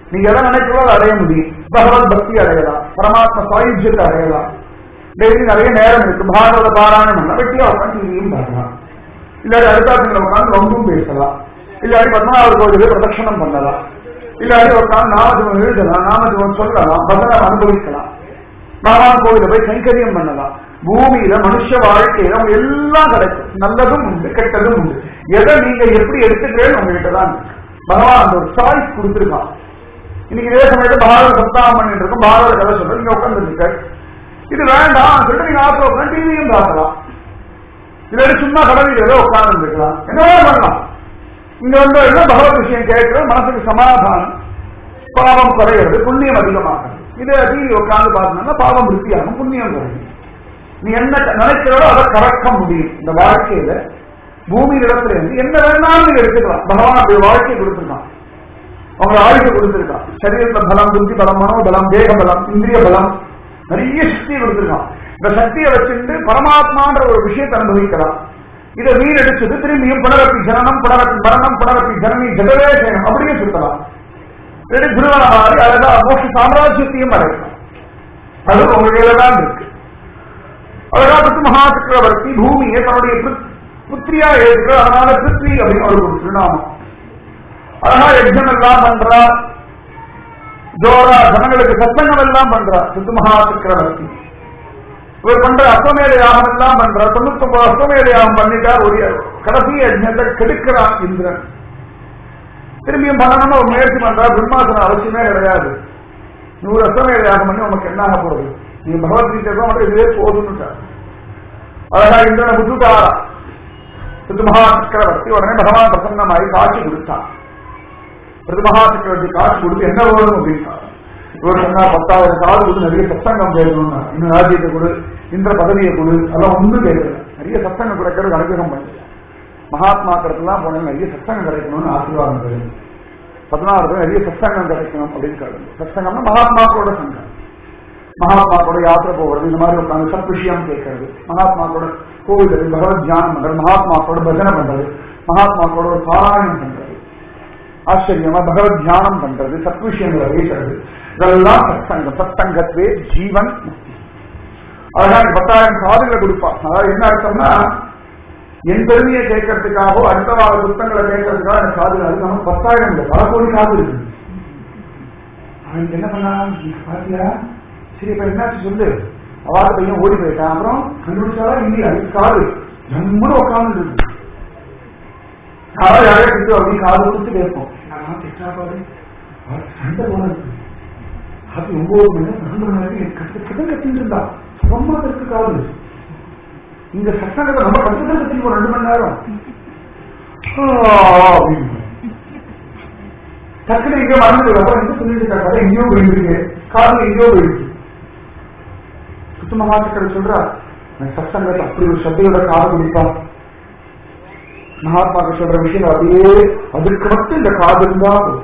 நீங்க எதை நினைக்கிறதோ அதை அடைய முடியும் பகவத் பக்தி அடையலாம் பரமாத்ம சாயுஜ்யத்தை அடையலாம் டெய்லி நிறைய நேரம் இருக்கு பாரத பாராயணம் பண்ணலாம் வெட்டியா உட்காந்து டிவியும் பார்க்கலாம் இல்லாட்டி அடுத்தாத்துல உட்காந்து ரொம்பவும் பேசலாம் இல்லாட்டி பத்மநாபர் கோயிலுக்கு பிரதட்சணம் பண்ணலாம் இல்லாட்டி உட்காந்து நாமஜபம் எழுதலாம் நாமஜபம் சொல்லலாம் பகவான் அனுபவிக்கலாம் பகவான் கோவில போய் கைங்கரியம் பண்ணலாம் பூமியில மனுஷ வாழ்க்கையில அவங்க எல்லாம் கிடைக்கும் நல்லதும் உண்டு கெட்டதும் உண்டு எதை நீங்க எப்படி எடுத்துக்கிறேன்னு உங்ககிட்ட தான் இருக்கு. பகவான் அந்த ஒரு சாய்ஸ் கொடுத்துருக்கான் இன்னைக்கு இதே சமயத்துல பாரத சப்தாகம் பண்ணிட்டு இருக்கோம் பாரத கதை சொல்ற நீங்க உட்காந்துருக்க இது வேண்டாம் சொல்லிட்டு நீங்க ஆத்திர உட்காந்து டிவியும் பார்க்கலாம் இல்லாட்டி சும்மா கடவுள் ஏதோ உட்கார்ந்து இருக்கலாம் என்னவோ பண்ணலாம் இங்க வந்து என்ன பகவத் விஷயம் கேட்கிறது மனசுக்கு சமாதானம் பாவம் குறையிறது புண்ணியம் அதிகமாகும் இதே டிவி உட்கார்ந்து பார்த்தோம்னா பாவம் விருத்தியாகும் புண்ணியம் குறையும் நீ என்ன நினைக்கிறதோ அதை கறக்க முடியும் இந்த வாழ்க்கையில பூமி இடத்துல இருந்து என்ன வேணாலும் நீங்க எடுத்துக்கலாம் பகவான் அப்படி வாழ்க்கையை கொடுத்துருக்கான் அவங்க ஆயுத கொடுத்திருக்கான் சரீரத்துல பலம் புத்தி பலம் மனோ பலம் தேக பலம் இந்திரிய பலம் நிறைய சக்தியை கொடுத்திருக்கான் இந்த சக்தியை வச்சுட்டு பரமாத்மான்ற ஒரு விஷயத்தை அனுபவிக்கலாம் இதை வீணடிச்சது திரும்பியும் புனரப்பி ஜனனம் புனரப்பி மரணம் புனரப்பி ஜனனி ஜெகவே செய்யணும் அப்படியே சுத்தலாம் இல்லாட்டி குருவன மாதிரி அழகா மோட்ச சாம்ராஜ்யத்தையும் அடையலாம் அது உங்க கையில தான் இருக்கு அழகா பிருத்து மகா சக்கரவர்த்தி பூமியை தன்னுடைய புத்- புத்திரியா ஏற்று அதனால பிருத்வி அப்படின்னு ஒரு ஒரு திருநாமம் அழகா யஜ்ஞம் எல்லாம் பண்றா ஜோரா ஜனங்களுக்கு சத்தங்கம் எல்லாம் பண்றா சித்து மகா சக்கரவர்த்தி இவர் பண்ற அஸ்வமேத யாகம் எல்லாம் பண்ற தொண்ணூத்தி ஒன்பது அஸ்வமேத யாகம் பண்ணிட்டார் ஒரு கடைசி யஜ்ஞத்தை கெடுக்கிறான் இந்திரன் திரும்பியும் பண்ணணும்னு ஒரு முயற்சி பண்றா பிரம்மாசனம் அவசியமே கிடையாது நூறு அஸ்வமேத யாகம் பண்ணி உனக்கு என்ன ஆக போறது நீங்க பகவத்கீதை தான் மட்டும் இதுவே போதும்னு அழகா இந்திரனை விட்டுட்டாரா சித்து மகா சக்கரவர்த்தி உடனே பகவான் பிரசன்னமாயி காட்சி கொடுத்தான் பிரதி மகா சக்கரவர்த்தி காட்சி கொடுத்து என்ன வேணும் அப்படின்னா இவர் சொன்னா பத்தாயிரம் காது கொடுத்து நிறைய சத்தங்கம் கேட்கணும்னா இன்னும் ராஜ்யத்தை கொடு இந்திர பதவியை கொடு அதெல்லாம் ஒன்றும் கேட்கல நிறைய சத்தங்கம் கிடைக்கிறது அனுகிரகம் பண்ணல மகாத்மாக்கிறதுலாம் போன நிறைய சத்தங்கம் கிடைக்கணும்னு ஆசீர்வாதம் கிடையாது பதினாறு நிறைய சத்தங்கம் கிடைக்கணும் அப்படின்னு கேளுங்க சத்தங்கம்னா மகாத்மாக்களோட சங்கம் மகாத்மாக்களோட யாத்திரை போகிறது இந்த மாதிரி உட்காந்து சத் விஷயம் கேட்கறது மகாத்மாக்களோட கோவில்கள் பகவத் தியானம் பண்றது மகாத்மாக்களோட பஜனை பண்றது மகாத்மாக்களோட ஒரு பாராயணம் பண்றது ஆச்சரியமா பகவத் தியானம் பண்றது சத் விஷயங்களை பேசுறது இதெல்லாம் சத்சங்கம் சத்தங்கத்வே ஜீவன் முக்தி அழகா இந்த பத்தாயிரம் காதுகளை கொடுப்பான் அதாவது என்ன அர்த்தம்னா என் பெருமையை கேட்கறதுக்காகவோ அடுத்த வார புத்தகங்களை கேட்கறதுக்காக எனக்கு காது அது நம்ம பத்தாயிரம் இல்லை பல கோடி காது இருக்கு அவனுக்கு என்ன பண்ணா பாத்தியா சரி இப்ப என்னாச்சு சொல்லு அவாத பையன் ஓடி போயிட்டான் அப்புறம் கண்டுபிடிச்சாலும் இல்லையா இது காது ஜம்முன்னு உட்காந்து இருக்கு யாராவது யாரையா திட்டு அப்படி காது கொடுத்து கேட்போம் நான் திட்டா பாரு அவர் சண்டை போல இருக்கு அது ஒன்பது மணி நேரம் ரெண்டு மணி நேரம் கட்டு கட்டு கட்டிட்டு இருந்தா சுகமா இருக்கு காது இந்த சட்டங்களை நம்ம கட்டுதான் கட்டிப்போம் ரெண்டு மணி நேரம் ஆ, அப்படின்னு. டக்குனு இங்க மறந்து அப்புறம் என்ன சொல்லிட்டு இருக்கா கதை எங்கேயோ போயிருக்கு காது எங்கேயோ போயிருக்கு சுத்தமா சக்கரை சொல்றா நான் சத்தங்கத்தை அப்படி ஒரு சத்தையோட காது குடிப்பான் மகாத்மாக்கு சொல்ற விஷயம் அப்படியே அதுக்கு மட்டும் இந்த காது இருந்தா போதும்.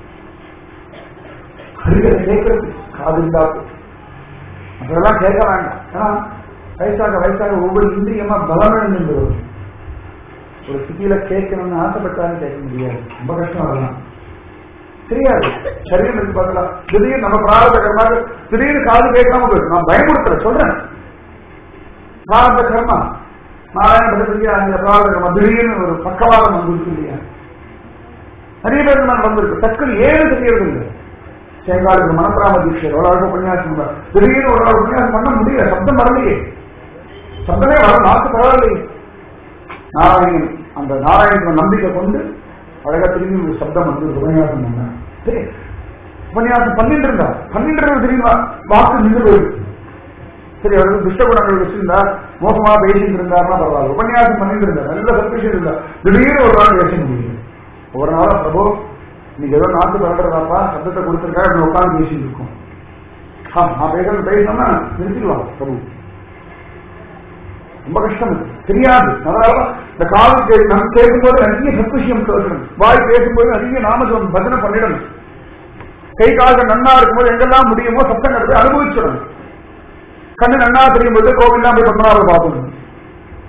அறிவியலை கேட்கறது காது இருந்தா போதும். அதெல்லாம் கேட்க வேண்டாம் ஏன்னா வயசாக வயசாக ஒவ்வொரு இந்திரியமா பலமிழந்து வரும் ஒரு சிட்டியில கேட்கணும்னு ஆசைப்பட்டாலும் கேட்க முடியாது ரொம்ப கஷ்டம் அதெல்லாம் தெரியாது சரீரம் இருக்கு பார்க்கலாம் திடீர்னு நம்ம பிராரத திடீர்னு காது கேட்காம போயிடும் நான் பயமுறுத்துற சொல்றேன் பிராரத கர்மா நாராயண பகவதியா அந்த பிராரத கர்மா திடீர்னு ஒரு பக்கவாதம் வந்துருக்கு இல்லையா நிறைய பேருக்கு நான் வந்திருக்கு டக்குனு ஏழு தெரியறது இல்லை சேங்காலுக்கு மனப்பிராம தீட்சர் ஒரு ஆளுக்கு உபன்யாசம் பண்றார். திடீர்னு ஒரு ஆள் உபன்யாசம் பண்ண முடியல சப்தம் வரலையே சப்தமே வர நாக்கு பரவாயில்லையே நாராயணன் அந்த நாராயணன் நம்பிக்கை கொண்டு அழகா திரும்பி ஒரு சப்தம் வந்து ஒரு உபன்யாசம் பண்ணார் சரி உபன்யாசம் பண்ணிட்டு இருந்தா பண்ணிட்டு இருந்தா திடீர்னு வா- வாக்கு நின்று போயிருக்கு சரி அவருக்கு துஷ்ட குணங்கள் வச்சிருந்தா மோசமா பேசிட்டு இருந்தாருன்னா பரவாயில்ல உபன்யாசம் பண்ணிட்டு இருந்தார் நல்ல சத்விஷயம் இருந்தா திடீர்னு ஒரு நாள் பேச முடியல ஒரு நாள் பிரபு நீங்க ஏதோ நாட்டு பரடுறதாப்பா சத்தத்தை கொடுத்துருக்கா இப்படி உட்காந்து பேசிட்டு இருக்கோம் ஆ, நான் பேசுறது பேசணும்னா நிறுத்திடுவாங்க பிரபு ரொம்ப கஷ்டம் இது. தெரியாது அதனால இந்த காது கே- நம்ம கேட்கும்போது நிறைய சத்விஷயம் கேட்கணும் வாய் பேசும்போது நிறைய நாமஜம் பஜனை பண்ணிடணும் கை கால்கள் நன்னா இருக்கும்போது எங்கெல்லாம் முடியுமோ சத்தம் போய் அனுபவிச்சிடணும் கண்ணு நன்னா தெரியும் போது கோவில்லாம் போய் பத்மநாபர் பார்க்கணும்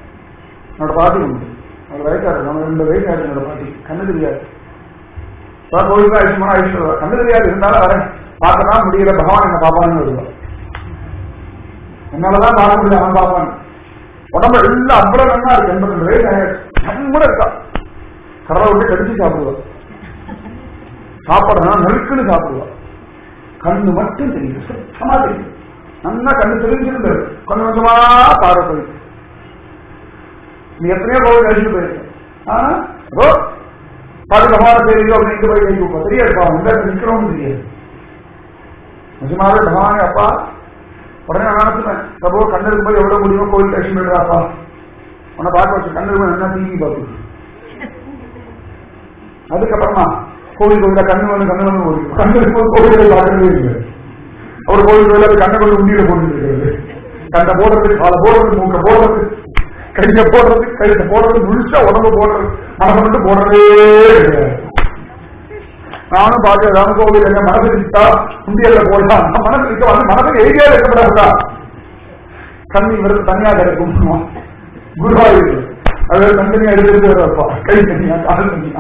என்னோட பாட்டி உண்டு அவர் வயசாரு நம்ம ரெண்டு வயசாரு என்னோட பாட்டி கண்ணு தெரியாது கோவிலுக்கு ஆயுஷ்மான ஆயுஷ்வரம் கண்ணு தெரியாது இருந்தாலும் வரேன் பார்க்கதான் முடியல பகவான் என்ன பாப்பான்னு வருவார் என்னாலதான் பார்க்க முடியல அவன் பாப்பான் உடம்பு எல்லாம் அவ்வளவு நல்லா இருக்கு எண்பது ரெண்டு வயசு கூட இருக்கா கடலை விட்டு கடிச்சு சாப்பிடுவா சாப்பிடறா நெருக்குன்னு சாப்பிடுவா கண்ணு மட்டும் தெரியும் சுத்தமா தெரியும் நல்லா கண்ணு தெரிஞ்சிருந்து கொஞ்சம் கொஞ்சமா பார்வை போயிருக்கு நீ எத்தனையோ கோவில் கழிச்சு போயிருக்க ஆனா ஓ பாரு பகவான தெரியும் அப்படின்னு போய் கை கூப்பா தெரியாது பாவம் இந்த இடத்துல நிக்கிறோம்னு தெரியாது நிஜமாவே பகவானே அப்பா உடனே நான் நினைச்சுட்டேன் பிரபு கண்ணருக்கு போய் எவ்வளவு முடியுமோ கோவில் கழிச்சு போயிடுறாப்பா உன்னை பார்க்க வச்சு கண்ணருக்கு என்ன டிவி பார்த்து அதுக்கப்புறமா கோவில் கோவில கண்ணு வந்து கண்ணு வந்து ஓடி கண்ணு போய் கோவிலை பார்க்கவே இல்லை அவர் கோவில் கோவில கண்ணை கொண்டு உண்டியில போட்டு இருக்கிறது கண்ணை போடுறது காலை போடுறது மூக்க போடுறது கைய போடுறது கழுத்தை போடுறது முழுசா உடம்பு போடுறது மனசை மட்டும் போடுறதே கிடையாது நானும் பார்க்க ராமகோவில் என்ன மனசு நிற்கா உண்டியல்ல போடலாம் மனசு நிற்க வந்து மனசுக்கு எய்தியா இருக்கக்கூடாதா கண்ணி வருது தனியா கிடைக்கும் குருவாயூர் அது தனித்தனியா எடுத்துட்டு வரப்பா கை தனியா கால் தனியா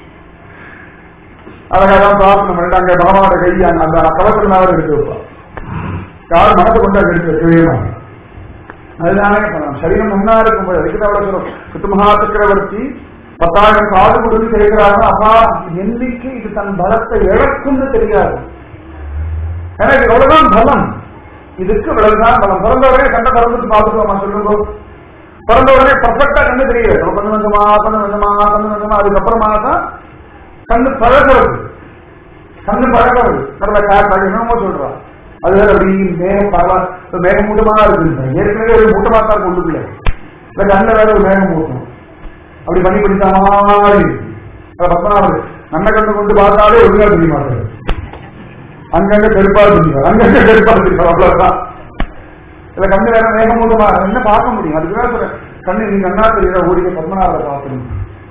அழகாதான் பிரார்த்தனை பண்ணிட்டு அங்க பகவானோட கை அங்க அந்த கலசனாவது எடுத்து வைப்பா யார் மனசை கொண்டு அங்க எடுத்து வைக்கவே மாட்டாங்க அதுதானே பண்ணலாம் சரீரம் ஒன்னா இருக்கும்போது அதுக்கு தான் சொல்றோம் குத்துமகா சக்கரவர்த்தி பத்தாயிரம் காது கொடுத்து தெரிகிறாங்க அப்பா என்னைக்கு இது தன் பலத்தை இழக்கும்னு தெரியாது எனக்கு எவ்வளவுதான் பலம் இதுக்கு இவ்வளவுதான் பலம் பிறந்தவரே கண்ணை திறந்துட்டு பார்த்துக்கோமா சொல்லுங்க பிறந்தவரே பர்ஃபெக்டா கண்ணு தெரியாது கொஞ்சம் கொஞ்சமா கொஞ்சம் கொஞ்சமா கொஞ்சம் கொஞ்சமா அதுக்கப்புறமா தான் கண்ணு பழகிறது கண்ணு பழகிறது கடலை காட்டு என்னமோ சொல்றான் அது வேற அப்படி மேகம் பரவ மேகம் மூட்டமா இருக்கு ஏற்கனவே ஒரு மூட்டமா தான் இருக்கு உள்ளுக்குள்ள இந்த கண்ணில் வேற ஒரு மேகம் மூட்டம் அப்படி பண்ணி பிடிச்ச மாதிரி பத்மநாபர் நல்ல கண்ணு கொண்டு பார்த்தாலே ஒழுங்கா தெரிய மாட்டாரு அங்கங்க கருப்பா தெரியும் அங்கங்க கருப்பா தெரியும் அவ்வளவுதான் இல்ல கண்ணு வேற மேகம் மூட்டமா என்ன பார்க்க முடியும் அதுக்கு வேற சொல்றேன் கண்ணு நீங்க அண்ணா தெரியல ஓடிக்க பத்மநாபரை பார்க்கணும்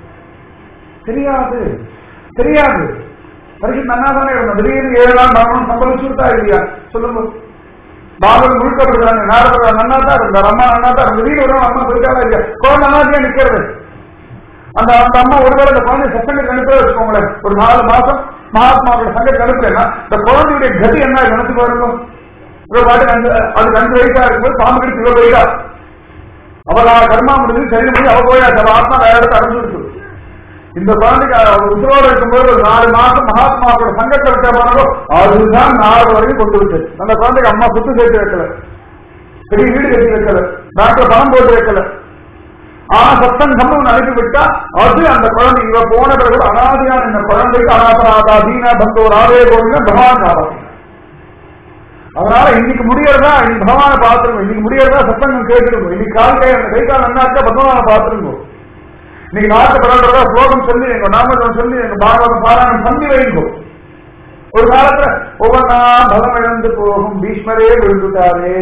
தெரியாது தெரியாது பரிசுத்த அண்ணா தானே இருந்தோம் திடீர்னு ஏழு நாள் மரணம் சம்பவிச்சுட்டா இல்லையா சொல்லுங்க பாபர் முழுக்கப்படுறாங்க நாரதர் நன்னா தான் இருந்தார் அம்மா நன்னா தான் இருந்தார் வீடு வரும் அம்மா போயிட்டாரா இல்லையா குழந்தை அண்ணாதியா நிக்கிறது அந்த அந்த அம்மா ஒருவேளை இந்த குழந்தை சத்தங்க அனுப்ப வச்சுக்கோங்களேன் ஒரு நாலு மாசம் மகாத்மாவோட சங்கத்தை அனுப்புறேன்னா இந்த குழந்தையுடைய கதி என்ன நினைச்சு பாருங்க இவ்வளவு பாட்டு அஞ்சு அது அஞ்சு வயசா இருக்கும்போது பாம்பு கடிச்சு இவ்வளவு போயிட்டா அவளா கர்மா முடிஞ்சு சரி முடிஞ்சு அவ போயா அவ ஆத்மா வேற இடத்த அடைஞ்சிருக்கு இந்த குழந்தைக்கு அவர் உசுரோடு இருக்கும்போது ஒரு நாலு மாசம் மகாத்மாவோட சங்கத்தை விட்ட போனாலோ அதுதான் நாலு வரைக்கும் கொண்டு விட்டு அந்த குழந்தைக்கு அம்மா புத்து சேர்த்து வைக்கல பெரிய வீடு கட்டி வைக்கல டாக்டர் பணம் போட்டு வைக்கல ஆனா சத்தம் சம்பவம் அனுப்பி விட்டா அது அந்த குழந்தை இவ போன பிறகு அனாதியான இந்த குழந்தைக்கு அனாபராதா தீன பந்தோ ராதே கோவிந்த பகவான் காப்பாங்க அதனால இன்னைக்கு முடியறதா இன்னைக்கு பகவானை பார்த்துருங்க இன்னைக்கு முடியறதா சத்தங்கம் கேட்டுருங்க இன்னைக்கு கால் கை அந்த கை கால் நன்னாக்க பகவானை பார்த்துருங்க இன்னைக்கு நாட்டு பிறந்தா ஸ்லோகம் சொல்லி எங்க நாமதம் சொல்லி எங்க பாகவதம் பாராயணம் பண்ணி வைங்கோ ஒரு காலத்துல ஒவ்வொன்றா பலம் இழந்து போகும் பீஷ்மரே விழுந்துட்டாரே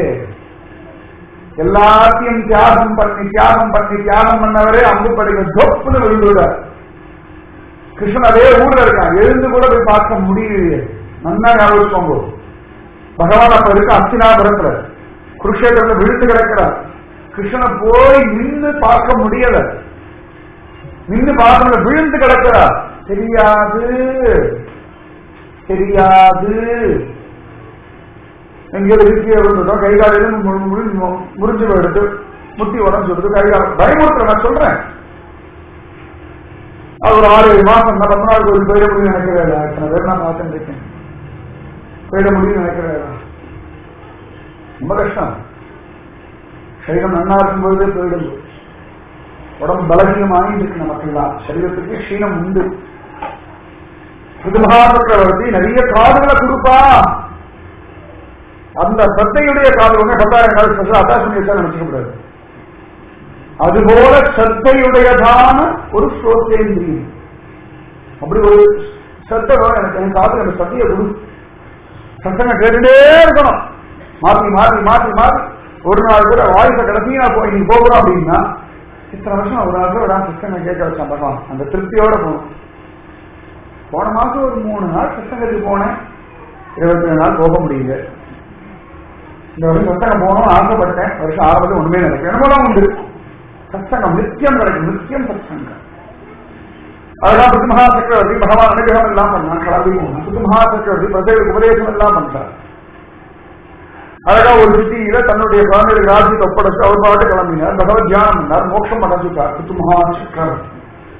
எல்லாத்தையும் தியாகம் பண்ணி தியாகம் பண்ணி தியாகம் பண்ணவரே அம்பு படிக்க தொப்புன்னு விழுந்துட்டார் கிருஷ்ணன் அதே ஊர்ல இருக்கான் எழுந்து கூட போய் பார்க்க முடியலையே நன்னா ஞாபகம் பகவான் அப்ப இருக்க அஸ்தினாபுரத்துல குருஷேத்திரத்துல விழுந்து கிடக்கிறார் கிருஷ்ணனை போய் நின்று பார்க்க முடியல நின்று பார்க்கணும் விழுந்து கிடக்கிறார் தெரியாது தெரியாது எங்கேயாவது இருக்கே விழுந்துட்டோம் கை காலையில முறிஞ்சு போயிடுது முட்டி உடம்பு சொல்றது கை காலம் பயமுறுத்துற நான் சொல்றேன் அது ஒரு ஆறு ஏழு மாசம் நான் பத்து நாள் கோயில் போயிட முடியும் நினைக்கிறேன் எத்தனை பேர் நான் பார்த்துட்டு இருக்கேன் போயிட முடியும் நினைக்கிறேன் ரொம்ப கஷ்டம் சரீரம் நன்னா இருக்கும்போதே போயிடுது உடம்பு பலகீனமாகி இருக்கு நமக்கெல்லாம் சரீரத்துக்கு க்ஷீணம் உண்டு சக்கரவர்த்தி நிறைய காதுகளை கொடுப்பா அந்த சத்தையுடைய காது ஒண்ணு பத்தாயிரம் காது ஸ்பெஷல் அட்டாச் வச்சா நினைச்சுக்க கூடாது அதுபோல சத்தையுடையதான ஒரு ஸ்ரோத்தேந்திரியம் அப்படி ஒரு சத்தை வேணும் எனக்கு என் காது அந்த சத்தையை கொடு சத்தங்க கேட்டுட்டே இருக்கணும் மாத்தி மாத்தி மாத்தி மாத்தி ஒரு நாள் கூட வாய்ஸை கடைசியா போய் நீ போகிறோம் அப்படின்னா இத்தனை வருஷம் ஒரு நாள் கூட சிஸ்டங்க கேட்க வச்சான் பகவான் அந்த திருப்தியோட போகணும் போன மாசம் ஒரு மூணு நாள் சிஸ்டங்களுக்கு போனேன் இருபத்தி ஏழு நாள் போக முடியல இந்த வருஷம் சத்தங்கம் போகணும் ஆசைப்பட்டேன் வருஷம் ஆரம்பத்தில் ஒண்ணுமே நடக்கும் என்னமோலாம் உண்டு சத்சங்கம் நித்தியம் நடக்கும் நித்தியம் சத்சங்கம் அதெல்லாம் பிருமஹா சக்கரவர்த்தி பகவான் அனுகிரகம் எல்லாம் பண்ணான் கிளம்பி போனான் பிருமஹா சக்கரவர்த்தி பிரதேவ உபதேசம் எல்லாம் பண்றார் அழகா ஒரு சிட்டியில தன்னுடைய குழந்தைகளுக்கு ராஜ்யத்தை ஒப்படைச்சு அவர் பாட்டு கிளம்பினார் பகவத் தியானம் பண்ணார் மோட்சம் அடைஞ்சுட்டார் பிருமஹா சக்கரவர்த்தி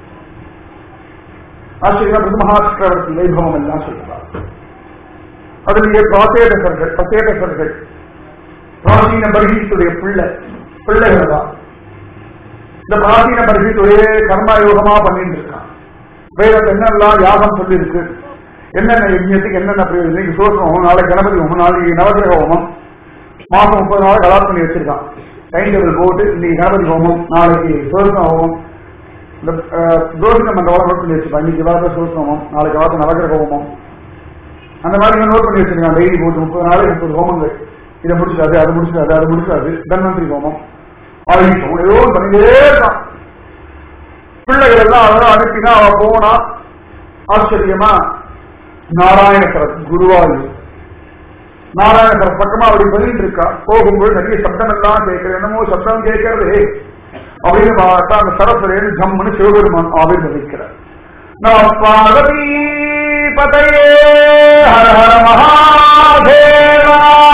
ஆச்சரியம் பிருமஹா சக்கரவர்த்தி வைபவம் எல்லாம் சொல்றார் அதிலேயே பிராசேடசர்கள் பசேடசர்கள் பிராச்சீன பர்கீத்துடைய பிள்ளை பிள்ளைகள் தான் இந்த பிராச்சீன பர்கீத் ஒரே கர்மா யோகமா பண்ணிட்டு இருக்கான் வேதத்தை என்னெல்லாம் யாகம் சொல்லியிருக்கு என்னென்ன யஜ்யத்துக்கு என்னென்ன பிரயோஜனம் இன்னைக்கு சோசன ஹோமம் நாளைக்கு கணபதி ஹோமம் நாளைக்கு நவகிரக ஹோமம் மாசம் முப்பது நாள் கலாப் பண்ணி வச்சிருக்கான் டைம் டேபிள் போட்டு இன்னைக்கு கணபதி ஹோமம் நாளைக்கு சோசன ஹோமம் இந்த தோஷம் அந்த வளம் நோட் பண்ணி வச்சிருப்பான் இன்னைக்கு வாரத்தை சோசன ஹோமம் நாளைக்கு வாரத்தை நவகிரக ஹோமம் அந்த மாதிரி நோட் பண்ணி வச்சிருக்கான் டெய்லி போட்டு முப்பது நாளைக்கு முப்பது ஹோமங்கள் இதை முடிச்சிடாது அது முடிச்சிடாது அது முடிச்சிடாது தன்வந்திரி ஹோமம் ஆயுஷ் ஹோமம் ஏதோ ஒண்ணு பண்ணிட்டே இருக்கான் பிள்ளைகள் எல்லாம் அதெல்லாம் அனுப்பினா அவ போனா ஆச்சரியமா நாராயணசரத் குருவாயூர் நாராயணசரத் பக்கமா அப்படி பண்ணிட்டு இருக்கா போகும்போது நிறைய சப்தம் எல்லாம் கேட்கறது என்னமோ சப்தம் கேட்கறது அப்படின்னு பார்த்தா அந்த சரஸ்வரேன்னு ஜம்முன்னு சிவபெருமான் ஆவிர்வதிக்கிறார் நான் பார்வதி பதையே ஹர ஹர மகாதேவா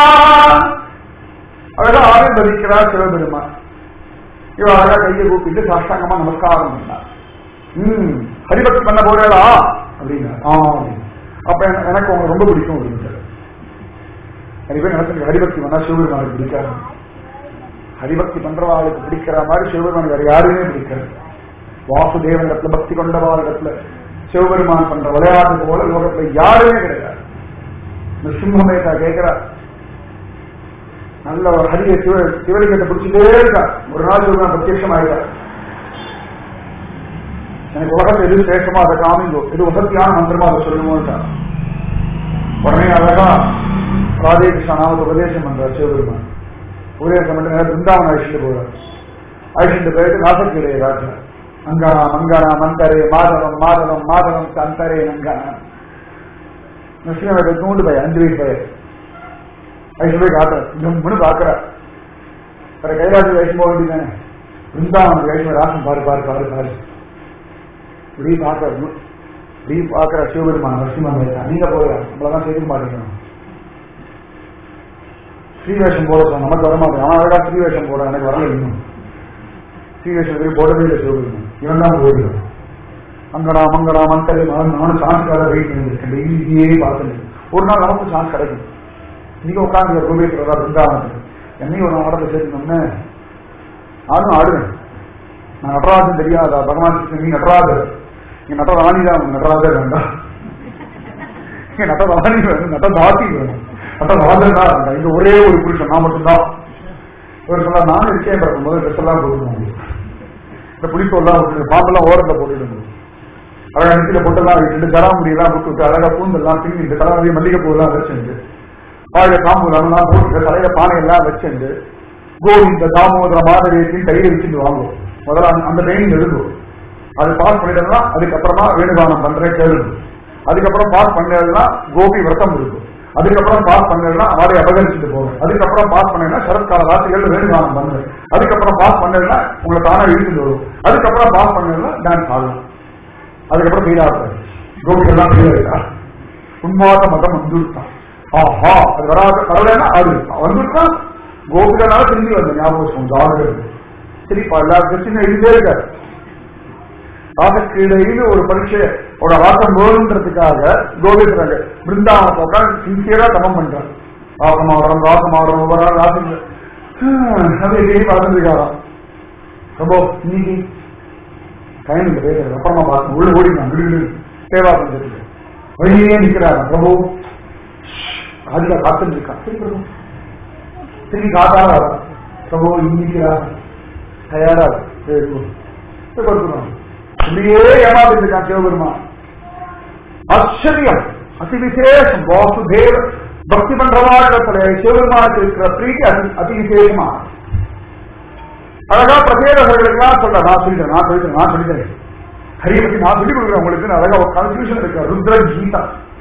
அழகா ஆவிர்வதிக்கிறார் சிவபெருமான் இவ அழகா கையை கூப்பிட்டு சாஷ்டாங்கமா நமஸ்காரம் பண்ணார் ம் ஹரிபக்தி பண்ண போறேடா அப்படின்னா ஆ அப்ப என- எனக்கு உங்க ரொம்ப பிடிக்கும் அப்படின்னு நிறைய பேர் நினைச்சு ஹரிபக்தி பண்ணா சிவபெருமானுக்கு பிடிக்காது ஹரிபக்தி பண்றவாளுக்கு பிடிக்கிற மாதிரி சிவபெருமான் வேற யாருமே பிடிக்காது வாசுதேவன் இடத்துல பக்தி கொண்டவாள் இடத்துல சிவபெருமான் பண்ற விளையாட்டு போல லோகத்துல யாருமே கிடையாது இந்த சிம்மமேதா கேட்கிறார் நல்ல ஒரு ஹரிய சிவ சிவலிங்கத்தை பிடிச்சிட்டே இருக்கா ஒரு நாள் சிவபெருமான் பிரத்யட்சம் ஆயிட்டார் எனக்கு உலகத்தில் எது சேஷமா அதை காமிங்கோ இது உசத்தியான மந்திரமா அதை சொல்லணும்ட்டார் உடனே அழகா ராதே கிருஷ்ணா நாமத்தை உபதேசம் பண்றார் சிவபெருமான் உபதேசம் பண்ணி நேரம் பிருந்தாவன் அழிச்சுட்டு போறார் அழிச்சுட்டு போயிட்டு நாசக்கிடைய ராஜா அங்கனா மங்கனா மந்தரே மாதவம் மாதவம் மாதவம் அந்தரே நங்கனா நரசிம்ம தூண்டு பையன் அஞ்சு வயசு பையன் வயசு போய் காட்டுறார் ஜம்முன்னு பாக்குறார் வேற கைலாசி வயசு போக வேண்டியதானே பிருந்தாவன் வயசு ராசம் பாரு பாரு பாரு பாரு இப்படி பாக்குறாரு இப்படி பாக்குற சிவபெருமான நரசிம்மன் வயசா நீங்க போய் நம்மளதான் சேர்க்க மாட்டேங்கிறோம் ஸ்ரீவேஷம் போட சொன்ன நமக்கு வர மாட்டேன் அவன் அழகா ஸ்ரீவேஷம் போட எனக்கு வரல இன்னும் ஸ்ரீவேஷத்துக்கு போடவே இல்லை சிவபெருமான் இவன் தான் போயிடுவான் அங்கடா மங்கடா மந்தரி நானும் சான்ஸ்கார வெயிட் பண்ணிருக்கேன் டெய்லியே பார்த்துட்டு ஒரு நாள் நமக்கு சான்ஸ் கிடைக்கும் நீங்க உட்காந்து கோபேஸ்வரா பிருந்தாவனத்துக்கு என்னையும் ஒரு ஆடத்தை சேர்த்துனோம்னு நானும் ஆடுவேன் நான் நடராஜன் தெரியாதா பகவான் கிருஷ்ணன் நீ நடராஜர் நீ நடராணி தான் நடராஜர் வேண்டாம் நீ நடராணி வேணும் நடதாசி வேணும் நடராஜன் தான் வேண்டாம் இந்த ஒரே ஒரு புருஷன் நான் மட்டும்தான் இவர் சொல்ல நானும் இருக்கேன் பிறக்கும் போது ட்ரெஸ் எல்லாம் போட்டுக்கணும் இந்த புளிப்பெல்லாம் விட்டு பாம்பெல்லாம் ஓரத்தில் போட்டுடுங்க அழகா நெத்தியில பொட்டெல்லாம் வச்சுட்டு ஜராமுடி எல்லாம் போட்டு விட்டு அழகா பூந்தெல்லாம் பின்னிட்டு தலைவலி மல்லிகைப்பூ எல்லாம் வச்சுட்டு வாயில காம்பு எல்லாம் போட்டு தலையில பானை எல்லாம் வச்சுட்டு கோவிந்த தாமோதர மாதவியத்தையும் கையில வச்சுட்டு வாங்குவோம் முதல்ல அந்த- அந்த ட்ரைனிங் எழுதுவோம் அது பாஸ் பண்ணிட்டோம்னா அதுக்கப்புறமா வேணுகானம் பண்றேன் கேளுங்க அதுக்கப்புறம் பாஸ் பண்ணதுனா கோபி விரதம் இருக்கும் அதுக்கப்புறம் பாஸ் பண்ணதுனா அவரை அபகரிச்சுட்டு போவேன் அதுக்கப்புறம் பாஸ் பண்ணா சரத்கால ராத்திரிகள் வேணுகானம் பண்றேன் அதுக்கப்புறம் பாஸ் பண்ணதுனா உங்களை தானா இழுத்துட்டு வரும் அதுக்கப்புறம் பாஸ் பண்ணதுனா டான்ஸ் ஆடலாம் அதுக்கப்புறம் ஃபெயில் ஆகுது கோபி எல்லாம் ஃபெயில் ஆயிட்டா உன்மாத மதம் வந்துருத்தான் ஆஹா அது வராது வரலன்னா அது வந்துருத்தான் கோபிகளால திரும்பி வந்த ஞாபகம் வச்சுக்கோங்க ஆடுறது சரிப்பா எல்லா பிரச்சனை எழுதிட்டே இருக்காரு ராசக்கிரீடையில ஒரு பரீட்சையோட வாசம் வேணுன்றதுக்காக கோபிக்கிறாங்க பிருந்தாவனத்தை உட்காந்து சின்சியரா தமம் பண்றாங்க ராசமாடுறோம் ராசமாடுறோம் ஒவ்வொரு நாள் ராசம் அது எங்கேயே பார்த்துருக்காராம் ரொம்ப இன்னைக்கு டைம் இல்லை பேர் அப்புறமா பார்த்து உள்ள ஓடினான் விடு சேவா பண்றதுக்கு வெளியே நிக்கிறாங்க பிரபு ராஜிகா காத்துட்டு இருக்கான் சரி பிரபு திரும்பி காத்தால வரான் பிரபு இன்னைக்கு தயாரா கொடுக்கணும் இப்படியே ஏமாத்திட்டு இருக்கான் சிவபெருமான் ஆச்சரியம் அதி விசேஷம் வாசுதேவ பக்தி பண்றவாடத்துல சிவபெருமானுக்கு இருக்கிற பிரீத்தி அதி அதி விசேஷமா அழகா பிரதேவர்களுக்கெல்லாம் சொல்ற நான் சொல்லிட்டேன் நான் சொல்லிட்டேன் நான் சொல்லிட்டேன் ஹரியை பத்தி நான் சொல்லிக் கொடுக்குறேன் உங்களுக்கு அழகா ஒரு கன்ஃபியூஷன் இருக்கு ருத்ர கீதா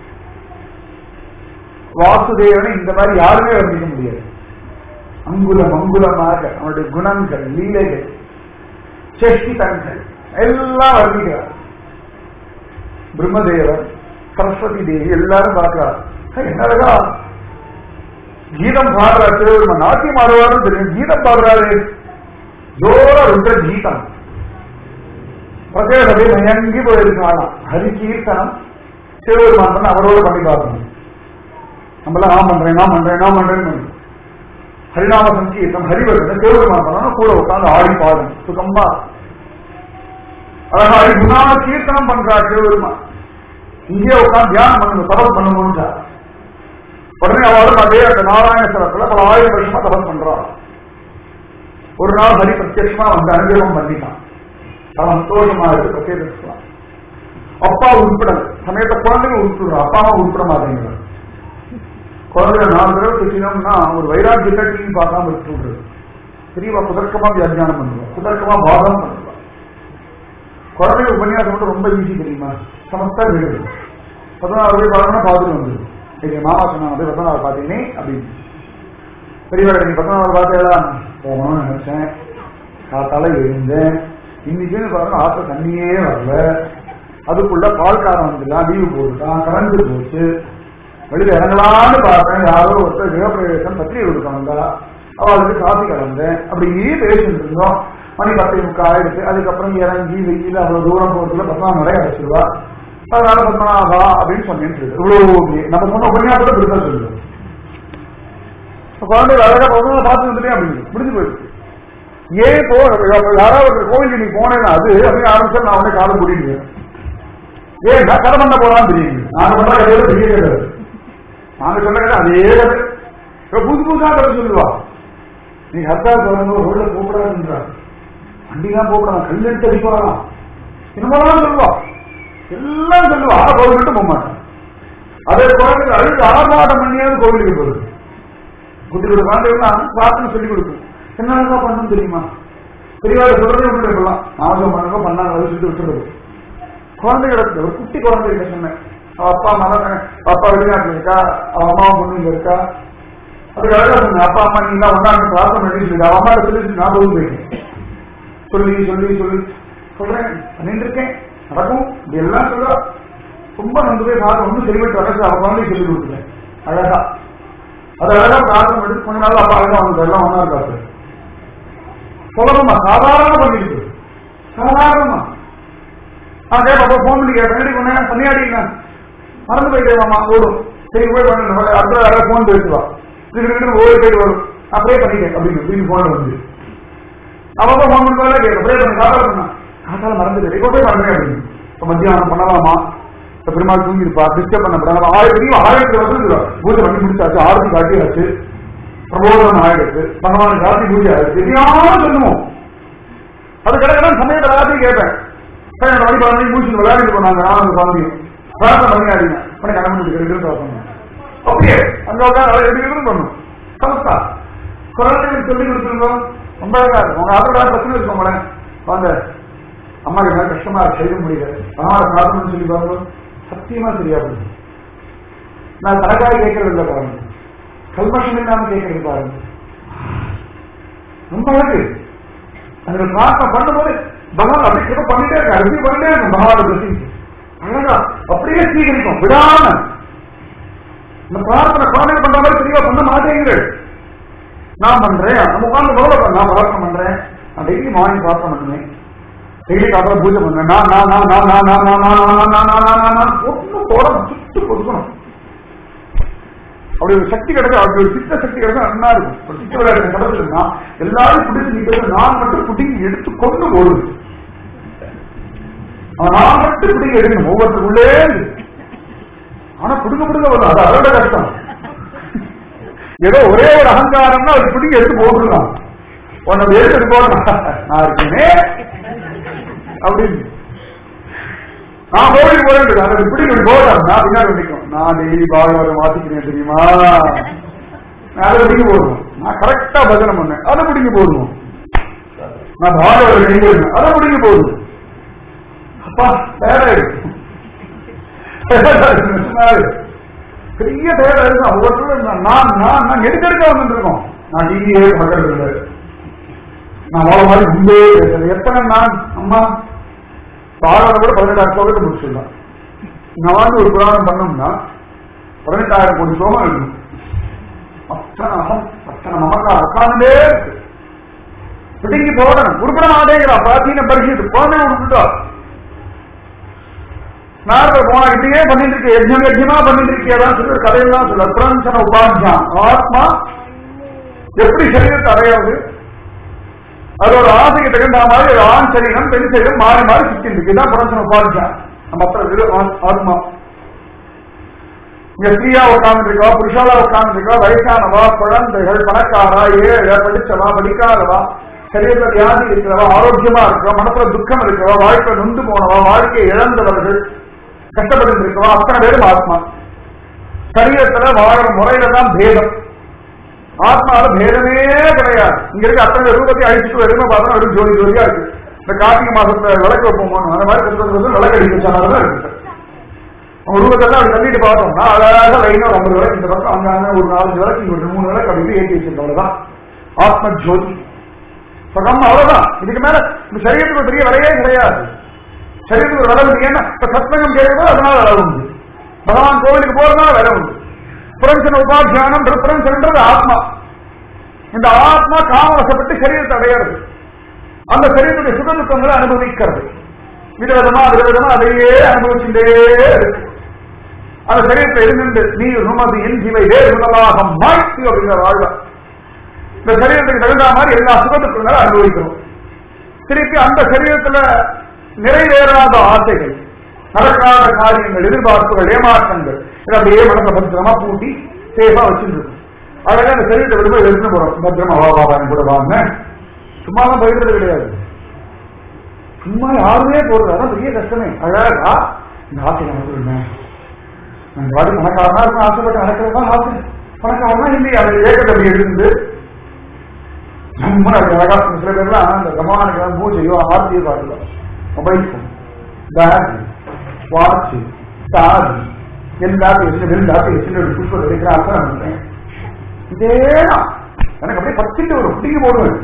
வாசுதேவனை இந்த மாதிரி யாருமே வர்ணிக்க முடியாது அங்குலம் அங்குலமாக அவனுடைய குணங்கள் லீலைகள் சேஷ்டிதங்கள் எல்லாம் வர்ணிக்கிறார் பிரம்மதேவர் சரஸ்வதி தேவி எல்லாரும் பார்க்கிறார் என்ன அழகா கீதம் பாடுறாரு திருவருமா நாட்டியம் ஆடுவாரும் தெரியும் கீதம் பாடுறாரு ஜோர ருத்ர கீதம் பிரதேசத்தை மயங்கி போயிருக்காளாம் ஹரி கீர்த்தனம் சிவபெருமான் பண்ண அவரோட பண்ணி பார்க்கணும் நம்மள நான் பண்றேன் நான் பண்றேன் நான் பண்றேன்னு ஹரிநாம சங்கீர்த்தம் ஹரிவர்த்தனை சிவபெருமான் பண்ணணும் கூட உட்காந்து ஆடி பாடும் சுகம்பா அழகா குணான கீர்த்தனம் பண்றார் சிவபெருமான் இங்கே உட்காந்து தியானம் பண்ணணும் தபஸ் பண்ணணும்ன்றா உடனே அவளும் அதே அந்த நாராயணஸ்வரத்துல பல ஆயிரம் வருஷமா தபஸ் பண்றான் ஒரு நாள் ஹரி பிரத்யட்சமா வந்து அனுகிரகம் பண்ணிட்டான் அவன் சந்தோஷமா இருக்கு பிரத்யேகம் அப்பா உருப்பிடல் சமயத்தை குழந்தைங்க உருப்பிடுறோம் அப்பா அம்மா உருப்பிட மாட்டேங்கிறார் குழந்தைங்க நாலு தடவை திட்டினோம்னா ஒரு வைராக்கியத்தை டிவி பார்க்காம விட்டுறது பெரியவா குதர்க்கமா வியாக்கியானம் பண்ணுவா குதர்க்கமா வாதம் பண்ணுவா குழந்தைங்க உபன்யாசம் மட்டும் ரொம்ப ஈஸி தெரியுமா சமஸ்தா வீடு பதினாறு பேர் பார்க்கணும் பார்த்துட்டு வந்து எங்க மாமா சொன்னாங்க போய் பதினாறு பார்த்தீங்கன்னே அப்படின்னு பெரியவரை நீ பதினாறு பார்த்தேடா போகணும்னு நினைச்சேன் காத்தால எழுந்தேன் இன்னைக்குன்னு பாருங்க ஆத்த தண்ணியே வரல அதுக்குள்ள பால்காரன் வந்துடலாம் லீவு போட்டுட்டான் கரண்ட் போச்சு வெளியில இறங்கலான்னு பார்த்தேன் யாரோ ஒருத்தர் கிரகப்பிரவேசம் பத்திரிகை கொடுக்க வந்தா அவளுக்கு காஃபி கலந்தேன் அப்படியே பேசிட்டு இருந்தோம் மணி பத்து முக்கால் ஆயிடுச்சு அதுக்கப்புறம் இறங்கி வெயில் அவ்வளவு தூரம் போறதுல பத்மா நிறைய அடிச்சிருவா அதனால பத்மநாபா அப்படின்னு சொன்னேன்னு சொல்லு இவ்வளவு நம்ம சொன்ன உபன்யாசத்தை பிடிச்சா சொல்லுவோம் குழந்தை அழகா பத்மநாபா பார்த்து வந்துட்டே அப்படின்னு முடிஞ்சு போயிடுச்சு ஏன் போ யாராவது ஒரு கோவிலுக்கு நீ போனேன்னா அது அப்படின்னு ஆரம்பிச்சா நான் உடனே காலம் கூட்டிட்டு ஏன் நான் கதை பண்ண போறான்னு தெரியுது நாங்க பண்ற கதையோட பெரிய கதை நாங்க சொல்ல கதை அதே கதை இப்ப புது புதுசா கதை சொல்லுவா நீ ஹர்த்தா தொடர்ந்து ரோட்ல போகக்கூடாதுன்றா வண்டிலாம் போகக்கூடாது கல் எடுத்து அடிப்பாராம் என்னமெல்லாம் சொல்லுவா எல்லாம் சொல்லுவா ஆனா கோவில் மட்டும் போக மாட்டான் அதே குழந்தைங்க அழுது ஆர்ப்பாட்டம் பண்ணியாவது கோவிலுக்கு போகுது குட்டி குட்டி குழந்தைகள்லாம் பிரார்த்தனை சொல்லி கொடுக்கும் என்னென்ன பண்ணணும் தெரியுமா பெரியவாட சொல்றதே ஒன்று இருக்கலாம் நாமளும் பண்ணுங்க பண்ணாங்க அதை சொல்லி விட்டுறது குழந்தைகளுக்கு ஒரு குட்டி குழந்தைகிட்ட சொன்னேன் அவ அப்பா அம்மா தான் அப்பா வெளிநாட்டுல இருக்கா அவ அம்மா பொண்ணு இங்க இருக்கா அதுக்கு அழகா சொன்னேன் அப்பா அம்மா நீங்க ஒன்னா பிரார்த்தனை பண்ணி சொல்லி அவ அம்மா சொல்லி நான் போய் போயிட்டேன் சொல்லி சொல்லி சொல்லி சொல்றேன் பண்ணிட்டு இருக்கேன் நடக்கும் இப்படி எல்லாம் சொல்றா ரொம்ப நந்து போய் பார்த்து ஒன்றும் சரிபட்டு வர அவ குழந்தைய சொல்லி கொடுத்துட்டேன் அழகா அது அழகா பிரார்த்தனை பண்ணி கொஞ்ச நாள் அப்பா அழகா வந்து எல்லாம் ஒன்னா இருக்காரு சொல்லணுமா சாதாரண பண்ணிருக்கு சாதாரணமா நான் கேட்ப போன் பண்ணி கேட்பேன் எப்படி பண்ண தனியாடிங்க மறந்து போயிட்டேன் ஓடும் சரி போய் பண்ண அடுத்த யாராவது போன் பேசுவா திருட்டு ஓடி போயிட்டு வரும் அப்படியே பண்ணிட்டேன் அப்படின்னு அப்படின்னு போன வந்து அவங்க போன் பண்ணுறதா கேட்க அப்படியே பண்ணி காத்தால பண்ணா காத்தால மறந்து போயிட்டு இப்போ போய் பண்றேன் அப்படின்னு இப்போ மத்தியானம் பண்ணலாமா இப்ப பெருமாள் தூங்கிருப்பா டிஸ்டர்ப் பண்ண ஆயிரத்தி ஆயிரத்தி வந்து பூஜை பண்ணி முடிச்சாச்சு ஆரத்தி காட்டியாச்சு பிரபோதனம் ஆயிடுச்சு பகவான் ராத்தி பூஜை ஆயிடுச்சு எதையாவது சொல்லுவோம் அது கிடைக்கலாம் சமயத்தை எல்லாத்தையும் கேட்பேன் பன்னெண்டு மணி பதினஞ்சு மூச்சு விளையாடிட்டு போனாங்க ஆனந்த சாந்தியும் பிரார்த்தனை பண்ணி ஆடிங்க பண்ணி கடன் முடிக்கிறேன் அப்படியே அங்க உட்காந்து எப்படி இருந்து பண்ணும் சமஸ்தா குழந்தைகளுக்கு சொல்லி கொடுத்துருந்தோம் ரொம்ப அழகா இருக்கும் உங்க அதோட பிரச்சனை இருக்கோங்களேன் வாங்க அம்மா என்ன கஷ்டமா இருக்கு செய்ய முடியல பகவான பிரார்த்தனை சொல்லி பாருங்க சத்தியமா சரியா போகுது நான் தனக்காக கேட்கறது இல்லை பாருங்க கல்மஷம் இல்லாம கேட்கறது பாருங்க ரொம்ப அழகு அந்த பிரார்த்தனை பண்ணும்போது பகவான் அப்படி கிட்ட பண்ணிட்டே இருக்க அருவி பண்ணிட்டே இருக்கும் பகவான் பிரசி அழகா அப்படியே சீகரிக்கும் விடாம இந்த பிரார்த்தனை குழந்தைங்க பண்ற மாதிரி தெளிவா பண்ண மாட்டேங்கிறேன் நான் பண்றேன் நம்ம உட்கார்ந்து கவலை நான் பிரார்த்தனை பண்றேன் நான் டெய்லி மார்னிங் பிரார்த்தனை பண்ணுவேன் டெய்லி காப்பா பூஜை பண்ணுவேன் நான் நான் நான் நான் நான் நான் நான் நான் நான் நான் நான் நான் நான் நான் ஒன்றும் போடணும் சுட்டு கொடுக்கணும் அப்படி ஒரு சக்தி கிடைக்கும் அப்படி ஒரு சித்த சக்தி கிடைக்கும் நல்லா இருக்கும் ஒரு சித்த விளையாட்டு கடத்துலன்னா எல்லாரும் பிடிச்சி நிக்கிறது நான் மட்டும் பிடிங்கி எடுத்து கொண்டு போடுது நான் மட்டும் பிடிங்கி எடுக்கணும் ஒவ்வொருத்தருக்குள்ளே ஆனா பிடுங்க பிடுங்க வரும் அது அதோட கஷ்டம் ஏதோ ஒரே ஒரு அகங்காரம்னா அது பிடிங்கி எடுத்து போட்டுருலாம் உன்னை எடுத்து போடணும் நான் இருக்கேனே அப்படின்னு நான் கோவில் போறேன் அதை பிடிக்க போறேன் நான் பின்னாடி நிற்கும் நான் டெய்லி பாகவதம் வாசிக்கிறேன் தெரியுமா நான் அதை பிடிக்க போடுவோம் நான் கரெக்டா பஜனை பண்ணேன் அதை பிடிக்க போடுவோம் நான் பாகவதம் எழுதி அதை பிடிக்க போடுவோம் அப்பா தேடாயிடும் பெரிய தேவை இருக்கும் ஒவ்வொருத்தரும் நான் நான் நான் எடுக்க எடுக்க வந்துட்டு இருக்கோம் நான் டிவியே பக்கத்துல இல்லை நான் அவ்வளவு மாதிரி முன்பே பேசுறேன் எத்தனை நான் அம்மா பாடம் கூட பதினெட்டு அக்டோபருக்கு முடிச்சிடலாம் நான் வந்து ஒரு புராணம் பண்ணோம்னா பதினெட்டாயிரம் கோடி சோமம் இருக்கணும் அத்தனை அகம் அத்தனை மமக்கா உட்கார்ந்தே இருக்கு பிடுங்கி போடணும் உருப்பட மாட்டேங்கிறா பிராச்சீன பரிசு குழந்தை விட்டுட்டா நாரதர் போனா இப்படியே பண்ணிட்டு இருக்க யஜ்யம் யஜ்யமா பண்ணிட்டு இருக்கியதான் சொல்லி ஒரு கதையெல்லாம் சொல்ல பிரஞ்சன உபாத்தியம் ஆத்மா எப்படி சரீரத்தை அடையாது அதோட ஆசைக்கு தகுந்த மாதிரி ஒரு ஆண் சரீரம் பெண் சரீரம் மாறி மாறி சுத்தி இருக்கு இதான் பிரஞ்சன உபாத்தியம் நம்ம அப்புறம் வெறும் ஆத்- ஆத்மா இங்க ஸ்திரீயா உட்கார்ந்து இருக்கா புருஷாலா உட்கார்ந்து இருக்கா வயசானவா குழந்தைகள் பணக்காரா ஏழை படிச்சவா படிக்காதவா சரீரத்துல வியாதி இருக்கிறவா ஆரோக்கியமா இருக்கிறவா மனசுல துக்கம் இருக்கிறவா வாழ்க்கை நொந்து போனவா வாழ்க்கையை இழந்தவர்கள் கஷ்டப்பட்டு இருக்கவா அத்தனை பேரும் ஆத்மா சரீரத்துல வாழற முறையில தான் பேதம் ஆத்மால பேதமே கிடையாது இங்க இருக்க அத்தனை ரூபத்தை அழிச்சுட்டு வெறுமை பார்த்தா வெறும் ஜோதி ஜோதியா இருக்கு இந்த கார்த்திகை மாசத்துல விளக்கு வைப்போம் அந்த மாதிரி கஷ்டப்படுறது விளக்கு அடிக்க சொன்னதான் இருக்கு அவங்க ரூபத்தெல்லாம் அப்படி தள்ளிட்டு பார்த்தோம்னா அழகாக லைனா ஒரு ஐம்பது விளக்கு இந்த பக்கம் அங்க அங்க ஒரு நாலஞ்சு விளக்கு இங்க ஒரு மூணு விளக்கு அப்படி ஏற்றி வச்சிருக்கோம் அவ்வளவுதான் ஆத்ம ஜோதி பகம் அவ்வளவுதான் இதுக்கு மேல இந்த சரீரத்துக்கு ஒரு பெரிய விலையே கிடையாது சரீரத்துக்கு ஒரு விலை உண்டு ஏன்னா இப்ப சத்சங்கம் கேட்கும்போது அதனால விலை உண்டு பகவான் கோவிலுக்கு போறதுனால விலை உண்டு புரஞ்சன உபாத்தியானம் புரஞ்சன்றது ஆத்மா இந்த ஆத்மா காமவசப்பட்டு சரீரத்தை அடையிறது அந்த சரீரத்துடைய சுக துக்கங்களை அனுபவிக்கிறது விதவிதமா விதவிதமா அதையே அனுபவிச்சுட்டே இருக்கு அந்த சரீரத்தை இருந்து நீ நுமதி என் ஜீவை வேறு முதலாக மாற்றி அப்படிங்கிற வாழ்வ இந்த சரீரத்துக்கு தகுந்த மாதிரி எல்லா சுகத்துக்குள்ள அனுபவிக்கிறோம் திருப்பி அந்த சரீரத்துல நிறைவேறாத ஆசைகள் நடக்காத காரியங்கள் எதிர்பார்ப்புகள் ஏமாற்றங்கள் இதை அப்படியே மனசை பத்திரமா பூட்டி சேஃபா வச்சிருந்தது அழகா அந்த சரீரத்தை விடும்போது எடுத்துட்டு போறோம் பத்திரமா வா வா கூட வாங்க சும்மா தான் போயிடுறது கிடையாது சும்மா யாருமே போறது அதான் பெரிய கஷ்டமே அழகா இந்த ஆசை நமக்கு என்ன இந்த வாட்டி பணக்காரனா இருக்கும் ஆசைப்பட்டு நடக்கிறதா ஆசை பணக்காரனா இல்லையா அந்த ஏக்கத்தை அப்படி இருந்து நம்ம அழகா சில பேர்லாம் அந்த பிரமாணிக்கலாம் பூஜையோ ஆர்த்தியோ காட்டல மொபைல் ஃபோன் பேக் வாட்ச் சாதி எல்லாத்தையும் வச்சு எல்லாத்தையும் வச்சு ஒரு புஷ்பம் எடுக்கிற அர்த்தம் நினைக்கிறேன் இதேதான் எனக்கு அப்படியே பச்சிட்டு ஒரு குட்டிக்கு போடுவேன்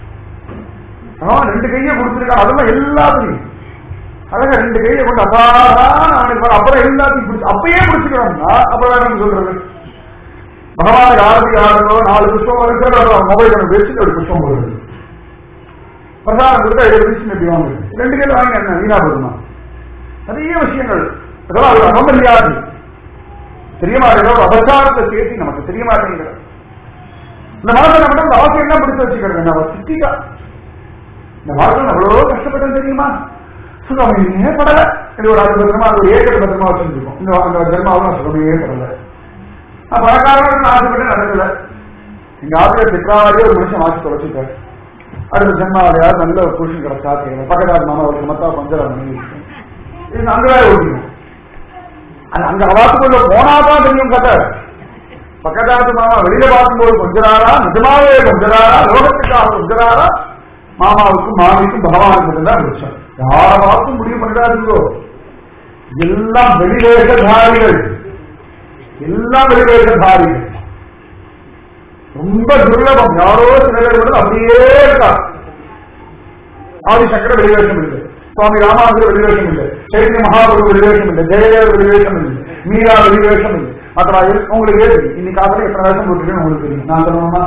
அவன் ரெண்டு கையை கொடுத்துருக்கான் அதெல்லாம் எல்லாத்தையும் அழகா ரெண்டு கையை கொண்டு அசாதாரண அவனுக்கு பாரு, அப்புறம் எல்லாத்தையும் பிடிச்சி அப்பயே பிடிச்சிக்கிறோம்னா அப்புறம் வேற என்ன சொல்றது பகவானுக்கு ஆரத்தி ஆடுறதோ நாலு புஷ்பம் இருக்கிற மொபைல் எனக்கு வச்சுட்டு ஒரு புஷ்பம் போடுறது பிரசாதம் கொடுத்தா ஏழு விஷயம் எப்படி வாங்குது ரெண்டு கையில் வாங்கி என்ன வீணா போதுமா நிறைய விஷயங்கள் இதெல்லாம் ஒரு அகமரியாது தெரிய மாட்டேங்கிற ஒரு அபச்சாரத்தை சேர்த்து நமக்கு தெரிய மாட்டேங்கிற இந்த மனதில் மட்டும் இந்த ஆசை என்ன பிடிச்சு வச்சுக்கிறது நம்ம சித்திகா இந்த வாழ்க்கை அவ்வளோ கஷ்டப்பட்டேன் தெரியுமா சுகமே படல இது ஒரு அது பத்திரமா அது ஒரு ஏக்கர் பத்திரமா வச்சிருக்கோம் இந்த அந்த ஜென்மாவும் சுகமே படல நான் பணக்காரன் ஆசைப்பட்டு நடக்கல எங்க ஆசிரியர் திட்டாவே ஒரு மனுஷன் ஆசை தொலைச்சிட்டாரு அடுத்த ஜென்மாவிலையாவது நல்ல ஒரு புருஷன் கிடைச்சா கேட்கல பக்கத்தார் மாமா ஒரு மத்தா பஞ்சரம் பண்ணி இது அங்கதான் ஓடிக்கணும் அது அங்க அவாத்துக்குள்ள போனாதான் தெரியும் கதை பக்கத்தாத்து மாமா வெளியில பார்க்கும்போது கொஞ்சராரா நிஜமாவே கொஞ்சராரா லோகத்துக்காக கொஞ்சராரா மாமாவுக்கும் மாமிக்கும் பகவானுக்கு தான் விஷயம் யாராச்சும் முடிவு பண்ணிடாதீங்கோ எல்லாம் வெளிவேஷதாரிகள் எல்லாம் வெளிவேஷதாரிகள் ரொம்ப துர்லபம் யாரோ சில பேர் மட்டும் அப்படியே இருக்கா ஆதிசங்கர வெளிவேஷம் இல்லை சுவாமி ராமானுஜர் வெளிவேஷம் இல்லை சைத்தன்ய மகாபுரு வெளிவேஷம் இல்லை ஜெயதேவர் வெளிவேஷம் இல்லை மீரா வெளிவேஷம் இல்லை அப்புறம் அது உங்களுக்கு ஏது இன்னைக்கு காலத்துல எத்தனை வேஷம் போட்டுருக்கேன்னு உங்களுக்கு தெரியும் நான் சொல்லணும்னா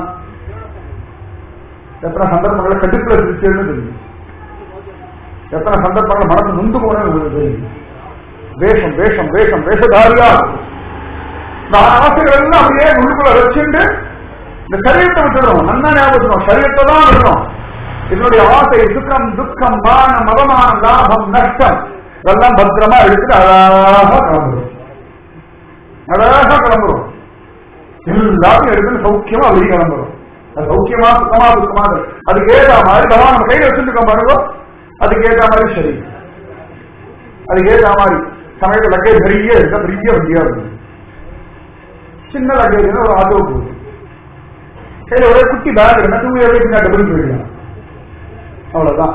எத்தனை சந்தர்ப்பங்களை கடுப்புல சிரிச்சேன்னு தெரியும் எத்தனை சந்தர்ப்பங்கள் மனசு நொந்து போனேன்னு உங்களுக்கு தெரியும் வேஷம் வேஷம் வேஷம் வேஷதாரியா இந்த ஆசைகள் எல்லாம் அப்படியே உள்ளுக்குள்ள வச்சுட்டு இந்த சரீரத்தை விட்டுறோம் நல்லா ஞாபகம் சரீரத்தை தான் விடுறோம் என்னுடைய ஆசை சுக்கம் துக்கம் மானம் அவமானம் லாபம் நஷ்டம் இதெல்லாம் பத்திரமா எடுத்துட்டு அழகா கிளம்புறோம் அழகா கிளம்புறோம் எல்லாத்தையும் எடுத்து சௌக்கியமா வெளியே கிளம்புறோம் அது சௌக்கியமா சுத்தமா துக்கமா அதுக்கு ஏற்ற மாதிரி பகவான் நம்ம கையில வச்சுருக்கோம் பாருங்க அதுக்கு ஏற்ற மாதிரி சரி அதுக்கு ஏற்ற மாதிரி சமயத்தில் லக்கேஜ் பெரிய இருந்தா பெரிய வண்டியா இருக்கும் சின்ன லக்கேஜ் ஒரு ஆட்டோ போகுது கையில ஒரே குட்டி பேக் இருந்தா டூ இயர்ஸ் பின்னாடி டபுள் போயிடலாம் அவ்வளவுதான்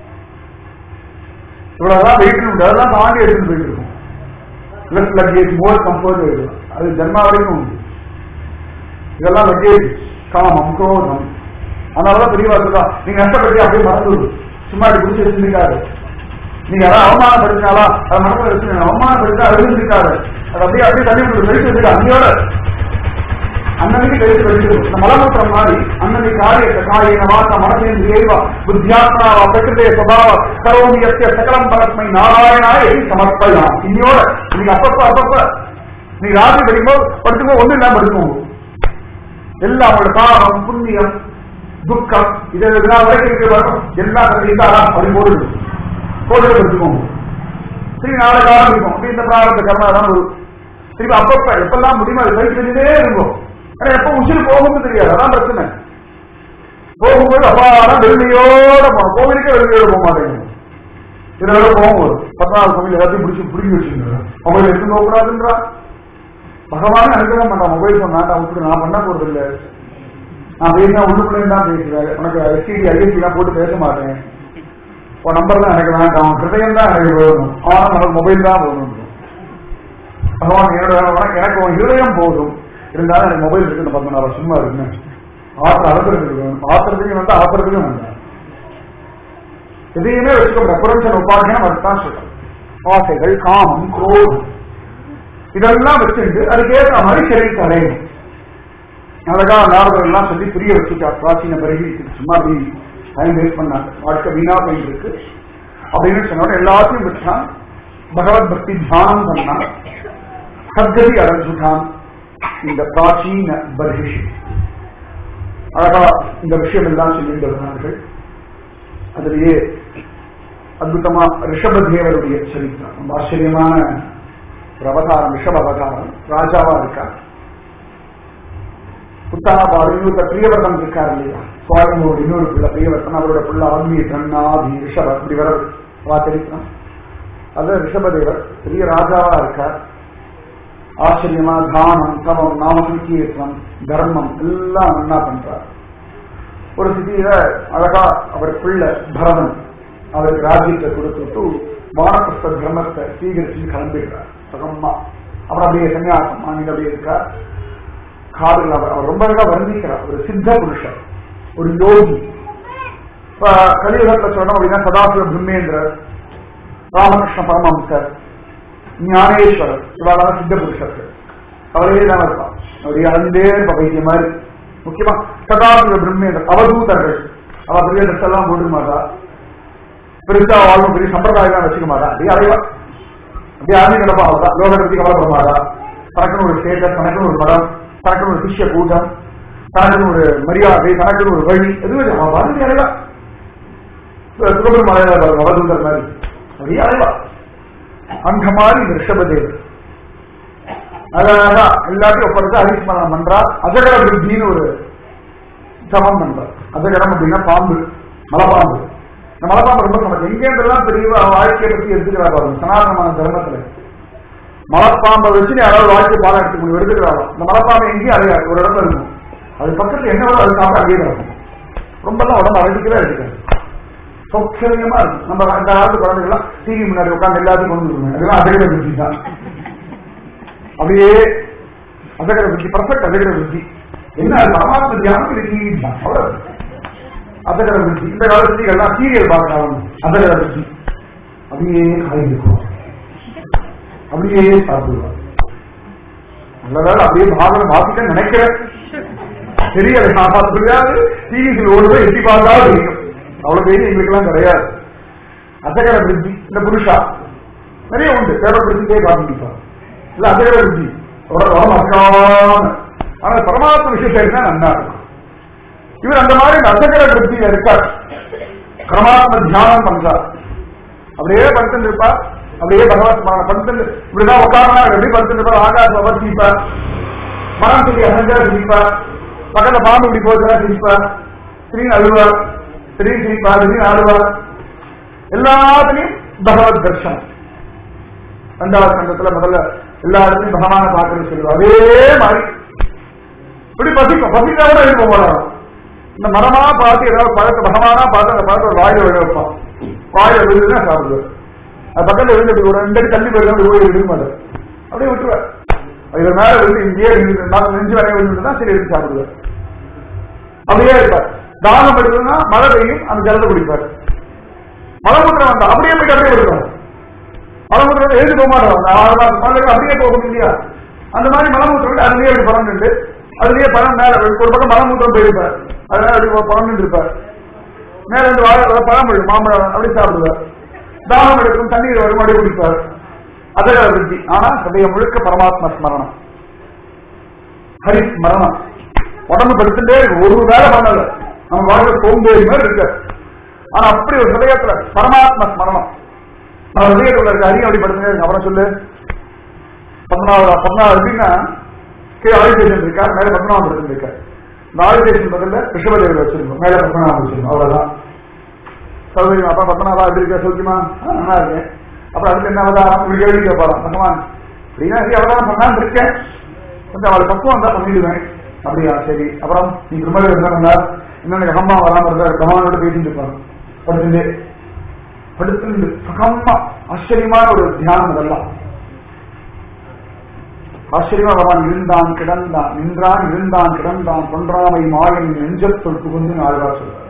இவ்வளவுதான் வெயிட் உண்டு அதெல்லாம் தாண்டி எடுத்துட்டு போயிட்டு இருக்கும் லெஸ் லக்கேஜ் மோர் கம்ஃபர்ட் இருக்கும் அது ஜென்மா வரைக்கும் உண்டு இதெல்லாம் லக்கேஜ் காமம் குரோதம் அதனாலதான் பெரியவா சொல்றா நீங்க நஷ்டப்பட்டு அப்படியே மறந்துடும் சும்மா இப்படி பிடிச்சி வச்சிருக்காரு நீங்க யாராவது அவமானப்படுத்தினாலா அதை மனசுல வச்சு அவமானப்படுத்தா எழுந்திருக்காரு அது அப்படியே அப்படியே தண்ணி உங்களுக்கு கழிச்சு வச்சுட்டு அங்கேயோட அன்னன்னைக்கு கழிச்சு வச்சுட்டு இந்த மலமூத்திரம் மாதிரி அன்னன்னைக்கு காரியத்தை காயின வாச மனசேந்திரியேவா புத்தியாத்மாவா பிரகிருதே சுபாவ கரோமியத்திய சகலம் பரஸ்மை நாராயணாய எதி சமர்ப்பயாம் இன்னையோட நீங்க அப்பப்ப அப்பப்ப நீ ராத்திரி படிக்கும்போது படுத்துக்கோ ஒண்ணு இல்லாம படுத்துக்கோங்க எல்லாம் அவங்களோட பாவம் புண்ணியம் துக்கம் இதை இதெல்லாம் வரைக்கும் இருக்கு வரும் எல்லாம் இருந்தாரா அப்படி போடுது போட்டு படுத்துக்கோங்க சரி நாளை காலம் இருக்கும் அப்படி இந்த பிராரத்த கர்மா தான் ஒரு திருப்பி அப்பப்ப எப்பெல்லாம் முடியுமோ அதை கழிச்சு செஞ்சுட்டே இருக்கும் ஆனா எப்ப உசிறு போகும்னு தெரியாது அதான் பிரச்சனை போகும்போது அப்பாதான் வெள்ளையோட போகணும் கோவிலுக்கே வெள்ளையோட போக மாட்டேங்க இதனால போகும்போது பத்தாவது கோவில் எல்லாத்தையும் பிடிச்சி பிடிச்சி வச்சுருந்தேன் மொபைல் எடுத்து போகக்கூடாதுன்றா பகவான் அனுகிரகம் பண்றான் மொபைல் ஃபோன் வேண்டாம் விட்டு நான் பண்ண போறது இல்ல நான் பேசினா உள்ளுக்குள்ளே தான் பேசுவேன் உனக்கு எஸ்டிடி ஐஎஸ்டி தான் போட்டு பேச மாட்டேன் உன் நம்பர் தான் எனக்கு வேண்டாம் உன் ஹிருதயம் தான் எனக்கு போகணும் ஆனா நமக்கு மொபைல் தான் போகணும் பகவான் என்னோட உனக்கு எனக்கு உன் ஹிருதயம் போதும் இருந்தாலும் எனக்கு மொபைல் இருக்கு பத்து நாள் சும்மா இருக்குன்னு ஆத்திர அலசுறதுக்கு வேணும் ஆத்திரத்துக்கு வந்தா ஆத்திரத்துக்கும் வேண்டாம் எதையுமே வச்சுக்க பிரபஞ்சன் உபாதியம் அதுதான் சொல்றேன் ஆசைகள் காமம் குரோதம் இதெல்லாம் வச்சுட்டு அதுக்கேற்ற மாதிரி சரி அடையணும் அழகா நாரதர் எல்லாம் சொல்லி புரிய வச்சுட்டா பிராச்சீன பிறகு சும்மா அப்படி டைம் வேஸ்ட் பண்ணாங்க வாழ்க்கை வீணா போயிட்டு இருக்கு அப்படின்னு சொன்னோட எல்லாத்தையும் விட்டான் பகவத் பக்தி தியானம் பண்ணான் சத்கதி அடைஞ்சுட்டான் இந்த பிராச்சீன பர்ஹிஷி அழகா இந்த விஷயம் எல்லாம் சொல்லிட்டு வருகிறார்கள் அதிலேயே அற்புதமா ரிஷபதேவருடைய சரித்திரம் ரொம்ப ஆச்சரியமான ஒரு அவதாரம் ரிஷப அவதாரம் ராஜாவா இருக்கார் புத்தாபாடு இன்னொரு பிரியவர்தன் இருக்கார் இல்லையா சுவாமியோட இன்னொரு பிள்ளை பிரியவர்தன் அவரோட பிள்ளை ஆத்மீய கண்ணாதி ரிஷப இப்படி வர வா சரித்திரம் அது ரிஷபதேவர் பெரிய ராஜாவா இருக்கார் ஆச்சரியமா தானம் தவம் நாம சங்கீர்த்தனம் தர்மம் எல்லாம் என்ன பண்றார் ஒரு சிட்டியில அழகா அவர் பிள்ளை பரதன் அவருக்கு ராஜ்யத்தை கொடுத்துட்டு வானப்பிரஸ்த தர்மத்தை ஸ்வீகரிச்சு கிளம்பிடுறார் சுகமா அவர் அப்படியே சன்னியாசம் வாங்கிட்டு அப்படியே இருக்கார் காதல் அவர் அவர் ரொம்ப அழகா வர்ணிக்கிறார் ஒரு சித்த புருஷர் ஒரு யோகி இப்ப கலியுகத்துல சொன்னோம் அப்படின்னா சதாசிவ பிரம்மேந்திரர் ராமகிருஷ்ண பரமஹம்சர் ஞானேஸ்வரர் இவாளான சித்த புருஷர்கள் அவரே தான் இருப்பான் அவருடைய அளந்தே இருப்ப பைத்திய மாதிரி முக்கியமா சதாசிவ பிரம்மேந்திரர் அவதூதர்கள் அவ பெரிய ட்ரெஸ் எல்லாம் போட்டுக்க மாட்டா பெருசா வாழ்வும் பெரிய சம்பிரதாயம் வச்சுக்க மாட்டா அப்படியே அலைவா அப்படியே ஆர்மி கிடப்பா அவர்தான் லோகத்தை பத்தி கவலைப்பட மாட்டா தனக்குன்னு ஒரு ஸ்டேட்டஸ் தனக்குன்னு ஒரு மரம் தனக்குன்னு ஒரு சிஷ்ய கூட்டம் தனக்குன்னு ஒரு மரியாதை தனக்குன்னு ஒரு வழி எதுவும் அவன் வந்து அலைவா சுகபெரும் மலையாள அவதூதர் மாதிரி அப்படியே அலைவா அந்த மாதிரி இந்த ரிஷபதேவர் அழகா எல்லாத்தையும் ஒப்படைச்சு ஹரிஸ்மரணம் பண்றா அஜகர விருத்தின்னு ஒரு சமம் பண்றார் அஜகரம் அப்படின்னா பாம்பு மலைப்பாம்பு இந்த மலைப்பாம்பு ரொம்ப சமம் எங்கேன்றதெல்லாம் பெரிய வாழ்க்கையை பத்தி எடுத்துக்கிறா பாருங்க சனாதனமான தர்மத்துல மலைப்பாம்பை வச்சு நீ யாராவது வாழ்க்கை பாடம் எடுத்துக்க முடியும் எடுத்துக்கிறாங்க இந்த மலைப்பாம்பு எங்கேயும் அடையாது ஒரு இடத்துல இருக்கும் அது பக்கத்துல என்ன வரும் அது சாப்பிட்டு அங்கேயே இருக்கும் ரொம்ப எல்லாம் உடம்பு அழைக்கவே எடுத்துக்காது சௌக்கியமா இருக்கும் நம்ம அந்த காலத்து குழந்தைகள்லாம் டிவி முன்னாடி உட்காந்து எல்லாத்தையும் கொண்டு வருவாங்க அதெல்லாம் அஜகர புத்தி தான் அப்படியே அஜகர புத்தி பர்ஃபெக்ட் அஜகர புத்தி என்ன அது பரமாத்ம தியானம் இது டிவி தான் அவ்வளவு அஜகர புத்தி இந்த காலத்துல எல்லாம் சீரியல் பார்க்கலாம் அஜகர புத்தி அப்படியே காய் இருக்கும் அப்படியே சாப்பிடுவாங்க நல்லதால அப்படியே பாகம் வாசிக்க நினைக்கிறேன் தெரியல நான் பார்த்து புரியாது டிவிசில் ஓடுவோம் எட்டி பார்த்தா தெரியும் அவ்வளவு பெரிய எங்களுக்கெல்லாம் கிடையாது அசகர விருத்தி இந்த புருஷா நிறைய உண்டு பேர விருத்தியே காமிப்பா இல்ல அசகர விருத்தி மறக்காம ஆனா பரமாத்ம விஷயத்தை இருந்தா நன்னா இருக்கும் இவர் அந்த மாதிரி இந்த அசகர விருத்தியில இருக்கார் பரமாத்ம தியானம் பண்றார் அப்படியே படுத்துட்டு இருப்பார் அப்படியே பகவத் படுத்துட்டு இப்படிதான் உட்கார்னா எப்படி படுத்துட்டு இருப்பார் ஆகாசம் அவர் சிரிப்பார் மனம் சொல்லி அசஞ்சா சிரிப்பார் பக்கத்துல பாம்பு இப்படி போச்சுன்னா சிரிப்பார் திடீர்னு அழுவார் திடீர்னு சிரிப்பார் திடீர்னு ஆடுவார் எல்லாத்துலயும் பகவத் தர்ஷனம் ரெண்டாவது கண்டத்துல முதல்ல எல்லா இடத்துலயும் பகவான பார்க்கறது சொல்லுவோம் அதே மாதிரி இப்படி பசிக்கும் பசிக்கா கூட எழுத போறாங்க இந்த மரமா பார்த்து ஏதாவது பழத்தை பகவானா பார்த்து அந்த பழத்தை ஒரு வாயில விழ வைப்பான் வாயில விழுதுன்னா சாப்பிடுவார் அது பக்கத்துல விழுந்து ஒரு ரெண்டு அடி தள்ளி போயிருந்தா ஓடி விழுக மாட்டார் அப்படியே விட்டுருவார் இது மேல விழுந்து இங்கேயே விழுந்து நெஞ்சு வரைய விழுந்துதான் சரி எடுத்து சாப்பிடுவார் அப்படியே இருப்பார் தானம் எடுக்கணும்னா மழை பெய்யும் அந்த ஜலத்தை குடிப்பார் மலமூத்திரம் வந்தா அப்படியே போயிட்டு அப்படியே விடுவார் மலமூத்திரம் எழுதி போக மாட்டாங்க அப்படியே போகும் இல்லையா அந்த மாதிரி மலமூத்திரம் அதுலயே அப்படி பறந்துட்டு அதுலயே பழம் மேல ஒரு பக்கம் மலமூத்திரம் போயிருப்பார் அதனால அப்படி பறந்துட்டு இருப்பார் மேல இருந்து வாழை பழம் விழும் மாம்பழம் அப்படி சாப்பிடுவார் தாகம் எடுக்கும் தண்ணீர் வரும் அப்படி குடிப்பார் அதக விருத்தி ஆனா சதய முழுக்க பரமாத்ம ஸ்மரணம் ஹரி ஸ்மரணம் உடம்பு படுத்துட்டே இருக்கு ஒரு வேலை பண்ணல நம்ம வாழ்க்கை சோம்பேறி மாதிரி இருக்கு ஆனா அப்படி ஒரு ஹதயத்துல பரமாத்ம ஸ்மரணம் நம்ம ஹதயத்துல இருக்க ஹரி அப்படி படுத்துட்டே இருக்கு அப்புறம் சொல்லு பதினாறு பதினாறு எப்படின்னா கீழே ஆயுதேசன் இருக்கா மேல பத்மநாபம் படுத்து இருக்கா இந்த ஆயுதேசன் பதில ரிஷபதேவர் வச்சிருக்கோம் மேல பத்மநாபம் வச்சிருக்கோம் அவ்வளவுதான் சௌகரியம் அப்பா பத்மநாபா எப்படி இருக்க சௌக்கியமா ஆ, நல்லா இருக்கேன் அப்புறம் அதுக்கு என்ன அவதாரம் இப்படி கேள்வி கேட்பாராம் பகவான் அப்படின்னா சரி அவதாரம் பண்ணான்னு இருக்கேன் கொஞ்சம் அவளை பக்குவம் தான் பண்ணிடுவேன் அப்படியா சரி அப்புறம் நீ திருமலை இருந்தா இன்னொன்னு அம்மா வராம இருந்தா பகவானோட பேசிட்டு இருப்பாங்க படுத்துட்டு படுத்துட்டு சுகமா ஆச்சரியமான ஒரு தியானம் இதெல்லாம் ஆச்சரியமா பகவான் இருந்தான் கிடந்தான் நின்றான் இருந்தான் கிடந்தான் தொன்றாமை மாயன் நெஞ்சத்தொல் புகுந்து ஆழ்வார் சொல்றார்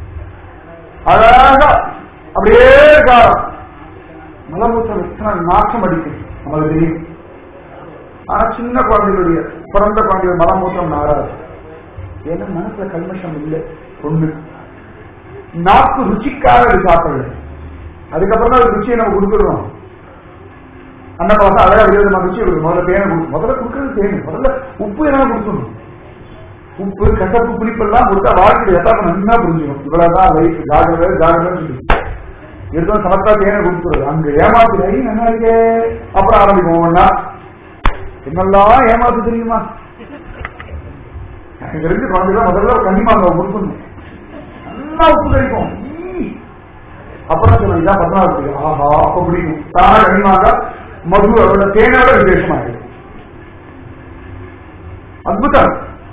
அழகா அப்படியே இருக்காராம் மலமூத்திரம் எத்தனை நாற்றம் அடிக்கும் நமக்கு தெரியும் ஆனா சின்ன குழந்தைகளுடைய பிறந்த குழந்தைகள் மலமூத்திரம் நாராது ஏன்னா மனசுல கல்மஷம் இல்லை ஒண்ணு நாக்கு ருச்சிக்காக அது சாப்பிடல அதுக்கப்புறம் தான் அது ருச்சியை நம்ம கொடுத்துடுறோம் அந்த பார்த்தா அழகா விதவிதமா ருச்சி கொடுக்கும் முதல்ல தேனை கொடுக்கும் முதல்ல கொடுக்கறது தேனு முதல்ல உப்பு என்ன கொடுத்துடணும் உப்பு கசப்பு புளிப்பெல்லாம் கொடுத்தா வாழ்க்கையில எத்தாப்ப நல்லா புரிஞ்சுக்கணும் இவ்வளவுதான் லைஃப் ஜாகிரதை ஜாகிரதைன்னு சொல்லி எடுத்து சமத்தா தேனை கொடுத்துருது அங்க ஏமாத்து ஐ நல்லா இருக்கே அப்புறம் ஆரம்பிக்கும் ஒவ்வொன்னா என்னெல்லாம் ஏமாத்து தெரியுமா எனக்கு தெரிஞ்சு குழந்தைகள் முதல்ல கன்னிமாங்க கொடுக்கணும் நல்லா உப்பு கிடைக்கும் ஈ. அப்புறம் சொல்லுங்க இதான் பதினாறு பிடிக்கும் ஆஹா அப்ப பிடிக்கும் தான கனிமாக மது அவரோட தேனோட விசேஷமாயிடும் அற்புதம்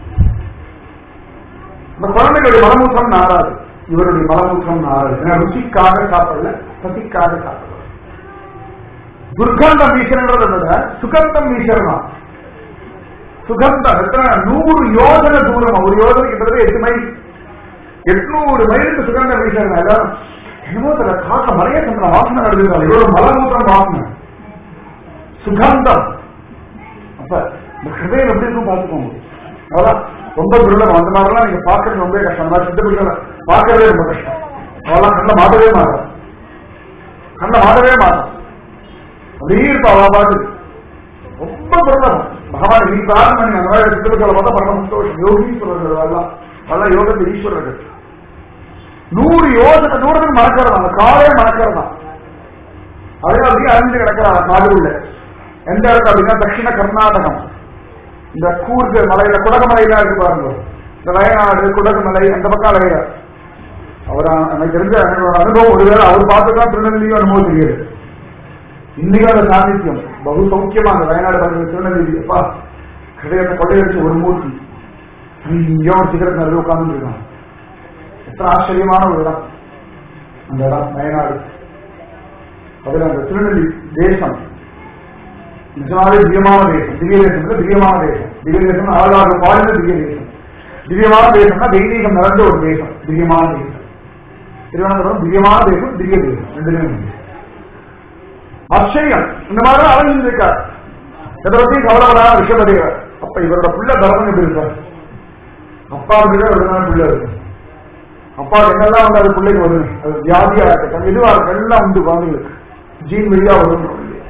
இந்த குழந்தைகளுடைய மலமூத்திரம் நாராது இவருடைய மலமூத்திரம் நாராது ஏன்னா ருச்சிக்காக சாப்பிடல பசிக்காக சாப்பிடல துர்கந்தம் வீசணுன்றதை விட சுகந்தம் வீசணும் சுகந்தம் எத்தனை நூறு யோஜனை தூரம் ஒரு யோஜனை கிட்டத்தட்ட எட்டு மைல் எட்நூறு மைலுக்கு சுகந்தம் வீசணும் எல்லாரும் என்னமோ சில காக்க மறைய சந்திர வாசனை நடந்துருக்காங்க இவ்வளவு மலமூத்திரம் வாசனை சுகந்தம் அப்ப இந்த ஹிருதயம் எப்படி இருக்கும் பார்த்துக்கோங்க அவ்வளவுதான் ரொம்ப துர்லபம் அந்த மாதிரிலாம் நீங்க பார்க்கறது ரொம்ப கஷ்டம் நான் சித்த பிடிக்கல பார்க்கறதே ரொம்ப கஷ்டம் அவெல்லாம் கண்ணை மாட்டவே மாட்டோம் கண்ணை மாட்டவே மாட்டோம் அப்படியே இருப்பா அவ பாட்டு ரொம்ப துர்லபம் பகவான் நீ பிரார்த்தனை பண்ணி அந்த மாதிரி சித்த பிடிக்கல பார்த்தா பரம சந்தோஷம் யோகீஸ்வரர்கள் எல்லாம் அதெல்லாம் யோகத்தில் ஈஸ்வரர்கள் நூறு யோசனை தூரத்துக்கு மறக்கிறதா அந்த காலே மறக்கிறதா அதே அப்படியே அறிஞ்சு கிடக்கிறா நாடு உள்ள எந்த இடத்துல அப்படின்னா தட்சிண கர்நாடகம் இந்த கூர்கு மலையில குடகுமலையில இருக்கு பாருங்க இந்த வயநாடு குடகுமலை அந்த பக்கம் அலையில அவர் எனக்கு தெரிஞ்ச என்னோட அனுபவம் ஒருவேளை அவர் பார்த்துதான் திருநெல்வேலியும் அனுபவம் தெரியுது இன்னைக்கு அந்த சாநித்தியம் பகு சௌக்கியமா அந்த வயநாடு பகுதியில் திருநெல்வேலி அப்பா ஹிருதயத்தை கொள்ளையடிச்சு ஒரு மூர்த்தி இங்கேயும் ஒரு சிகரெட் நிறைய உட்கார்ந்து இருக்கான் எத்தனை ஆச்சரியமான ஒரு இடம் அந்த இடம் வயநாடு அதுல அந்த திருநெல்வேலி தேசம் நிஜமாவே திவ்யமான தேசம் திவ்ய தேசம் திவ்யமான தேசம் திவ்ய தேசம் ஆளாக வாழ்ந்த திவ்ய தேசம் திவ்யமான தேசம்னா தெய்வீகம் நிறைஞ்ச ஒரு தேசம் திவ்யமான தேசம் திருவனந்தபுரம் திவ்யமான தேசம் திவ்ய தேசம் ரெண்டுமே உண்டு. ஆச்சரியம் இந்த மாதிரி அலைஞ்சு இருக்கார் எதை பத்தியும் கவலைப்படாத ரிஷபதேவர் அப்ப இவரோட பிள்ளை தரமன் எப்படி இருக்கார் அப்பா கிட்ட ஒரு நாள் பிள்ளை இருக்கு அப்பா என்னெல்லாம் வந்து அது பிள்ளைக்கு வருது அது வியாதியா இருக்கட்டும் எதுவா இருக்கு எல்லாம் உண்டு குழந்தைங்களுக்கு ஜீன் வழியா வரும்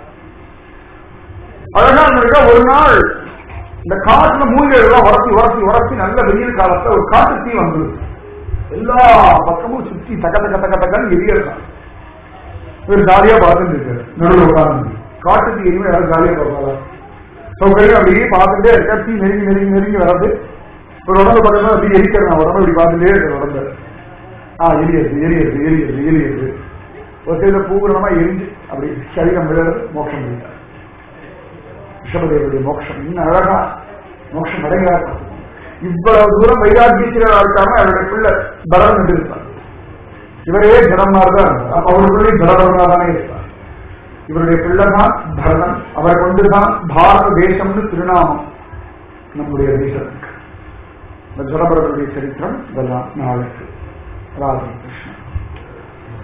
அழகா இருந்திருக்க ஒரு நாள் இந்த காட்டுல மூலிகைகள் உரசி உரசி உரசி நல்ல வெயில் காலத்துல ஒரு காட்டு தீ வந்தது எல்லா பக்கமும் சுத்தி தக்க தக்க தக்க தக்கன்னு எரிய இருக்கான் இவர் ஜாலியா பார்த்துட்டு இருக்காரு நடுவில் உட்கார்ந்து காட்டு தீ எரியுமே யாரும் ஜாலியா பார்ப்பாரா சௌகரியம் அப்படியே பார்த்துட்டே இருக்க தீ நெருங்கி நெருங்கி நெருங்கி வர்றது ஒரு உடம்பு பக்கத்துல அப்படி எரிக்கிறேன் நான் உடம்பு இப்படி பார்த்துட்டே இருக்கிற உடம்பு ஆ எரியுது எரியுது எரியுது எரியுது ஒரு சில பூரணமா எரிஞ்சு அப்படி சரீரம் விழுறது மோட்சம் முடியாது ரிஷபதேவருடைய மோட்சம் இன்னும் அழகா மோட்சம் அடைகிறார் இவ்வளவு தூரம் வைராக்கியத்தில் இருக்காம அவருடைய பிள்ளை பலம் என்று இருப்பார் இவரே ஜடமாக தான் இருந்தார். அப்ப அவருக்குள்ளே ஜடபரமாக தானே இருப்பார் இவருடைய பிள்ளை தான் பரதன் அவரை கொண்டுதான் பாரத தேசம்னு திருநாமம் நம்முடைய தேசத்துக்கு இந்த ஜடபரனுடைய சரித்திரம் இதெல்லாம் நாளைக்கு ராதே கிருஷ்ணன்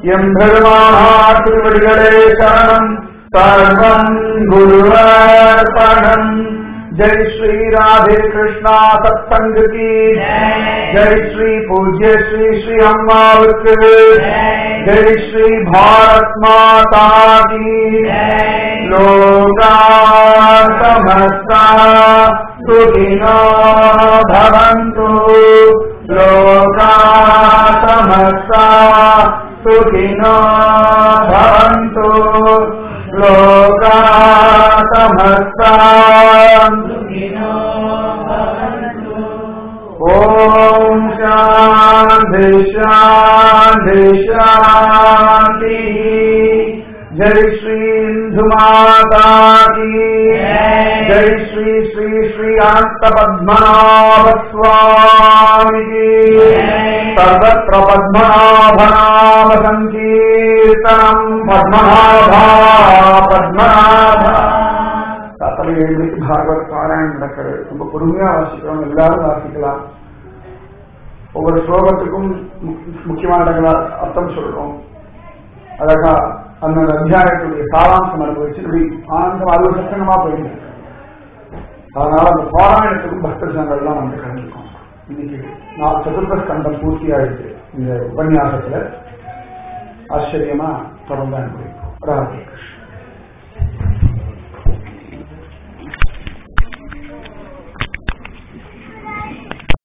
எம் பெருமானா திருவடிகளே சரணம் சர்வம் குருவர்பணம் ஜெய் ஸ்ரீ ராதே கிருஷ்ணா சத்சங்க கி ஜெய் ஸ்ரீ பூஜ்ய ஸ்ரீ ஸ்ரீ அம்மாவுக்கு ஜெய் ஸ்ரீ பாரத் மாதா கி லோகா சமஸ்தா சுகினோ பவந்து லோகா சமஸ்தா சுகினோ பவந்து லோகா சமஸ்தா ஓம் சாந்தி சாந்தி சாந்தி ஜெய் ஸ்ரீ இந்து மாதா கி ஜெய் ஸ்ரீ ஸ்ரீ ஸ்ரீ அனந்த பத்மநாப சுவாமி கி சர்வத்திர பத்மநாபநாம சங்கீர்த்தனம் பத்மநாபா பத்மநாபா ராத்திரி ஏழு மணிக்கு பாகவத் பாராயணம் நடக்கிறது ரொம்ப பொறுமையா வாசிக்கிறோம் எல்லாரும் வாசிக்கலாம் ஒவ்வொரு ஸ்லோகத்துக்கும் முக்- முக்கியமான இடங்களா அர்த்தம் சொல்றோம் அழகா அந்தந்த அத்தியாயத்துடைய சாராம்சம் அனுபவிச்சு இப்படி ஆனந்தம் அது ஒரு சத்தங்கமா போயிருக்கு அதனால அந்த பாராயணத்துக்கும் பக்தர் சங்கள்லாம் நம்ம கலந்துருக்கோம் இன்னைக்கு நான் சதுர்த்த ஸ்கந்தம் பூர்த்தி ஆயிடுச்சு இந்த உபன்யாசத்துல ஆச்சரியமா தொடர்ந்து அனுபவிப்போம் ராதே கிருஷ்ணன்